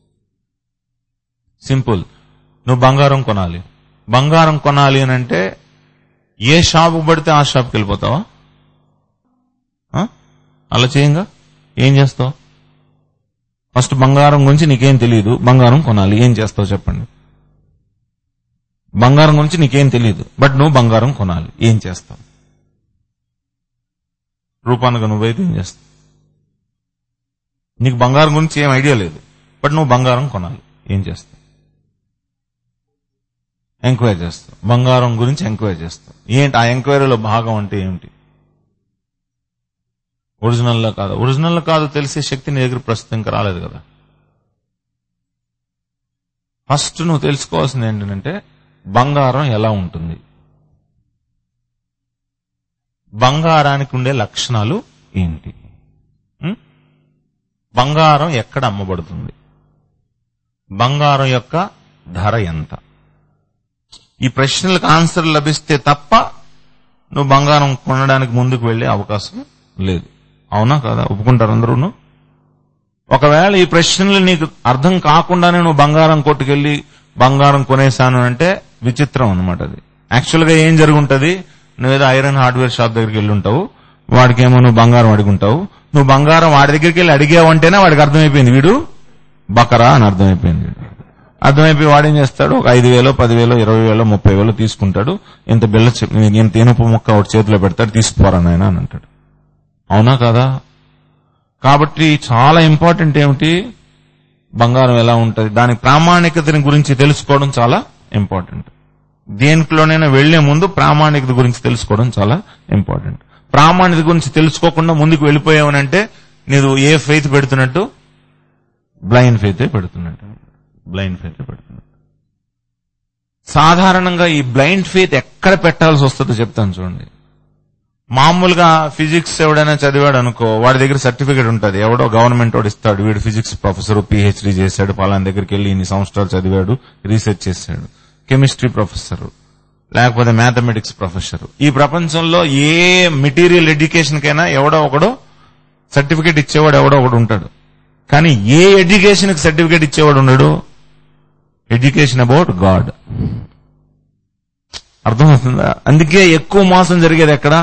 సింపుల్ నువ్వు బంగారం కొనాలి బంగారం కొనాలి అని అంటే ఏ షాపు పడితే ఆ షాప్కి వెళ్ళిపోతావా ఆ? అలా చేయంగా ఏం చేస్తావు ఫస్ట్ బంగారం గురించి నీకేం తెలియదు బంగారం కొనాలి ఏం చేస్తావు చెప్పండి బంగారం గురించి నీకేం తెలియదు బట్ నువ్వు బంగారం కొనాలి ఏం చేస్తావు రూపానికి నువ్వైతే ఏం చేస్తావు నీకు బంగారం గురించి ఏం ఐడియా లేదు బట్ నువ్వు బంగారం కొనాలి ఏం చేస్తావు ఎంక్వైరీ చేస్తావు బంగారం గురించి ఎంక్వైరీ చేస్తావు ఏంటి ఆ ఎంక్వైరీలో భాగం అంటే ఏమిటి ఒరిజినల్లో కాదు ఒరిజినల్ కాదు తెలిసే శక్తి నీ దగ్గర ప్రస్తుతం ఇంకా రాలేదు కదా ఫస్ట్ నువ్వు తెలుసుకోవాల్సింది ఏంటంటే బంగారం ఎలా ఉంటుంది బంగారానికి ఉండే లక్షణాలు ఏంటి ఉం? బంగారం ఎక్కడ అమ్మబడుతుంది బంగారం యొక్క ధర ఎంత ఈ ప్రశ్నలకు ఆన్సర్ లభిస్తే తప్ప నువ్వు బంగారం కొనడానికి ముందుకు వెళ్లే అవకాశం లేదు అవునా కదా ఒప్పుకుంటారు అందరూను ఒకవేళ ఈ ప్రశ్నలు నీకు అర్థం కాకుండానే నువ్వు బంగారం కొట్టుకెళ్లి బంగారం కొనేశాను అంటే విచిత్రం అనమాట అది యాక్చువల్ గా ఏం జరుగుంటది నువ్వేదో ఐరన్ హార్డ్వేర్ షాప్ దగ్గరికి వెళ్ళి ఉంటావు వాడికేమో నువ్వు బంగారం అడుగుంటావు నువ్వు బంగారం వాడి దగ్గరికి వెళ్ళి అడిగావంటేనే వాడికి అర్థమైపోయింది వీడు బకరా అని అర్థమైపోయింది అర్థమైపోయి వాడేం చేస్తాడు ఒక ఐదు వేలో పదివేలో ఇరవై వేలో ముప్పై వేలో తీసుకుంటాడు ఇంత బిల్ల చె- ఇంత ఇనుప ముక్క ఒకటి చేతిలో పెడతాడు తీసుకుపోరా నాయన అని అంటాడు అవునా కదా కాబట్టి చాలా ఇంపార్టెంట్ ఏమిటి బంగారం ఎలా ఉంటది దాని ప్రామాణికతని గురించి తెలుసుకోవడం చాలా ఇంపార్టెంట్ దేంట్లోనైనా వెళ్లే ముందు ప్రామాణికత గురించి తెలుసుకోవడం చాలా ఇంపార్టెంట్ ప్రామాణికత గురించి తెలుసుకోకుండా ముందుకు వెళ్ళిపోయావనంటే నీవు ఏ ఫెయిత్ పెడుతున్నట్టు బ్లైండ్ ఫెయితే పెడుతున్నట్టు బ్లైండ్ ఫెయితే పెడుతున్నట్టు సాధారణంగా ఈ బ్లైండ్ ఫెయిత్ ఎక్కడ పెట్టాల్సి వస్తుందో చెప్తాను చూడండి మామూలుగా ఫిజిక్స్ ఎవడైనా చదివాడు అనుకో వాడి దగ్గర సర్టిఫికేట్ ఉంటుంది ఎవడో గవర్నమెంట్ వాడు ఇస్తాడు వీడు ఫిజిక్స్ ప్రొఫెసర్ పిహెచ్డీ చేశాడు పలానా దగ్గరికి వెళ్ళి ఇన్ని సంవత్సరాలు చదివాడు రీసెర్చ్ చేశాడు కెమిస్ట్రీ ప్రొఫెసర్ లేకపోతే మ్యాథమెటిక్స్ ప్రొఫెసర్ ఈ ప్రపంచంలో ఏ మెటీరియల్ ఎడ్యుకేషన్ కైనా ఎవడో ఒకడు సర్టిఫికేట్ ఇచ్చేవాడు ఎవడో ఒకడు ఉంటాడు కానీ ఏ ఎడ్యుకేషన్ కి సర్టిఫికేట్ ఇచ్చేవాడు ఉండడు ఎడ్యుకేషన్ అబౌట్ గాడ్ అర్థమవుతుందా అందుకే ఎక్కువ మోసం జరిగేది ఎక్కడ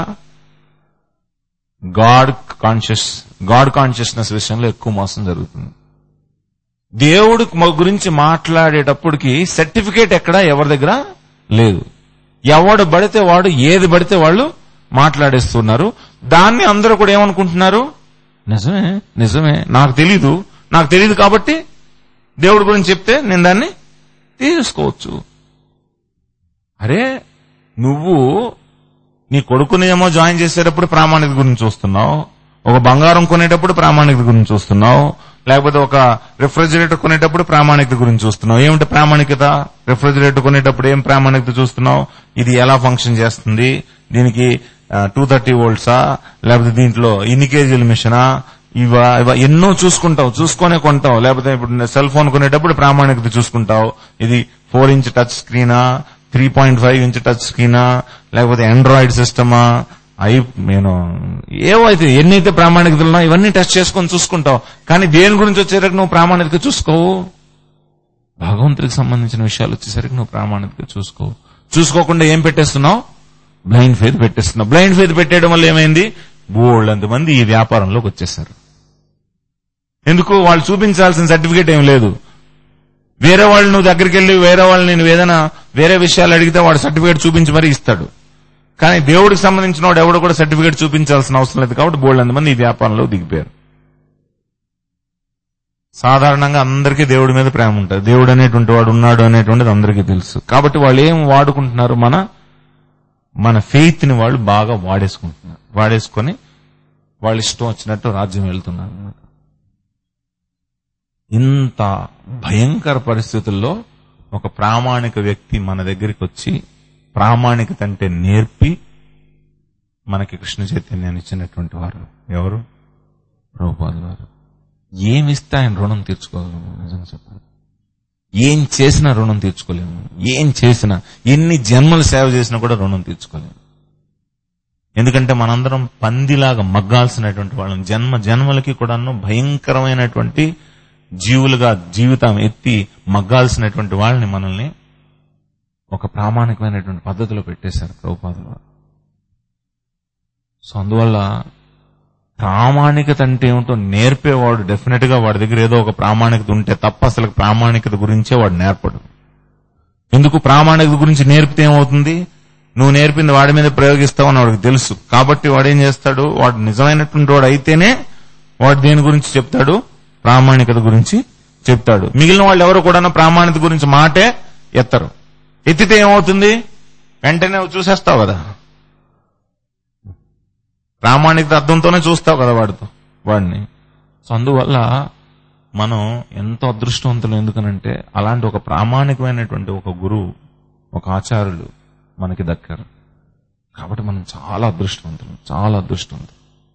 గాడ్ కాన్షియస్ గాడ్ కాన్షియస్నెస్ విషయంలో ఎక్కువ మోసం జరుగుతుంది దేవుడు మ- గురించి మాట్లాడేటప్పటికి సర్టిఫికేట్ ఎక్కడ ఎవరి దగ్గర లేదు ఎవడు పడితే వాడు ఏది పడితే వాళ్ళు మాట్లాడేస్తున్నారు దాన్ని అందరూ కూడా ఏమనుకుంటున్నారు నిజమే నిజమే నాకు తెలీదు నాకు తెలియదు కాబట్టి దేవుడి గురించి చెప్తే నేను దాన్ని తీసుకోవచ్చు అరే నువ్వు నీ కొడుకుని ఏమో జాయిన్ చేసేటప్పుడు ప్రామాణికత గురించి చూస్తున్నావు ఒక బంగారం కొనేటప్పుడు ప్రామాణికత గురించి చూస్తున్నావు లేకపోతే ఒక రిఫ్రిజిరేటర్ కొనేటప్పుడు ప్రామాణికత గురించి చూస్తున్నావు ఏమిటి ప్రామాణికత రిఫ్రిజిరేటర్ కొనేటప్పుడు ఏం ప్రామాణికత చూస్తున్నావు ఇది ఎలా ఫంక్షన్ చేస్తుంది దీనికి టూ థర్టీ వోల్ట్సా లేకపోతే దీంట్లో ఇన్ని కేజీల మిషనా ఇవా ఇవా ఎన్నో చూసుకుంటావు చూసుకొనే కొంటావు లేకపోతే ఇప్పుడు సెల్ ఫోన్ కొనేటప్పుడు ప్రామాణికత చూసుకుంటావు ఇది ఫోర్ ఇంచ్ టచ్ స్క్రీనా three point five inch touch స్క్రీనా లేకపోతే ఆండ్రాయిడ్ సిస్టమా ఐ నేను ఏవో అయితే ఎన్నైతే ప్రామాణికతలు ఉన్నాయో ఇవన్నీ టెస్ట్ చేసుకొని చూసుకుంటావు కానీ దేని గురించి వచ్చేసరికి నువ్వు ప్రామాణికత చూసుకోవు భగవంతుడికి సంబంధించిన విషయాలు వచ్చేసరికి నువ్వు ప్రామాణికత చూసుకోవు చూసుకోకుండా ఏం పెట్టేస్తున్నావు బ్లైండ్ ఫెయిత్ పెట్టేస్తున్నావు బ్లైండ్ ఫెయిత్ పెట్టేయడం వల్ల ఏమైంది బోల్డ్ మంది ఈ వ్యాపారంలోకి వచ్చేసారు ఎందుకు వాళ్ళు చూపించాల్సిన సర్టిఫికేట్ ఏం లేదు వేరే వాళ్ళు నువ్వు దగ్గరికి వెళ్ళి వేరే వాళ్ళని నువ్వు ఏదైనా వేరే విషయాలు అడిగితే వాడు సర్టిఫికేట్ చూపించి మరీ ఇస్తాడు కానీ దేవుడికి సంబంధించిన వాడు ఎవడు కూడా సర్టిఫికేట్ చూపించాల్సిన అవసరం లేదు కాబట్టి బోల్డ్ మంది ఈ వ్యాపారంలో దిగిపోయారు సాధారణంగా అందరికీ దేవుడి మీద ప్రేమ ఉంటుంది దేవుడు అనేటువంటి వాడు ఉన్నాడు అనేటువంటిది అందరికీ తెలుసు కాబట్టి వాళ్ళు ఏం వాడుకుంటున్నారు మన మన ఫెయిత్ ని వాళ్ళు బాగా వాడేసుకుంటున్నారు వాడేసుకొని వాళ్ళ ఇష్టం వచ్చినట్టు రాజ్యం వెళ్తున్నారు అన్నమాట. ఇంత భయంకర పరిస్థితుల్లో ఒక ప్రామాణిక వ్యక్తి మన దగ్గరికి వచ్చి ప్రామాణికత అంటే నేర్పి మనకి కృష్ణ చైతన్యాన్ని ఇచ్చినటువంటి వారు ఎవరు ప్రభుపాదులు వారు ఏమిస్తే ఆయన రుణం తీర్చుకోగలము నిజంగా చెప్పాలి ఏం చేసినా రుణం తీర్చుకోలేము ఏం చేసినా ఎన్ని జన్మలు సేవ చేసినా కూడా రుణం తీర్చుకోలేము ఎందుకంటే మనందరం పందిలాగా మగ్గాల్సినటువంటి వాళ్ళం జన్మ జన్మలకి కూడాను భయంకరమైనటువంటి జీవులుగా జీవితం ఎత్తి మగ్గాల్సినటువంటి వాళ్ళని మనల్ని ఒక ప్రామాణికమైనటువంటి పద్ధతిలో పెట్టేశారు ప్రభుపాదులు వారు సో అందువల్ల ప్రామాణికత అంటే ఏమిటో నేర్పేవాడు డెఫినెట్ గా వాడి దగ్గర ఏదో ఒక ప్రామాణికత ఉంటే తప్ప అసలు ప్రామాణికత గురించే వాడు నేర్పడు ఎందుకు ప్రామాణికత గురించి నేర్పితే ఏమవుతుంది నువ్వు నేర్పింది వాడి మీద ప్రయోగిస్తావని వాడికి తెలుసు కాబట్టి వాడు ఏం చేస్తాడు వాడు నిజమైనటువంటి వాడు అయితేనే వాడు దేని గురించి చెప్తాడు ప్రామాణికత గురించి చెప్తాడు మిగిలిన వాళ్ళు ఎవరు కూడా ప్రామాణికత గురించి మాటే ఎత్తరు ఎత్తితే ఏమవుతుంది వెంటనే నువ్వు చూసేస్తావు కదా ప్రామాణికత అర్థంతోనే చూస్తావు కదా వాడితో వాడిని సో అందువల్ల మనం ఎంతో అదృష్టవంతులు ఎందుకనంటే అలాంటి ఒక ప్రామాణికమైనటువంటి ఒక గురువు ఒక ఆచార్యులు మనకి దక్కారు కాబట్టి మనం చాలా అదృష్టవంతులు చాలా అదృష్టవంతులు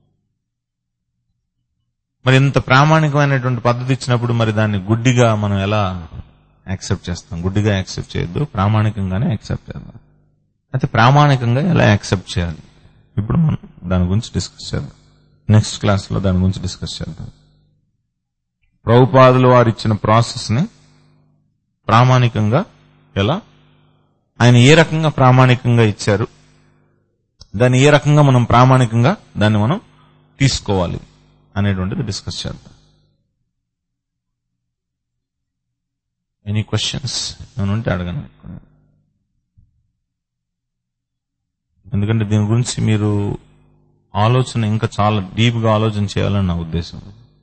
మరి ఇంత ప్రామాణికమైనటువంటి పద్ధతి ఇచ్చినప్పుడు మరి దాన్ని గుడ్డిగా మనం ఎలా యాక్సెప్ట్ చేస్తాం గుడ్డిగా యాక్సెప్ట్ చేయొద్దు ప్రామాణికంగానే యాక్సెప్ట్ చేద్దాం అయితే ప్రామాణికంగా ఎలా యాక్సెప్ట్ చేయాలి ఇప్పుడు మనం దాని గురించి డిస్కస్ చేద్దాం నెక్స్ట్ క్లాస్ లో దాని గురించి డిస్కస్ చేద్దాం ప్రభుపాదులు వారు ఇచ్చిన ప్రాసెస్ ని ప్రామాణికంగా ఎలా ఆయన ఏ రకంగా ప్రామాణికంగా ఇచ్చారు దాన్ని ఏ రకంగా మనం ప్రామాణికంగా దాన్ని మనం తీసుకోవాలి అనేటువంటిది డిస్కస్ చేద్దాం ఎనీ క్వశ్చన్స్ నేను ఉంటే అడగను ఎందుకంటే దీని గురించి మీరు ఆలోచన ఇంకా చాలా డీప్ గా ఆలోచన చేయాలని నా ఉద్దేశం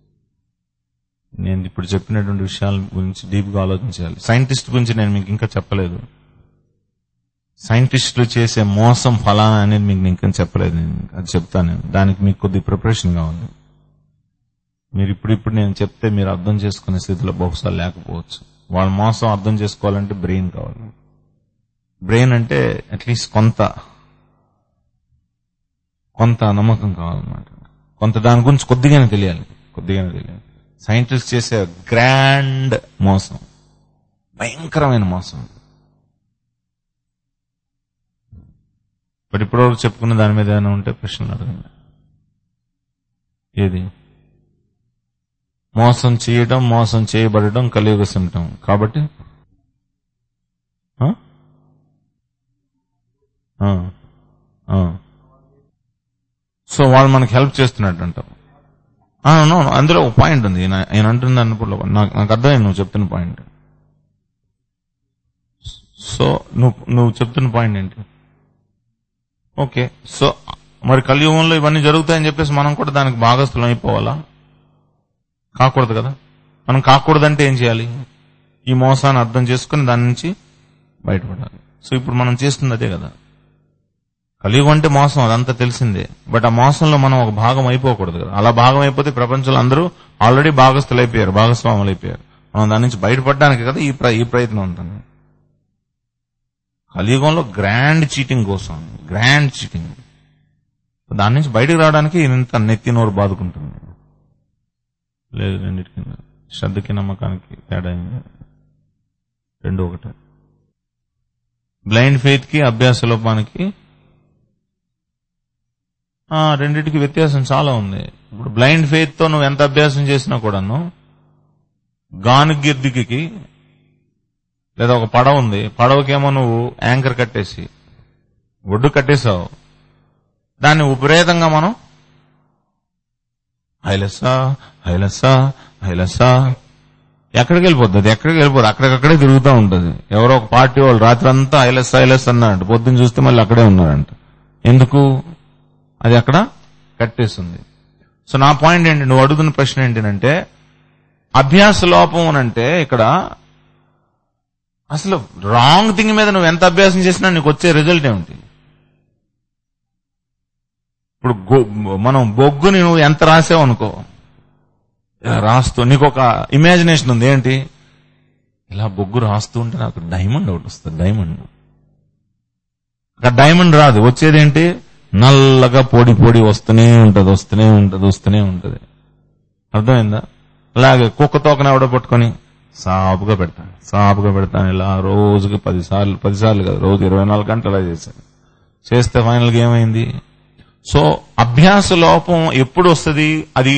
నేను ఇప్పుడు చెప్పినటువంటి విషయాల గురించి డీప్ గా ఆలోచన చేయాలి సైంటిస్ట్ గురించి నేను మీకు ఇంకా చెప్పలేదు సైంటిస్టులు చేసే మోసం ఫలానా అనేది మీకు ఇంకా చెప్పలేదు నేను అది చెప్తాను నేను దానికి మీకు కొద్ది ప్రిపరేషన్ కావాలి మీరు ఇప్పుడు ఇప్పుడు నేను చెప్తే మీరు అర్థం చేసుకునే స్థితిలో బహుశా లేకపోవచ్చు వాళ్ళ మోసం అర్థం చేసుకోవాలంటే బ్రెయిన్ కావాలి బ్రెయిన్ అంటే అట్లీస్ట్ కొంత కొంత నమ్మకం కావాలన్నమాట కొంత దాని గురించి కొద్దిగానే తెలియాలి కొద్దిగానే తెలియాలి సైంటిస్ట్ చేసే గ్రాండ్ మోసం భయంకరమైన మోసం బట్ ఇప్పటివరకు చెప్పుకున్న దాని మీద ఏమైనా ఉంటే ప్రశ్నలు అడగండి ఏది మోసం చేయడం మోసం చేయబడడం కలియుగ సిమ్టం కాబట్టి ఆ? ఆ. ఆ. సో వాళ్ళు మనకి హెల్ప్ చేస్తున్నట్టు అంటావు ఆ, no, no, అందులో ఒక పాయింట్ ఉంది ఈయన ఈయన అంటుంది అన్నప్పుడు నాకు నాకు అర్థమైంది నువ్వు చెప్తున్న పాయింట్ సో నువ్వు నువ్వు చెప్తున్న పాయింట్ ఏంటి ఓకే సో మరి కలియుగంలో ఇవన్నీ జరుగుతాయని చెప్పేసి మనం కూడా దానికి భాగస్థులం అయిపోవాలా కాకూడదు కదా మనం కాకూడదంటే ఏం చేయాలి ఈ మోసాన్ని అర్థం చేసుకుని దాని నుంచి బయటపడాలి సో ఇప్పుడు మనం చేస్తుంది అదే కదా కలియుగం అంటే మోసం అదంతా తెలిసిందే బట్ ఆ మోసంలో మనం ఒక భాగం అయిపోకూడదు కదా అలా భాగం అయిపోతే ప్రపంచంలో అందరూ ఆల్రెడీ భాగస్థులు అయిపోయారు భాగస్వాములు అయిపోయారు మనం దాని నుంచి బయటపడడానికి కదా ఈ ప్ర- ఈ ప్రయత్నం ఉంటుంది కలియుగంలో గ్రాండ్ చీటింగ్ కోసం గ్రాండ్ చీటింగ్ దాని నుంచి బయటకు రావడానికి ఇంత నెత్తి నోరు బాదుకుంటుంది లేదు రెండింటికి శ్రద్ధకి నమ్మకానికి తేడా ఏం లేదు. రెండు ఒకటే బ్లైండ్ ఫెయిత్ కి అభ్యాస లోపానికి ఆ, రెండింటికి వ్యత్యాసం చాలా ఉంది ఇప్పుడు బ్లైండ్ ఫెయిత్ తో నువ్వు ఎంత అభ్యాసం చేసినా కూడాను గానుగిర్దికి లేదా ఒక పడవ ఉంది పడవకేమో నువ్వు యాంకర్ కట్టేసి ఒడ్డు కట్టేశావు దాన్ని విపరీతంగా మనం హైలెస్సా హైలెస్సా హైలెస్సా ఎక్కడికి వెళ్ళిపోద్ది అది ఎక్కడికి వెళ్ళిపోద్ది అక్కడికక్కడే తిరుగుతూ ఉంటుంది ఎవరో ఒక పార్టీ వాళ్ళు రాత్రి అంతా ఐలెస్ ఐలెస్ అన్నారంట పొద్దున్న చూస్తే మళ్ళీ అక్కడే ఉన్నారంట ఎందుకు అది అక్కడ కట్టేస్తుంది సో నా పాయింట్ ఏంటి నువ్వు అడుగుతున్న ప్రశ్న ఏంటంటే అభ్యాస లోపం అని అంటే ఇక్కడ అసలు రాంగ్ థింగ్ మీద నువ్వు ఎంత అభ్యాసం చేసినా నీకు వచ్చే రిజల్ట్ ఏమిటి ఇప్పుడు గొ- మనం బొగ్గుని నువ్వు ఎంత రాసావు అనుకో ఇలా రాస్తూ నీకు ఒక ఇమాజినేషన్ ఉంది ఏంటి ఇలా బొగ్గు రాస్తూ ఉంటే నాకు డైమండ్ ఒకటి వస్తుంది డైమండ్ ఒక డైమండ్ రాదు వచ్చేది ఏంటి నల్లగా పొడి పొడి వస్తూనే ఉంటది వస్తూనే ఉంటది వస్తూనే ఉంటది అర్థమైందా అలాగే కుక్క తోకన ఎవడో పట్టుకొని సాపుగా పెడతాను సాపుగా పెడతాను ఇలా రోజుకి పది సార్లు పది సార్లు కదా రోజు ఇరవై నాలుగు గంటలు అలా చేశాను చేస్తే ఫైనల్గా ఏమైంది సో అభ్యాస లోపం ఎప్పుడు వస్తుంది అది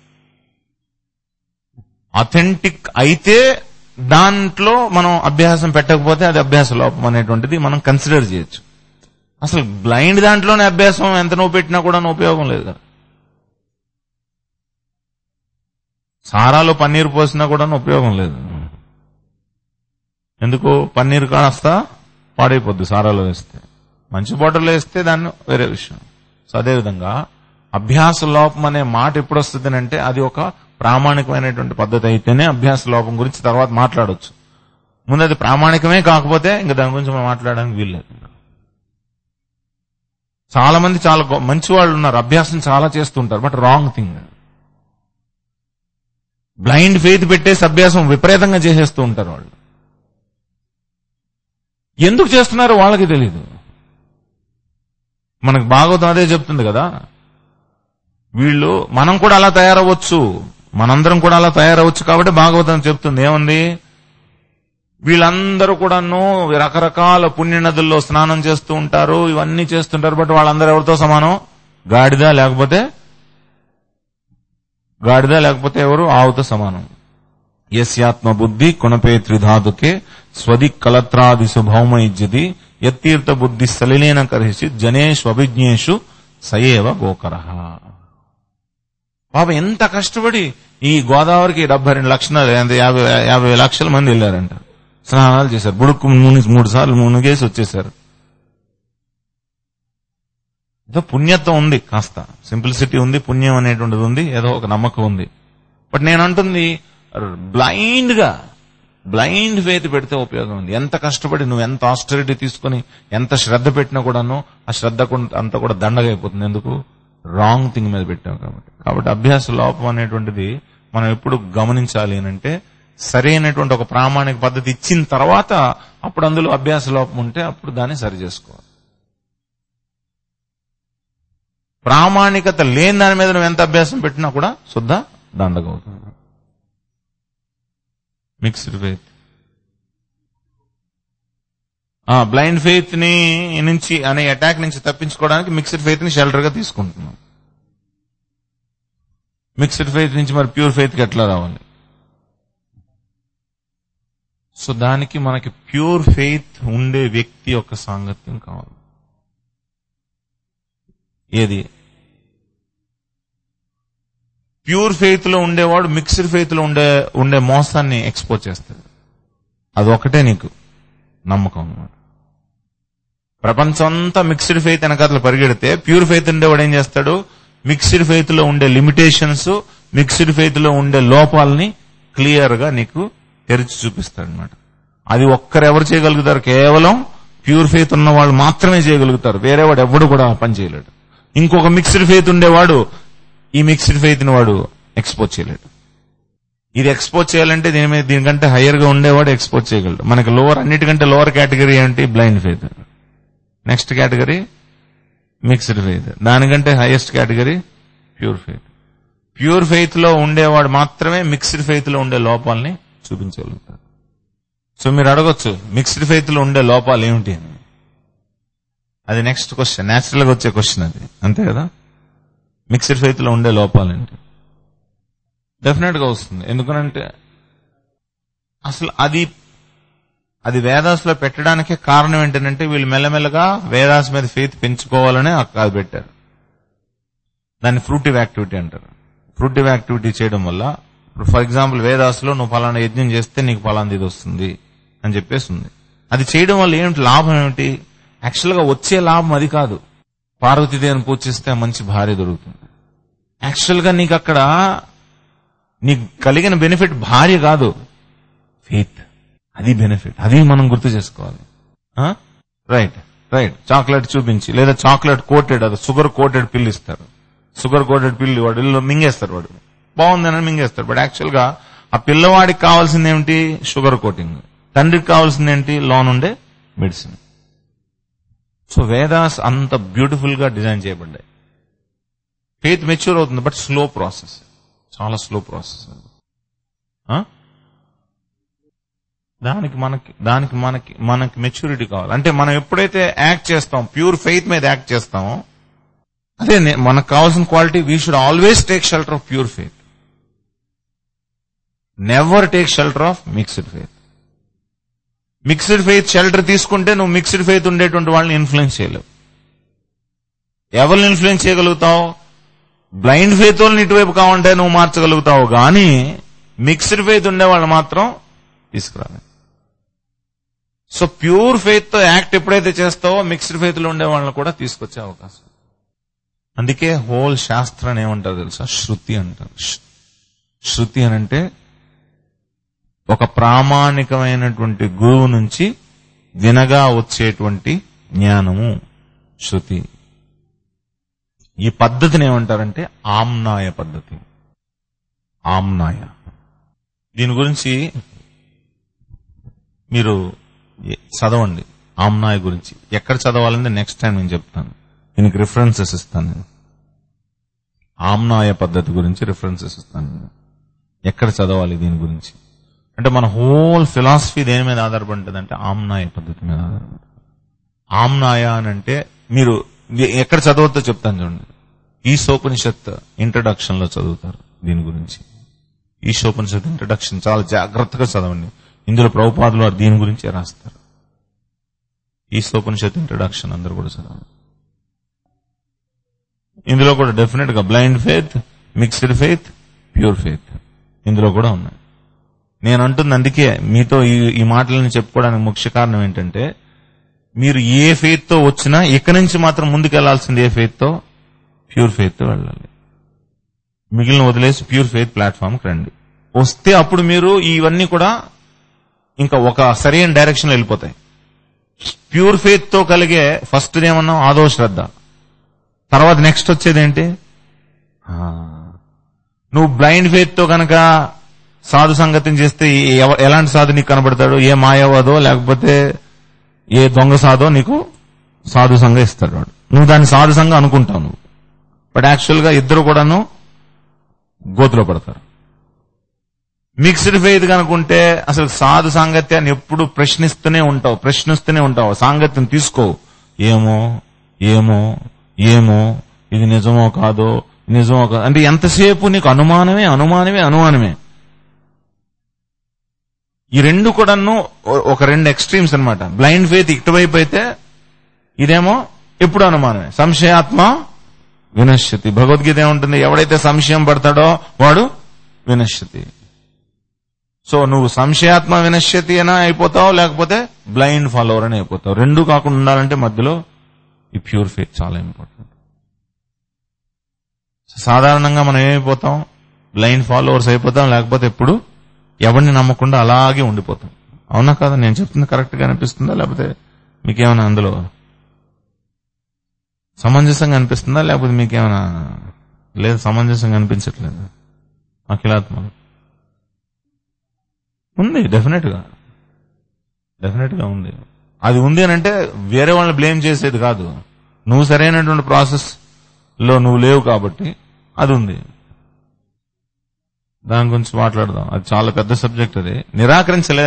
అథెంటిక్ అయితే దాంట్లో మనం అభ్యాసం పెట్టకపోతే అది అభ్యాస లోపం అనేటువంటిది మనం కన్సిడర్ చేయొచ్చు అసలు బ్లైండ్ దాంట్లోనే అభ్యాసం ఎంత నువ్వు పెట్టినా కూడా ఉపయోగం లేదు కదా సారాలో పన్నీరు పోసినా కూడా ఉపయోగం లేదు ఎందుకు పన్నీర్ కాస్త పాడైపోద్ది సారాలో వేస్తే మంచి బాటిల్లో వేస్తే దాన్ని వేరే విషయం సో అదేవిధంగా అభ్యాస లోపం అనే మాట ఎప్పుడు వస్తుంది అంటే అది ఒక ప్రామాణికమైనటువంటి పద్ధతి అయితేనే అభ్యాస లోపం గురించి తర్వాత మాట్లాడొచ్చు ముందు అది ప్రామాణికమే కాకపోతే ఇంకా దాని గురించి మనం మాట్లాడడానికి వీల్లేదు చాలా మంది చాలా గొ- మంచి వాళ్ళు ఉన్నారు అభ్యాసం చాలా చేస్తుంటారు but wrong thing blind faith పెట్టేసి అభ్యాసం విపరీతంగా చేసేస్తూ ఉంటారు వాళ్ళు ఎందుకు చేస్తున్నారో వాళ్ళకి తెలియదు మనకు భాగవతం అదే చెప్తుంది కదా వీళ్ళు మనం కూడా అలా తయారవ్వచ్చు మనందరం కూడా అలా తయారవచ్చు కాబట్టి భాగవతం చెప్తుంది ఏముంది వీళ్ళందరూ కూడాను రకరకాల పుణ్య నదుల్లో స్నానం చేస్తూ ఉంటారు ఇవన్నీ చేస్తుంటారు బట్ వాళ్ళందరూ ఎవరితో సమానం గాడిద లేకపోతే గాడిద లేకపోతే ఎవరు ఆవుతో సమానం యస్యాత్మ బుద్ధి కుణపే త్రిధాతుకే స్వది కలత్రాదిశు భౌమ ఇజ్జతి యత్తీర్థ బుద్ధి సలిలేన కరిసి జనేషు అభిజ్ఞేషు సయేవ గోకర పాప ఎంత కష్టపడి ఈ గోదావరికి డెబ్బై రెండు లక్షల ఎంత యాభై యాభై లక్షల మంది వెళ్ళారంట స్నానాలు చేశారు బుడుక్కు మునిగి మూడు సార్లు మునిగేసి వచ్చేసారు ఏదో పుణ్యత్వం ఉంది కాస్త సింప్లిసిటీ ఉంది పుణ్యం అనేటువంటిది ఉంది ఏదో ఒక నమ్మకం ఉంది బట్ నేను అంటుంది బ్లైండ్ గా బ్లైండ్ ఫేత్ పెడితే ఉపయోగం ఉంది ఎంత కష్టపడి నువ్వు ఎంత ఆస్టరిటీ తీసుకుని ఎంత శ్రద్ధ పెట్టినా కూడాను ఆ శ్రద్ధ కూడా- అంతా కూడా దండగా అయిపోతుంది ఎందుకు రాంగ్ థింగ్ మీద పెట్టాం కాబట్టి కాబట్టి అభ్యాస లోపం అనేటువంటిది మనం ఎప్పుడు గమనించాలి అని అంటే సరైనటువంటి ఒక ప్రామాణిక పద్ధతి ఇచ్చిన తర్వాత అప్పుడు అందులో అభ్యాస లోపం ఉంటే అప్పుడు దాన్ని సరి చేసుకోవాలి ప్రామాణికత లేని దాని మీద నువ్వు ఎంత అభ్యాసం పెట్టినా కూడా శుద్ధ దండగా అవుతుంది మిక్స్డ్ ఫెయిత్ బ్లైండ్ ఫెయిత్ ని నుంచి అనే అటాక్ నుంచి తప్పించుకోవడానికి మిక్స్డ్ ఫెయిత్ ని షెల్టర్ గా తీసుకుంటున్నాం మిక్స్డ్ ఫెయిత్ నుంచి మరి ప్యూర్ ఫెయిత్ కి ఎట్లా రావాలి సో దానికి మనకి ప్యూర్ ఫెయిత్ ఉండే వ్యక్తి యొక్క సాంగత్యం కావాలి ఏది ప్యూర్ ఫెయిత్ లో ఉండేవాడు మిక్స్డ్ ఫెయిత్ లో ఉండే ఉండే మోసాన్ని ఎక్స్పోజ్ చేస్తాడు అది ఒకటే నీకు నమ్మకం అన్నమాట ప్రపంచం అంతా మిక్స్డ్ ఫెయిత్ వెనకాతలు పరిగెడితే ప్యూర్ ఫెయిత్ ఉండేవాడు ఏం చేస్తాడు మిక్స్డ్ ఫెయిత్ లో ఉండే లిమిటేషన్స్ మిక్స్డ్ ఫెయిత్ లో ఉండే లోపాలని క్లియర్ గా నీకు తెరిచి చూపిస్తాడు అనమాట అది ఒక్కరెవరు చేయగలుగుతారు కేవలం ప్యూర్ ఫెయిత్ ఉన్న వాళ్ళు మాత్రమే చేయగలుగుతారు వేరే వాడు ఎవడు కూడా ఆ పని చేయలేడు ఇంకొక మిక్స్డ్ ఫెయిత్ ఉండేవాడు ఈ మిక్స్డ్ ఫెయిత్ ని వాడు ఎక్స్పోజ్ చేయలేడు ఇది ఎక్స్పోజ్ చేయాలంటే దీని మీద దీనికంటే హయ్యర్ గా ఉండేవాడు ఎక్స్పోజ్ చేయగలడు మనకి లోవర్ అన్నిటికంటే లోవర్ కేటగిరీ ఏంటి blind faith next category mixed faith దానికంటే highest category pure faith pure faith లో ఉండేవాడు మాత్రమే మిక్స్డ్ ఫెయిత్ లో ఉండే లోపాలని చూపించగలుగుతారు సో మీరు అడగొచ్చు మిక్స్డ్ ఫెయిత్ లో ఉండే లోపాలు ఏమిటి అని అది నెక్స్ట్ క్వశ్చన్ నేచురల్ గా వచ్చే క్వశ్చన్ అది అంతే కదా మిక్స్డ్ ఫెయిత్ లో ఉండే లోపాలేంటి డెఫినెట్ గా వస్తుంది ఎందుకనంటే అసలు అది అది వేదాస్ లో పెట్టడానికే కారణం ఏంటంటే వీళ్ళు మెల్లమెల్లగా వేదాస్ మీద ఫెయిత్ పెంచుకోవాలనే అక్క- అది పెట్టారు దాన్ని ఫ్రూటివ్ యాక్టివిటీ అంటారు ఫ్రూటివ్ యాక్టివిటీ చేయడం వల్ల ఇప్పుడు ఫర్ ఎగ్జాంపుల్ వేదాస్ లో నువ్వు ఫలానా యజ్ఞం చేస్తే నీకు ఫలానా ఇది వస్తుంది అని చెప్పేసి ఉంది అది చేయడం వల్ల ఏమిటి లాభం ఏమిటి యాక్చువల్ గా వచ్చే లాభం అది కాదు పార్వతీదేవిని పూజిస్తే మంచి భార్య దొరుకుతుంది యాక్చువల్ గా నీకు అక్కడ నీకు కలిగిన బెనిఫిట్ భార్య కాదు ఫెయిత్ అది బెనిఫిట్ అది మనం గుర్తు చేసుకోవాలి రైట్ రైట్ చాక్లెట్ చూపించి లేదా చాక్లెట్ కోటెడ్ అది షుగర్ కోటెడ్ పిల్లు ఇస్తారు షుగర్ కోటెడ్ పిల్లి వాడు ఇల్లు మింగేస్తారు వాడు బాగుందని మింగేస్తారు బట్ యాక్చువల్ గా ఆ పిల్లవాడికి కావాల్సింది ఏమిటి షుగర్ కోటింగ్ తండ్రికి కావాల్సింది ఏంటి లోన్ ఉండే మెడిసిన్ సో వేదాస్ అంత బ్యూటిఫుల్ గా డిజైన్ చేయబడ్డాయి ఫెయిత్ మెచ్యూర్ అవుతుంది బట్ స్లో ప్రాసెస్ చాలా స్లో ప్రాసెస్ దానికి మనకి దానికి మనకి మనకి మెచ్యూరిటీ కావాలి అంటే మనం ఎప్పుడైతే యాక్ట్ చేస్తాం ప్యూర్ ఫెయిత్ మీద యాక్ట్ చేస్తామో అదే నే- మనకు కావాల్సిన quality we should always take shelter of pure faith never take shelter of mixed faith mixed faith shelter తీసుకుంటే నువ్వు మిక్స్డ్ ఫెయిత్ ఉండేటువంటి వాళ్ళని ఇన్ఫ్లుయెన్స్ చేయలేవు ఎవరిని ఇన్ఫ్లుయెన్స్ చేయగలుగుతావు బ్లైండ్ ఫెయిత్ వాళ్ళని ఇటువైపు కావంటే నువ్వు మార్చగలుగుతావు కానీ మిక్స్డ్ ఫెయిత్ ఉండే వాళ్ళు మాత్రం తీసుకురాలి సో ప్యూర్ ఫెయిత్ తో యాక్ట్ ఎప్పుడైతే చేస్తావో మిక్స్డ్ ఫెయిత్ లో ఉండే వాళ్ళని కూడా తీసుకొచ్చే అవకాశం అందుకే హోల్ శాస్త్రాన్ని ఏమంటారు తెలుసా శృతి అంటారు శ్- శృతి అని అంటే ఒక ప్రామాణికమైనటువంటి గురువు నుంచి వినగా వచ్చేటువంటి జ్ఞానము శృతి ఈ పద్ధతిని ఏమంటారంటే ఆమ్నాయ పద్ధతి ఆమ్నాయ దీని గురించి మీరు ఎ- చదవండి ఆమ్నాయ గురించి ఎక్కడ చదవాలంటే నెక్స్ట్ టైం నేను చెప్తాను దీనికి రిఫరెన్సెస్ ఇస్తాను నేను ఆమ్నాయ పద్ధతి గురించి రిఫరెన్సెస్ ఇస్తాను నేను ఎక్కడ చదవాలి దీని గురించి అంటే మన హోల్ ఫిలాసఫీ దేని మీద ఆధారపడి ఉంటుంది అంటే ఆమ్నాయ పద్ధతి మీద ఆధారపడి ఆమ్నాయ అని అంటే మీరు ఎ- ఎక్కడ చదవద్దో చెప్తాను చూడండి ఈశోపనిషత్ ఇంట్రడక్షన్ లో చదువుతారు దీని గురించి ఈశోపనిషత్ ఇంట్రడక్షన్ చాలా జాగ్రత్తగా చదవండి ఇందులో ప్రభుపాదులు వారు దీని గురించే రాస్తారు ఈశోపనిషత్ ఇంట్రడక్షన్ అందరూ కూడా చదవండి ఇందులో కూడా డెఫినెట్ గా blind faith mixed faith pure faith ఇందులో కూడా ఉన్నాయి నేను అంటుంది అందుకే మీతో ఈ ఈ మాటలను చెప్పుకోవడానికి ముఖ్య కారణం ఏంటంటే మీరు ఏ ఫెయిత్ తో వచ్చినా ఇక్కడి నుంచి మాత్రం ముందుకు వెళ్లాల్సింది ఏ ఫెయిత్ తో ప్యూర్ ఫెయిత్ తో వెళ్ళాలి మిగిలిన వదిలేసి ప్యూర్ ఫెయిత్ ప్లాట్ఫామ్ కి రండి వస్తే అప్పుడు మీరు ఇవన్నీ కూడా ఇంకా ఒక సరైన డైరెక్షన్ లో వెళ్ళిపోతాయి ప్యూర్ ఫెయిత్ తో కలిగే ఫస్ట్ ఏమన్నాం ఆదో శ్రద్ధ తర్వాత నెక్స్ట్ వచ్చేది ఏంటి ఆ, నువ్వు బ్లైండ్ ఫెయిత్ తో కనుక సాధు సంగతిని చేస్తే ఎవ- ఎలాంటి సాధు నీకు కనబడతాడు ఏ మాయవాదో లేకపోతే ఏ దొంగ సాధో నీకు సాధు సంఘ ఇస్తాడు వాడు నువ్వు దాన్ని సాధు సంఘ అనుకుంటావు నువ్వు బట్ యాక్చువల్ గా ఇద్దరు కూడాను గోతులో పడతారు మిక్స్డ్ ఫెయిత్ కనుకుంటే అసలు సాధు సాంగత్యాన్ని ఎప్పుడు ప్రశ్నిస్తూనే ఉంటావు ప్రశ్నిస్తూనే ఉంటావు సాంగత్యం తీసుకో ఏమో ఏమో ఏమో ఇది నిజమో కాదో నిజమో కాదో అంటే ఎంతసేపు నీకు అనుమానమే అనుమానమే అనుమానమే ఈ రెండు కూడాను ఓ- ఒక రెండు ఎక్స్ట్రీమ్స్ అన్నమాట బ్లైండ్ ఫెయిత్ ఇటువైపు అయితే ఇదేమో ఎప్పుడు అనుమానమే సంశయాత్మ వినశ్యతి భగవద్గీత ఏముంటుంది ఎవడైతే సంశయం పడతాడో వాడు వినశ్యతి సో నువ్వు సంశయాత్మ వినశ్యతి అయినా అయిపోతావు లేకపోతే బ్లైండ్ ఫాలోవర్ అని అయిపోతావు రెండు కాకుండా ఉండాలంటే మధ్యలో ఈ ప్యూర్ ఫేత్ చాలా ఇంపార్టెంట్ సాధారణంగా మనం ఏమైపోతాం బ్లైండ్ ఫాలోవర్స్ అయిపోతాం లేకపోతే ఎప్పుడు ఎవరిని నమ్మకుండా అలాగే ఉండిపోతాం అవునా కదా నేను చెప్తుంది కరెక్ట్ గా అనిపిస్తుందా లేకపోతే మీకేమైనా అందులో సమంజసంగా అనిపిస్తుందా లేకపోతే మీకేమైనా లేదు సమంజసంగా అనిపించట్లేదు అఖిలాత్మ ఉంది డెఫినెట్ గా డెఫినెట్ గా ఉంది అది ఉంది అని అంటే వేరే వాళ్ళని బ్లేమ్ చేసేది కాదు నువ్వు సరైనటువంటి ప్రాసెస్ లో నువ్వు లేవు కాబట్టి అది ఉంది దాని గురించి మాట్లాడదాం అది చాలా పెద్ద సబ్జెక్ట్ అది నిరాకరించలే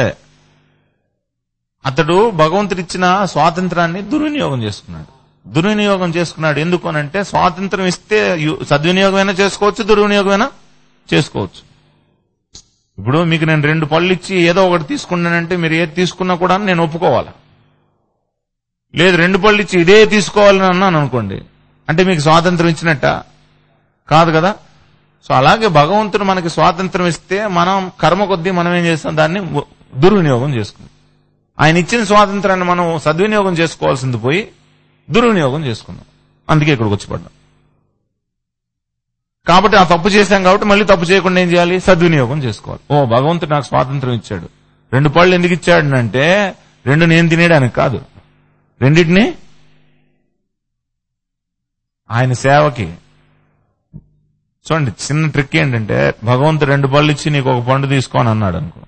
అతడు భగవంతుడు ఇచ్చిన స్వాతంత్రాన్ని దుర్వినియోగం చేసుకున్నాడు దుర్వినియోగం చేసుకున్నాడు ఎందుకు అనంటే స్వాతంత్రం ఇస్తే యు- సద్వినియోగమైనా చేసుకోవచ్చు దుర్వినియోగమైనా చేసుకోవచ్చు ఇప్పుడు మీకు నేను రెండు పళ్ళు ఇచ్చి ఏదో ఒకటి తీసుకున్నానంటే మీరు ఏది తీసుకున్నా కూడా నేను ఒప్పుకోవాలి లేదు రెండు పళ్ళు ఇచ్చి ఇదే తీసుకోవాలని అన్నాను అనుకోండి అంటే మీకు స్వాతంత్రం ఇచ్చినట్ట కాదు కదా సో అలాగే భగవంతుడు మనకి స్వాతంత్రం ఇస్తే మనం కర్మ కొద్దీ మనం ఏం చేస్తాం దాన్ని వ- దుర్వినియోగం చేసుకుంటాం ఆయన ఇచ్చిన స్వాతంత్రాన్ని మనం సద్వినియోగం చేసుకోవాల్సింది పోయి దుర్వినియోగం చేసుకున్నాం అందుకే ఇక్కడికి వచ్చి పడ్డాం కాబట్టి ఆ తప్పు చేశాం కాబట్టి మళ్ళీ తప్పు చేయకుండా ఏం చేయాలి సద్వినియోగం చేసుకోవాలి ఓ భగవంతుడు నాకు స్వాతంత్రం ఇచ్చాడు రెండు పళ్ళు ఎందుకు ఇచ్చాడు అంటే రెండు నేను తినేయడానికి కాదు రెండింటిని ఆయన సేవకి చూడండి చిన్న ట్రిక్ ఏంటంటే భగవంతుడు రెండు పళ్ళు ఇచ్చి నీకు ఒక పండు తీసుకోని అన్నాడు అనుకో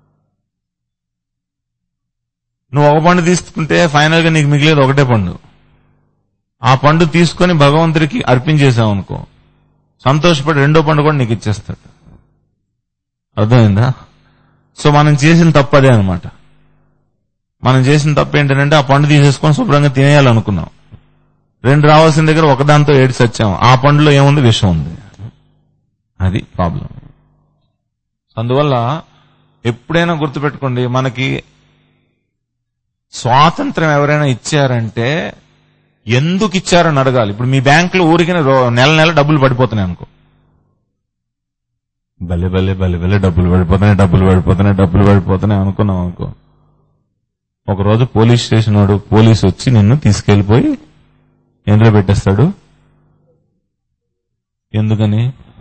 నువ్వు ఒక పండు తీసుకుంటే ఫైనల్ గా నీకు మిగిలేదు ఒకటే పండు ఆ పండు తీసుకొని భగవంతుడికి అర్పించేసావు అనుకో సంతోషపడి రెండో పండు కూడా నీకు ఇచ్చేస్తాడు అర్థమైందా సో మనం చేసిన తప్పు అదే అనమాట మనం చేసిన తప్పు ఏంటంటే ఆ పండు తీసేసుకొని శుభ్రంగా తినేయాలనుకున్నాం రెండు రావాల్సిన దగ్గర ఒకదాంతో ఏడ్చి వచ్చాం ఆ పండులో ఏముంది విషం ఉంది అది ప్రాబ్లం అందువల్ల ఎప్పుడైనా గుర్తుపెట్టుకోండి మనకి స్వాతంత్రం ఎవరైనా ఇచ్చారంటే ఎందుకు ఇచ్చారని అడగాలి ఇప్పుడు మీ బ్యాంకులో ఊరికి నెల నెల డబ్బులు పడిపోతున్నాయి అనుకో భలే భలే భలే భలే డబ్బులు పడిపోతున్నాయి డబ్బులు పడిపోతున్నాయి డబ్బులు పడిపోతున్నాయి అనుకున్నాం అనుకో ఒక రోజు పోలీస్ స్టేషన్ వాడు పోలీసు వచ్చి నిన్ను తీసుకెళ్లిపోయి ఎందులో పెట్టేస్తాడు ఎందుకని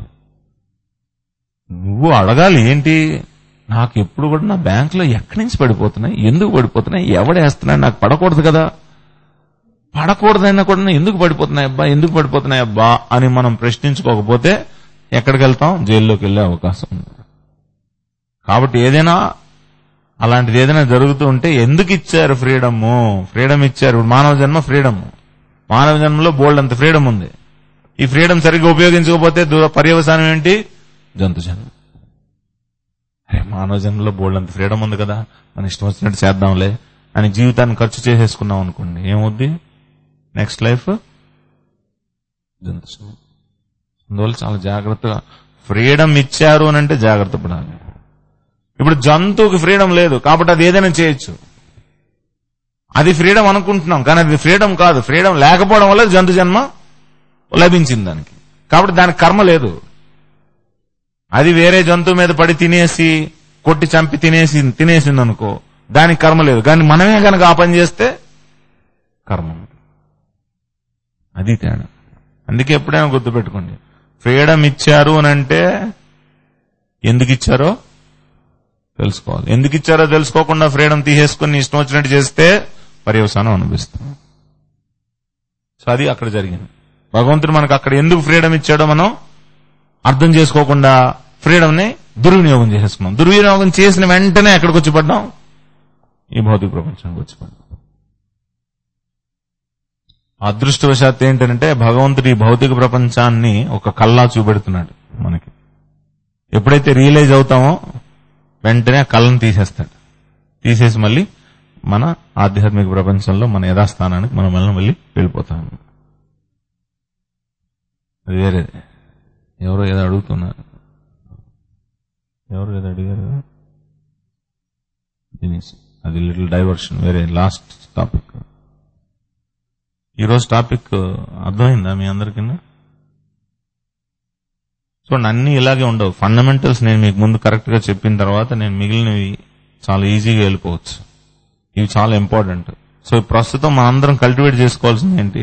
నువ్వు అడగాలి ఏంటి నాకు ఎప్పుడు కూడా నా బ్యాంకులో ఎక్కడి నుంచి పడిపోతున్నాయి ఎందుకు పడిపోతున్నాయి ఎవడేస్తున్నాయి నాకు పడకూడదు కదా పడకూడదైనా కూడా ఎందుకు పడిపోతున్నాయి అబ్బా ఎందుకు పడిపోతున్నాయి అబ్బా అని మనం ప్రశ్నించుకోకపోతే ఎక్కడికి వెళ్తాం జైల్లోకి వెళ్లే అవకాశం ఉంది కాబట్టి ఏదైనా అలాంటిది ఏదైనా జరుగుతూ ఉంటే ఎందుకు ఇచ్చారు ఫ్రీడమ్ ఫ్రీడమ్ ఇచ్చారు ఇప్పుడు మానవ జన్మ ఫ్రీడమ్ మానవ జన్మలో బోల్డ్ అంత ఫ్రీడమ్ ఉంది ఈ ఫ్రీడమ్ సరిగ్గా ఉపయోగించకపోతే దూర పర్యవసానం ఏంటి జంతు జన్మ అరే మానవ జన్మలో బోల్డ్ అంత ఫ్రీడమ్ ఉంది కదా మన ఇష్టం వచ్చినట్టు చేద్దాంలే అని జీవితాన్ని ఖర్చు చేసేసుకున్నాం అనుకోండి ఏమవుద్ది నెక్స్ట్ లైఫ్ జంతు జన్మ. అందువల్ల చాలా జాగ్రత్తగా ఫ్రీడమ్ ఇచ్చారు అని అంటే జాగ్రత్త పడాలి ఇప్పుడు జంతువుకి ఫ్రీడమ్ లేదు కాబట్టి అది ఏదైనా చేయొచ్చు అది ఫ్రీడమ్ అనుకుంటున్నాం కానీ అది ఫ్రీడమ్ కాదు ఫ్రీడమ్ లేకపోవడం వల్ల జంతు జన్మ లభించింది దానికి కాబట్టి దానికి కర్మ లేదు అది వేరే జంతువు మీద పడి తినేసి కొట్టి చంపి తినేసి తినేసింది అనుకో దానికి కర్మ లేదు కానీ మనమే కనుక ఆ పని చేస్తే కర్మ ఉంది. అది తేడా అందుకే ఎప్పుడైనా గుర్తుపెట్టుకోండి ఫ్రీడమ్ ఇచ్చారు అని అంటే ఎందుకు ఇచ్చారో తెలుసుకోవాలి ఎందుకు ఇచ్చారో తెలుసుకోకుండా ఫ్రీడమ్ తీసేసుకుని ఇష్టం వచ్చినట్టు చేస్తే పర్యవసానం అనిపిస్తుంది సో అది అక్కడ జరిగింది భగవంతుడు మనకు అక్కడ ఎందుకు ఫ్రీడమ్ ఇచ్చాడో మనం అర్థం చేసుకోకుండా ఫ్రీడమ్ ని దుర్వినియోగం చేసేసుకున్నాం దుర్వినియోగం చేసిన వెంటనే ఎక్కడికి వచ్చి పడ్డాం ఈ భౌతిక ప్రపంచానికి వచ్చి పడ్డాం అదృష్టవశాత్తు ఏంటంటే భగవంతుడు ఈ భౌతిక ప్రపంచాన్ని ఒక కల్లా చూపెడుతున్నాడు మనకి ఎప్పుడైతే రియలైజ్ అవుతామో వెంటనే ఆ కళ్ళను తీసేస్తాడు తీసేసి మళ్ళీ మన ఆధ్యాత్మిక ప్రపంచంలో మన యథాస్థానానికి మనం మళ్ళీ మళ్ళీ వెళ్ళిపోతాం అది వేరేది ఎవరో ఏదో అడుగుతున్నారు ఎవరు ఏదో అడిగారు కదా? దినేష్. అది లిటిల్ డైవర్షన్ వేరే లాస్ట్ టాపిక్ ఈరోజు టాపిక్ అర్థమైందా మీ అందరికీ చూడండి అన్ని ఇలాగే ఉండవు ఫండమెంటల్స్ నేను మీకు ముందు కరెక్ట్ గా చెప్పిన తర్వాత నేను మిగిలినవి చాలా ఈజీగా వెళ్ళిపోవచ్చు ఇవి చాలా ఇంపార్టెంట్ సో ప్రస్తుతం మనందరం కల్టివేట్ చేసుకోవాల్సింది ఏంటి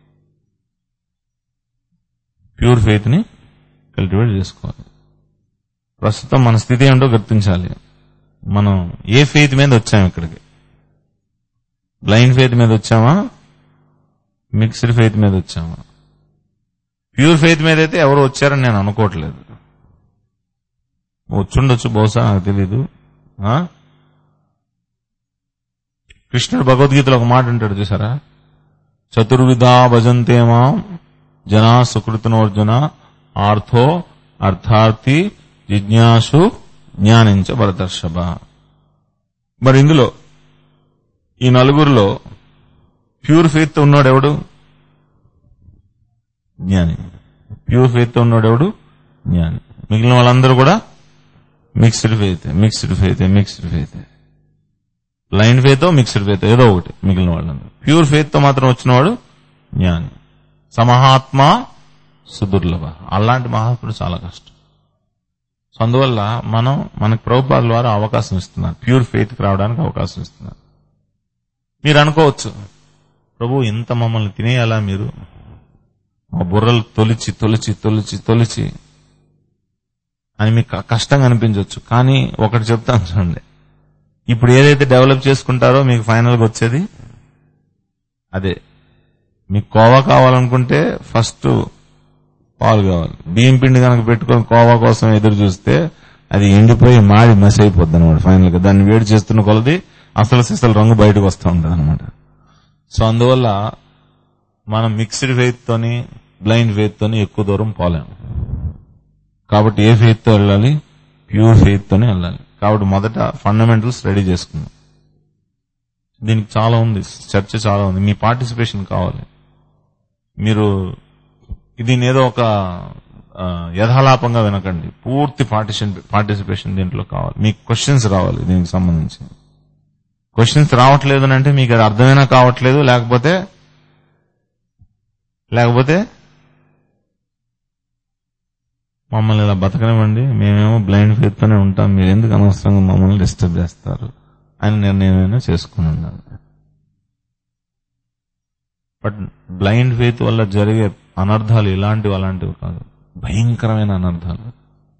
ప్యూర్ ఫెయిత్ ని కల్టివేట్ చేసుకోవాలి ప్రస్తుతం మన స్థితి ఏంటో గుర్తించాలి మనం ఏ ఫెయిత్ మీద వచ్చాం ఇక్కడికి బ్లైండ్ ఫెయిత్ మీద వచ్చామా మిక్స్డ్ ఫెయిత్ మీద వచ్చామా ప్యూర్ ఫెయిత్ మీద అయితే ఎవరు వచ్చారని నేను అనుకోవట్లేదు వచ్చుండొచ్చు బహుశా నాకు తెలీదు ఆ? కృష్ణుడు భగవద్గీతలో ఒక మాట అంటాడు చూసారా చతుర్విధా భజంతేమా జనా సుకృతనోర్జున ఆర్థో అర్థార్థి జిజ్ఞాసు జ్ఞానించ భరతర్షభ మరి ఇందులో ఈ నలుగురిలో ప్యూర్ ఫెయిత్ ఉన్నాడు ఎవడు జ్ఞాని ప్యూర్ ఫెయిత్ ఉన్నాడు ఎవడు జ్ఞాని మిగిలిన వాళ్ళందరూ కూడా mixed faith mixed faith mixed faith blind faith mixed faith ఏదో ఒకటి మిగిలిన వాళ్ళందరూ ప్యూర్ ఫెయిత్ తో మాత్రం వచ్చినవాడు జ్ఞాని సమహాత్మ సుదుర్లభ అలాంటి మహాత్ముడు చాలా కష్టం సో అందువల్ల మనం మనకు ప్రభుపాద ద్వారా అవకాశం ఇస్తున్నారు ప్యూర్ ఫెయిత్ కి రావడానికి అవకాశం ఇస్తున్నారు మీరు అనుకోవచ్చు ప్రభు ఇంత మమ్మల్ని తినేయాలా మీరు మా బుర్రలు తొలిచి తొలిచి తొలిచి తొలిచి అని మీకు క- కష్టంగా అనిపించవచ్చు కానీ ఒకటి చెప్తాను చూడండి ఇప్పుడు ఏదైతే డెవలప్ చేసుకుంటారో మీకు ఫైనల్గా వచ్చేది అదే మీకు కోవా కావాలనుకుంటే ఫస్ట్ పాలు కావాలి బియ్యం పిండి కనుక పెట్టుకొని కోవా కోసం ఎదురు చూస్తే అది ఎండిపోయి మాడి మసి అయిపోద్ది అనమాట ఫైనల్ గా దాన్ని వేడి చేస్తున్న కొలది అసలు సిసలు రంగు బయటకు వస్తూ ఉంటుంది అనమాట సో అందువల్ల మనం మిక్స్డ్ ఫెయిత్ తోని బ్లైండ్ ఫెయిత్ తోని ఎక్కువ దూరం పోలేము కాబట్టి ఏ ఫెయిత్ తో వెళ్ళాలి ప్యూర్ ఫెయిత్ తోనే వెళ్ళాలి కాబట్టి మొదట ఫండమెంటల్స్ రెడీ చేసుకుందాం దీనికి చాలా ఉంది చర్చ చాలా ఉంది మీ పార్టిసిపేషన్ కావాలి మీరు ఇది ఏదో ఒక ఆ, యథాలాపంగా వినకండి పూర్తి పార్టిషన్ పార్టిసిపేషన్ దీంట్లో కావాలి మీకు క్వశ్చన్స్ రావాలి దీనికి సంబంధించి క్వశ్చన్స్ రావట్లేదు అని అంటే మీకు అది అర్థమైనా కావట్లేదు లేకపోతే లేకపోతే మమ్మల్ని ఇలా బతకనివ్వండి మేమేమో బ్లైండ్ ఫెయిత్ తోనే ఉంటాం మీరు ఎందుకు అనవసరంగా మమ్మల్ని డిస్టర్బ్ చేస్తారు అని నిర్ణయమైనా చేసుకుని ఉండాలి బట్ బ్లైండ్ ఫెయిత్ వల్ల జరిగే అనర్థాలు ఇలాంటివి అలాంటివి కాదు భయంకరమైన అనర్థాలు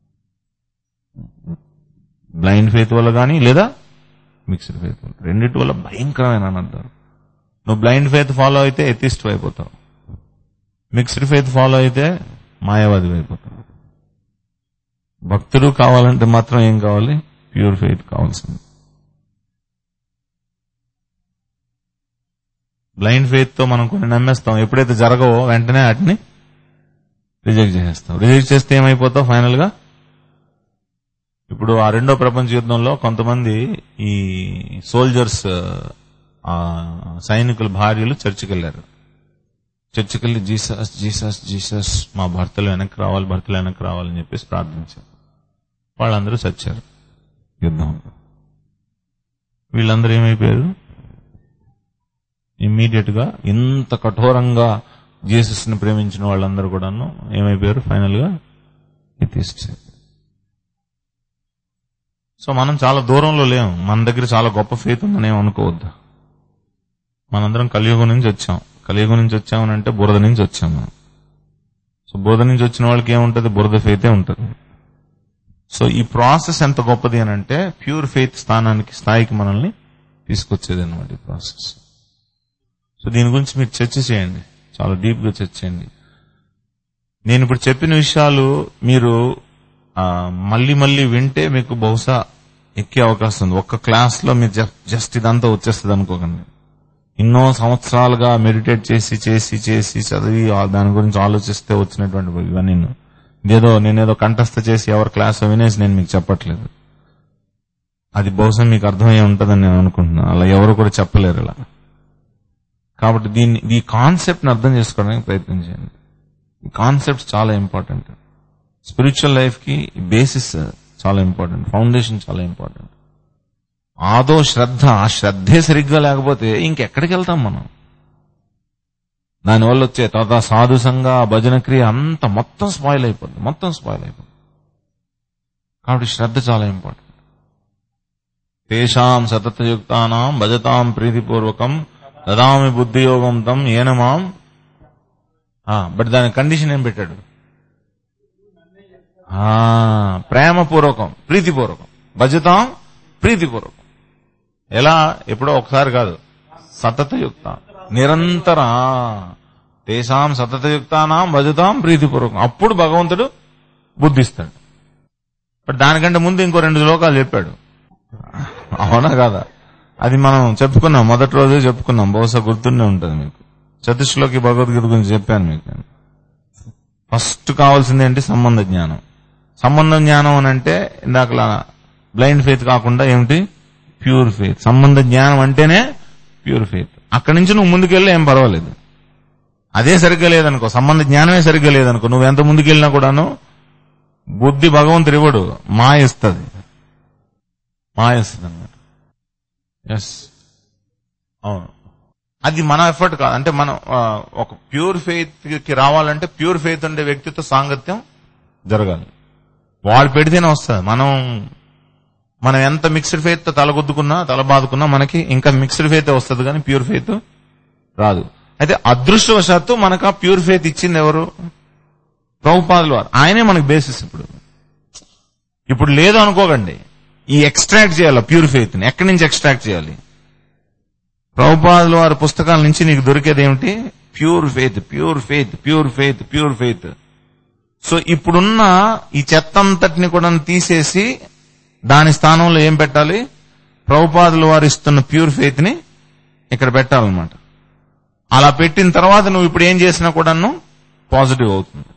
బ్లైండ్ ఫెయిత్ వల్ల కానీ లేదా మిక్స్డ్ ఫెయిత్ వల్ల రెండింటి వల్ల భయంకరమైన అనర్థాలు నువ్వు బ్లైండ్ ఫెయిత్ ఫాలో అయితే ఎథిస్ట్ అయిపోతావు మిక్స్డ్ ఫెయిత్ ఫాలో అయితే మాయావాది అయిపోతావు భక్తుడు కావాలంటే మాత్రం ఏం కావాలి ప్యూర్ ఫెయిత్ కావాల్సింది బ్లైండ్ ఫెయిత్ తో మనం కొన్ని నమ్మేస్తాం ఎప్పుడైతే జరగవో వెంటనే వాటిని రిజెక్ట్ చేసేస్తాం రిజెక్ట్ చేస్తే ఏమైపోతావు ఫైనల్ గా ఇప్పుడు ఆ రెండో ప్రపంచ యుద్ధంలో కొంతమంది ఈ సోల్జర్స్ ఆ సైనికుల భార్యలు చర్చికి వెళ్ళారు చర్చికి వెళ్ళి జీసస్ జీసస్ జీసస్ మా భర్తలు వెనక్కి రావాలి భర్తలు వెనక్కి రావాలని చెప్పేసి ప్రార్థించారు వాళ్ళందరూ చచ్చారు యుద్ధంలో వీళ్ళందరూ ఏమైపోయారు ఇమ్మీడియట్ గా ఇంత కఠోరంగా జీసస్ ని ప్రేమించిన వాళ్ళందరూ కూడాను ఏమైపోయారు ఫైనల్ గా ఎథిస్ట్ సో మనం చాలా దూరంలో లేము మన దగ్గర చాలా గొప్ప ఫేత్ ఉందని ఏం అనుకోవద్దు మనందరం కలియుగం నుంచి వచ్చాం కలియుగం నుంచి వచ్చామనంటే బురద నుంచి వచ్చాం మనం సో బురద నుంచి వచ్చిన వాళ్ళకి ఏముంటది బురద ఫెయితే ఉంటుంది సో ఈ ప్రాసెస్ ఎంత గొప్పది అని అంటే ప్యూర్ ఫెయిత్ స్థానానికి స్థాయికి మనల్ని తీసుకొచ్చేది అనమాట ఈ ప్రాసెస్ సో దీని గురించి మీరు చర్చ చేయండి చాలా డీప్ గా చర్చ చేయండి నేను ఇప్పుడు చెప్పిన విషయాలు మీరు ఆ, మళ్ళీ మళ్ళీ వింటే మీకు బహుశా ఎక్కే అవకాశం ఉంది ఒక్క క్లాస్ లో మీరు జస్ట్- జస్ట్ ఇదంతా వచ్చేస్తుంది అనుకోకండి ఎన్నో సంవత్సరాలుగా మెడిటేట్ చేసి చేసి చేసి చదివి ఆ దాని గురించి ఆలోచిస్తే వచ్చినటువంటి ఇవన్నీ ఇదేదో నేనేదో కంఠస్థ చేసి ఎవరి క్లాస్ వినేసి నేను మీకు చెప్పట్లేదు అది బహుశా మీకు అర్థమయ్యే ఉంటుందని నేను అనుకుంటున్నాను అలా ఎవరు కూడా చెప్పలేరు ఇలా కాబట్టి దీన్ని ఈ కాన్సెప్ట్ ని అర్థం చేసుకోవడానికి ప్రయత్నం చేయండి ఈ కాన్సెప్ట్ చాలా ఇంపార్టెంట్ స్పిరిచువల్ లైఫ్ కి బేసిస్ చాలా ఇంపార్టెంట్ ఫౌండేషన్ చాలా ఇంపార్టెంట్ ఆదో శ్రద్ధ ఆ శ్రద్ధే సరిగ్గా లేకపోతే ఇంకెక్కడికి వెళ్తాం మనం దానివల్ల వచ్చే తర్వాత సాధు సంఘ భజన క్రియ అంత మొత్తం స్పాయిల్ అయిపోతుంది మొత్తం స్పాయిల్ అయిపోతుంది కాబట్టి శ్రద్ధ చాలా ఇంపార్టెంట్ తేషాం సతతయుక్తానాం భజతాం ప్రీతిపూర్వకం దదామి బుద్ధియోగం తం ఏనమాం బట్ దాని కండిషన్ ఏం పెట్టాడు ఆ, ప్రేమపూర్వకం ప్రీతిపూర్వకం భజతాం ప్రీతిపూర్వకం ఎలా ఎప్పుడో ఒకసారి కాదు సతతయుక్త నిరంతర తేషాం సతతయుక్తానాం భజతాం ప్రీతిపూర్వకం అప్పుడు భగవంతుడు బుద్ధిస్తాడు బట్ దానికంటే ముందు ఇంకో రెండు శ్లోకాలు చెప్పాడు అవునా కాదా అది మనం చెప్పుకున్నాం మొదటి రోజే చెప్పుకున్నాం బహుశా గుర్తుండే ఉంటుంది మీకు చతుశ్లోకి భగవద్గీత గురించి చెప్పాను మీకు నేను ఫస్ట్ కావాల్సింది ఏంటి సంబంధ జ్ఞానం సంబంధ జ్ఞానం అని అంటే ఇందాకలా బ్లైండ్ ఫెయిత్ కాకుండా ఏమిటి ప్యూర్ ఫెయిత్ సంబంధ జ్ఞానం అంటేనే ప్యూర్ ఫెయిత్ అక్కడి నుంచి నువ్వు ముందుకెళ్ళి ఏం పర్వాలేదు అదే సరిగ్గా లేదనుకో సంబంధ జ్ఞానమే సరిగ్గా లేదనుకో నువ్వు ఎంత ముందుకెళ్ళినా కూడాను బుద్ధి భగవంతుడు ఇవ్వడు మాయ ఇస్తుంది మాయ ఇస్తుంది అన్నమాట ఎస్ అవును అది మన ఎఫర్ట్ కాదు అంటే మనం ఆ, ఒక ప్యూర్ ఫెయిత్ కి రావాలంటే ప్యూర్ ఫెయిత్ ఉండే వ్యక్తితో సాంగత్యం జరగాలి వాడు పెడితేనే వస్తుంది మనం మనం ఎంత మిక్స్డ్ ఫెయిత్ తో తలగొద్దుకున్నా తల బాదుకున్నా మనకి ఇంకా మిక్స్డ్ ఫెయిత్ వస్తుంది కానీ ప్యూర్ ఫెయిత్ రాదు అయితే అదృష్టవశాత్తు మనకు ఆ ప్యూర్ ఫెయిత్ ఇచ్చింది ఎవరు ప్రభుపాదులు వారు ఆయనే మనకు బేసిస్ ఇప్పుడు ఇప్పుడు లేదు అనుకోకండి ఈ ఎక్స్ట్రాక్ట్ చేయాలి ప్యూర్ ఫెయిత్ ని ఎక్కడి నుంచి ఎక్స్ట్రాక్ట్ చేయాలి ప్రభుపాదుల వారి పుస్తకాల నుంచి నీకు దొరికేది ఏమిటి pure faith pure faith pure faith pure faith so ఇప్పుడున్న ఈ చెత్త అంతటిని కూడా తీసేసి దాని స్థానంలో ఏం పెట్టాలి ప్రభుపాదుల వారు ఇస్తున్న ప్యూర్ ఫెయిత్ ని ఇక్కడ పెట్టాలన్నమాట అలా పెట్టిన తర్వాత నువ్వు ఇప్పుడు ఏం చేసినా కూడాను పాజిటివ్ అవుతుంది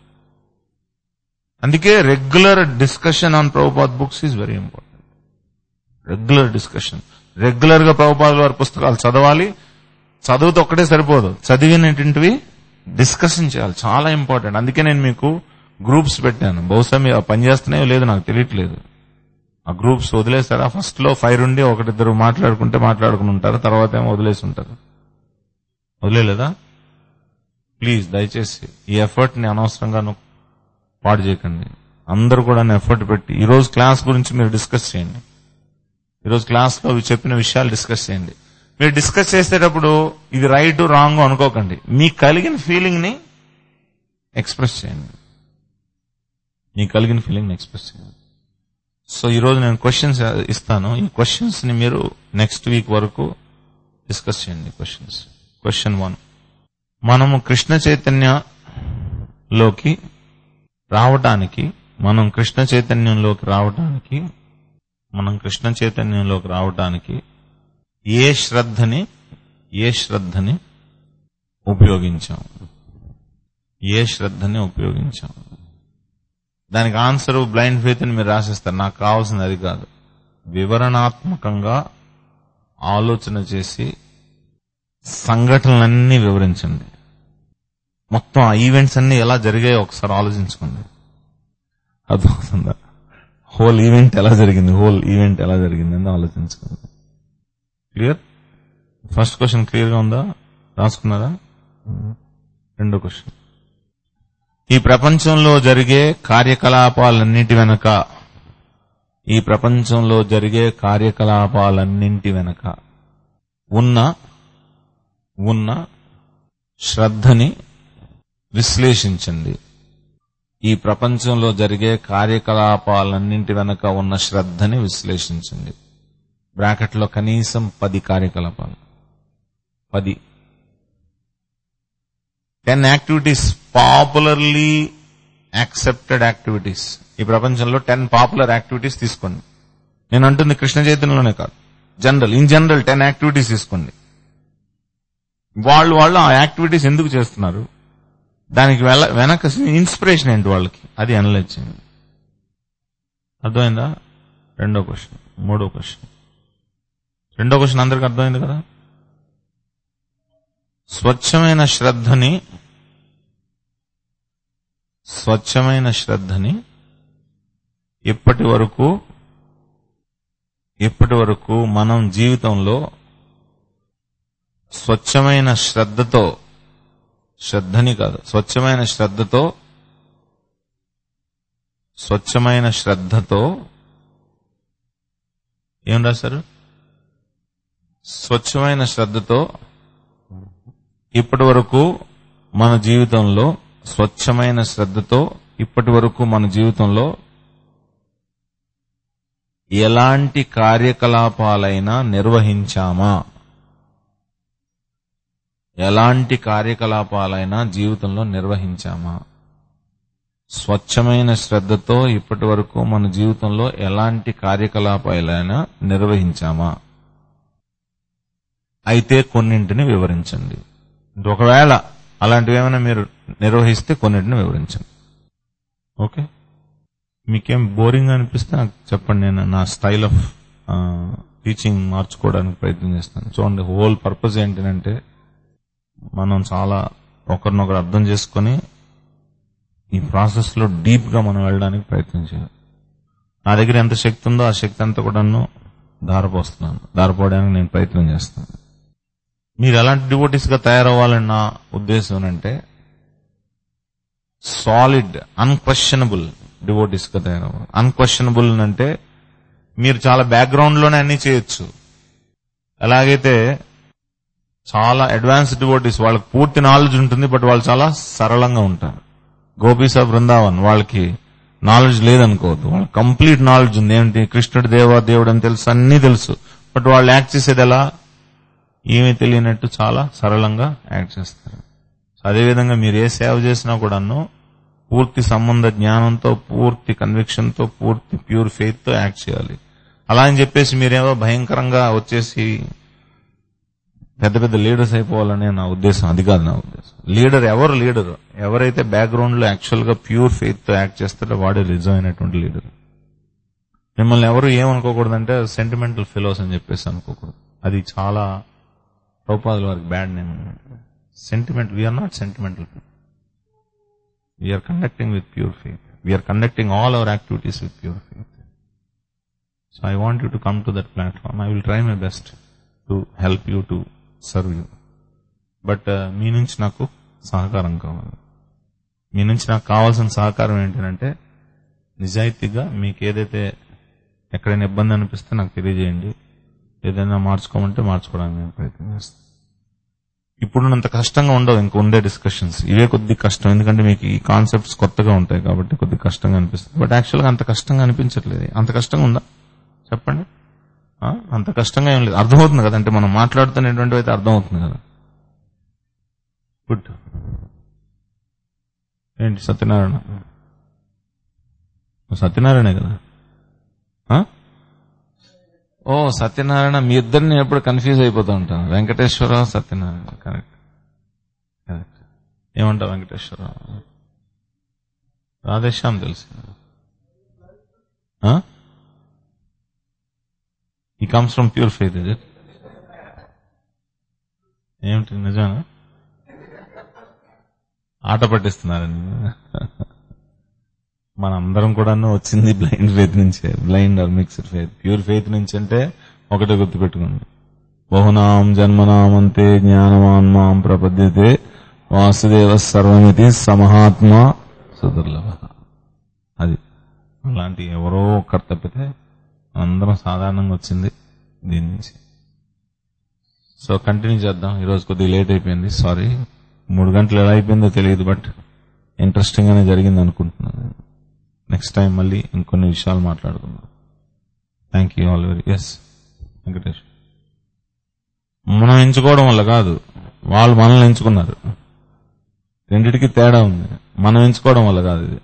అందుకే regular discussion on Prabhupad books is very important regular discussion regular గా ప్రభుపాదుల వారి పుస్తకాలు చదవాలి చదువుతో ఒక్కటే సరిపోదు చదివినటువంటివి డిస్కషన్ చేయాలి చాలా ఇంపార్టెంట్ అందుకే నేను మీకు గ్రూప్స్ పెట్టాను బహుశా మీరు ఆ పని చేస్తున్నాయో లేదు నాకు తెలియట్లేదు ఆ గ్రూప్స్ వదిలేస్తారా ఫస్ట్ లో ఫైర్ ఉండి ఒకటిద్దరు మాట్లాడుకుంటే మాట్లాడుకుని ఉంటారు తర్వాత ఏమో వదిలేసి ఉంటారు వదిలేదా ప్లీజ్ దయచేసి ఈ ఎఫర్ట్ ని అనవసరంగా నువ్వు పాడు చేయకండి అందరూ కూడా ఎఫర్ట్ పెట్టి ఈ రోజు క్లాస్ గురించి మీరు డిస్కస్ చేయండి ఈరోజు క్లాస్ లో చెప్పిన విషయాలు డిస్కస్ చేయండి మీరు డిస్కస్ చేసేటప్పుడు ఇది రైట్ రాంగ్ అనుకోకండి మీకు కలిగిన ఫీలింగ్ ని ఎక్స్ప్రెస్ చేయండి మీకు కలిగిన ఫీలింగ్ ని ఎక్స్ప్రెస్ చేయండి సో ఈ రోజు నేను క్వశ్చన్స్ ఇస్తాను ఈ క్వశ్చన్స్ ని మీరు నెక్స్ట్ వీక్ వరకు డిస్కస్ చేయండి క్వశ్చన్స్ క్వశ్చన్ వన్ మనము కృష్ణ చైతన్యలోకి రావటానికి మనం కృష్ణ చైతన్యంలోకి రావటానికి మనం కృష్ణ చైతన్యంలోకి రావటానికి ఏ శ్రద్ధని ఏ శ్రద్ధని ఉపయోగించాం ఏ శ్రద్ధని ఉపయోగించాం దానికి ఆన్సర్ బ్లైండ్ ఫెయిత్ అని మీరు రాసేస్తారు నాకు కావాల్సింది అది కాదు వివరణాత్మకంగా ఆలోచన చేసి సంఘటనలన్నీ వివరించండి మొత్తం ఆ ఈవెంట్స్ అన్ని ఎలా జరిగాయో ఒకసారి ఆలోచించుకోండి అర్థమవుతుందా హోల్ ఈవెంట్ ఎలా జరిగింది హోల్ ఈవెంట్ ఎలా జరిగింది అని ఆలోచించుకోండి క్లియర్ ఫస్ట్ క్వశ్చన్ క్లియర్ గా ఉందా రాసుకున్నారా రెండో క్వశ్చన్ ఈ ప్రపంచంలో జరిగే కార్యకలాపాలన్నిటి వెనక ఈ ప్రపంచంలో జరిగే కార్యకలాపాలన్నింటి వెనక ఉన్న ఉన్న శ్రద్ధని విశ్లేషించండి ఈ ప్రపంచంలో జరిగే కార్యకలాపాలన్నింటి వెనక ఉన్న శ్రద్ధని విశ్లేషించండి బ్రాకెట్లో కనీసం పది కార్యకలాపాలు పది ten activities popularly accepted activities ఈ ప్రపంచంలో టెన్ పాపులర్ యాక్టివిటీస్ తీసుకోండి నేను అంటుంది కృష్ణ చైతన్యంలోనే కాదు general in general ten activities తీసుకోండి వాళ్ళు వాళ్ళు ఆ యాక్టివిటీస్ ఎందుకు చేస్తున్నారు దానికి వెల- వెనక ఇన్స్పిరేషన్ ఏంటి వాళ్ళకి అది అనలైజ్ చేయండి అర్థమైందా రెండో క్వశ్చన్ మూడో క్వశ్చన్ రెండో క్వశ్చన్ అందరికి అర్థమైంది కదా స్వచ్ఛమైన శ్రద్ధని స్వచ్ఛమైన శ్రద్ధని ఇప్పటి వరకు ఇప్పటి వరకు మనం జీవితంలో స్వచ్ఛమైన శ్రద్ధతో శ్రద్ధని కాదు స్వచ్ఛమైన శ్రద్ధతో స్వచ్ఛమైన శ్రద్ధతో ఏం రాశారు స్వచ్ఛమైన శ్రద్ధతో ఇప్పటి వరకు మన జీవితంలో స్వచ్ఛమైన శ్రద్ధతో ఇప్పటి వరకు మన జీవితంలో ఎలాంటి కార్యకలాపాలైనా నిర్వహించామా ఎలాంటి కార్యకలాపాలైనా జీవితంలో నిర్వహించామా స్వచ్ఛమైన శ్రద్ధతో ఇప్పటి వరకు మన జీవితంలో ఎలాంటి కార్యకలాపాలైనా నిర్వహించామా అయితే కొన్నింటిని వివరించండి ఒకవేళ అలాంటివి ఏమైనా మీరు నిర్వహిస్తే కొన్నింటిని వివరించండి ఓకే మీకేం బోరింగ్ అనిపిస్తే నాకు చెప్పండి నేను నా స్టైల్ ఆఫ్ టీచింగ్ మార్చుకోవడానికి ప్రయత్నం చేస్తాను చూడండి హోల్ పర్పస్ ఏంటంటే మనం చాలా ఒకరినొకరు అర్థం చేసుకొని ఈ ప్రాసెస్ లో డీప్ గా మనం వెళ్ళడానికి ప్రయత్నం చేయాలి నా దగ్గర ఎంత శక్తి ఉందో ఆ శక్తి అంతా కూడాను దారపోస్తున్నాను దారపోవడానికి నేను ప్రయత్నం చేస్తాను మీరు ఎలాంటి డివోటీస్ గా తయారవ్వాలని నా ఉద్దేశం అంటే సాలిడ్ అన్క్వశ్చనబుల్ డివోటీస్ గా తయారవ్వాలి అన్క్వశ్చనబుల్ అంటే మీరు చాలా బ్యాక్గ్రౌండ్ లోనే అన్ని చేయొచ్చు ఎలాగైతే చాలా అడ్వాన్స్డ్ డివోటీస్ వాళ్ళకి పూర్తి నాలెడ్జ్ ఉంటుంది బట్ వాళ్ళు చాలా సరళంగా ఉంటారు గోపీస్ ఆఫ్ బృందావన్ వాళ్ళకి నాలెడ్జ్ లేదనుకోవద్దు వాళ్ళకి కంప్లీట్ నాలెడ్జ్ ఉంది ఏంటి కృష్ణుడు దేవా దేవుడు అని తెలుసు అన్ని తెలుసు బట్ వాళ్ళు యాక్ట్ చేసేది ఎలా ఏమీ తెలియనట్టు చాలా సరళంగా యాక్ట్ చేస్తారు సో అదేవిధంగా మీరు ఏ సేవ చేసినా కూడాను పూర్తి సంబంధ జ్ఞానంతో పూర్తి కన్విక్షన్ తో పూర్తి ప్యూర్ ఫెయిత్ తో యాక్ట్ చేయాలి అలా అని చెప్పేసి మీరేమో భయంకరంగా వచ్చేసి పెద్ద పెద్ద లీడర్స్ అయిపోవాలనే నా ఉద్దేశం అది కాదు నా ఉద్దేశం లీడర్ ఎవరు లీడర్ ఎవరైతే బ్యాక్గ్రౌండ్ లో యాక్చువల్ గా ప్యూర్ ఫెయిత్ తో యాక్ట్ చేస్తారో వాడే నిజమైనటువంటి లీడర్ మిమ్మల్ని ఎవరు ఏమనుకోకూడదంటే సెంటిమెంటల్ ఫెలోస్ అని చెప్పేసి అనుకోకూడదు అది చాలా ప్రభుపాదుల వారికి bad name sentiment we are not sentimental we are conducting with pure faith we are conducting all our activities with pure faith so I want you to come to that platform I will try my best to help you to serve you but మీ నుంచి నాకు సహకారం కావాలి మీ నుంచి నాకు కావాల్సిన సహకారం ఏంటంటే నిజాయితీగా మీకు ఏదైతే ఎక్కడైనా ఇబ్బంది అనిపిస్తే నాకు తెలియజేయండి ఏదైనా మార్చుకోమంటే మార్చుకోవడానికి నేను ప్రయత్నం చేస్తాను ఇప్పుడున్నంత కష్టంగా ఉండవు ఇంక ఉండే డిస్కషన్స్ ఇవే కొద్ది కష్టం ఎందుకంటే మీకు ఈ కాన్సెప్ట్స్ కొత్తగా ఉంటాయి కాబట్టి కొద్ది కష్టంగా అనిపిస్తుంది బట్ యాక్చువల్గా అంత కష్టంగా అనిపించట్లేదు అంత కష్టంగా ఉందా చెప్పండి ఆ? అంత కష్టంగా ఏం లేదు అర్థమవుతుంది కదా అంటే మనం మాట్లాడుతున్నటువంటి అయితే అర్థమవుతుంది కదా గుడ్ ఏంటి సత్యనారాయణ నువ్వు సత్యనారాయణే కదా ఆ? ఓ సత్యనారాయణ మీ ఇద్దరిని ఎప్పుడు కన్ఫ్యూజ్ అయిపోతూ ఉంటాను వెంకటేశ్వరరావు సత్యనారాయణ కరెక్ట్ కరెక్ట్ ఏమంటావు వెంకటేశ్వరరావు రాధేశ్యాం తెలుసు he comes from pure faith ఇది ఏమిటి నిజమేనా ఆట పట్టిస్తున్నారండి మన అందరం కూడాను వచ్చింది బ్లైండ్ ఫెయిత్ నుంచే blind or mixed faith pure faith నుంచి అంటే ఒకటే గుర్తుపెట్టుకోండి బహునాం జన్మనామంతే జ్ఞానవాన్ మాం ప్రపద్యతే వాసుదేవ సర్వమితి సమహాత్మ సుదుర్లభ అది అలాంటి ఎవరో ఒక్కరు తప్పితే అందరం సాధారణంగా వచ్చింది దీని నుంచి సో కంటిన్యూ చేద్దాం ఈరోజు కొద్దిగా లేట్ అయిపోయింది సారీ మూడు గంటలు ఎలా అయిపోయిందో తెలియదు బట్ ఇంట్రెస్టింగ్ గానే జరిగింది అనుకుంటున్నాను నెక్స్ట్ టైం మళ్ళీ ఇంకొన్ని విషయాలు మాట్లాడుకుందాం thank you all very S Venkatesh మనం ఎంచుకోవడం వల్ల కాదు వాళ్ళు మనల్ని ఎంచుకున్నారు రెండిటికి తేడా ఉంది మనం ఎంచుకోవడం వల్ల కాదు ఇది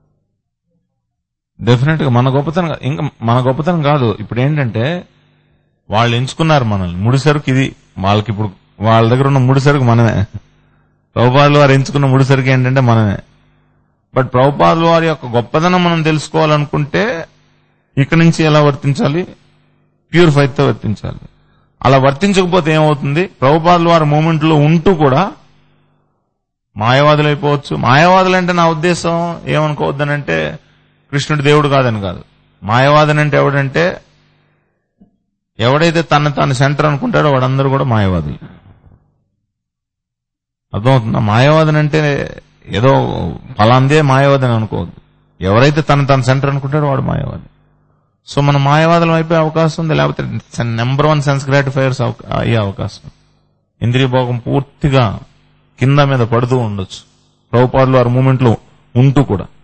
డెఫినెట్ గా మన గొప్పతనం కా- ఇంకా మన గొప్పతనం కాదు ఇప్పుడు ఏంటంటే వాళ్ళు ఎంచుకున్నారు మనల్ని ముడి సరుకు ఇది వాళ్ళకి ఇప్పుడు వాళ్ళ దగ్గర ఉన్న ముడి సరుకు మనమే ప్రభుపాదులు వారు ఎంచుకున్న ముడి సరుకు ఏంటంటే మనమే బట్ ప్రభుపాదులు వారి యొక్క గొప్పదనం మనం తెలుసుకోవాలనుకుంటే ఇక్కడి నుంచి ఎలా వర్తించాలి ప్యూర్ ఫైత్ తో వర్తించాలి అలా వర్తించకపోతే ఏమవుతుంది ప్రభుపాదులు వారి మూమెంట్ లో ఉంటూ కూడా మాయవాదులు అయిపోవచ్చు మాయవాదులు అంటే నా ఉద్దేశం ఏమనుకోవద్దనంటే కృష్ణుడు దేవుడు కాదని కాదు మాయవాదన్ అంటే ఎవడంటే ఎవడైతే తన తాను సెంటర్ అనుకుంటాడో వాడందరూ కూడా మాయవాదులు అర్థమవుతుందా మాయవాదన్ అంటే ఏదో ఫలాందే మాయవాదని అనుకోవద్దు ఎవరైతే తన తన సెంటర్ అనుకుంటాడో వాడు మాయవాది సో మనం మాయవాదులం అయిపోయే అవకాశం ఉంది లేకపోతే నెంబర్ వన్ సెన్స్ గ్రాటిఫైర్స్ అయ్యే అవకాశం ఇంద్రియ భోగం పూర్తిగా కింద మీద పడుతూ ఉండొచ్చు ప్రభుపాదులు వారి మూమెంట్ లో ఉంటూ కూడా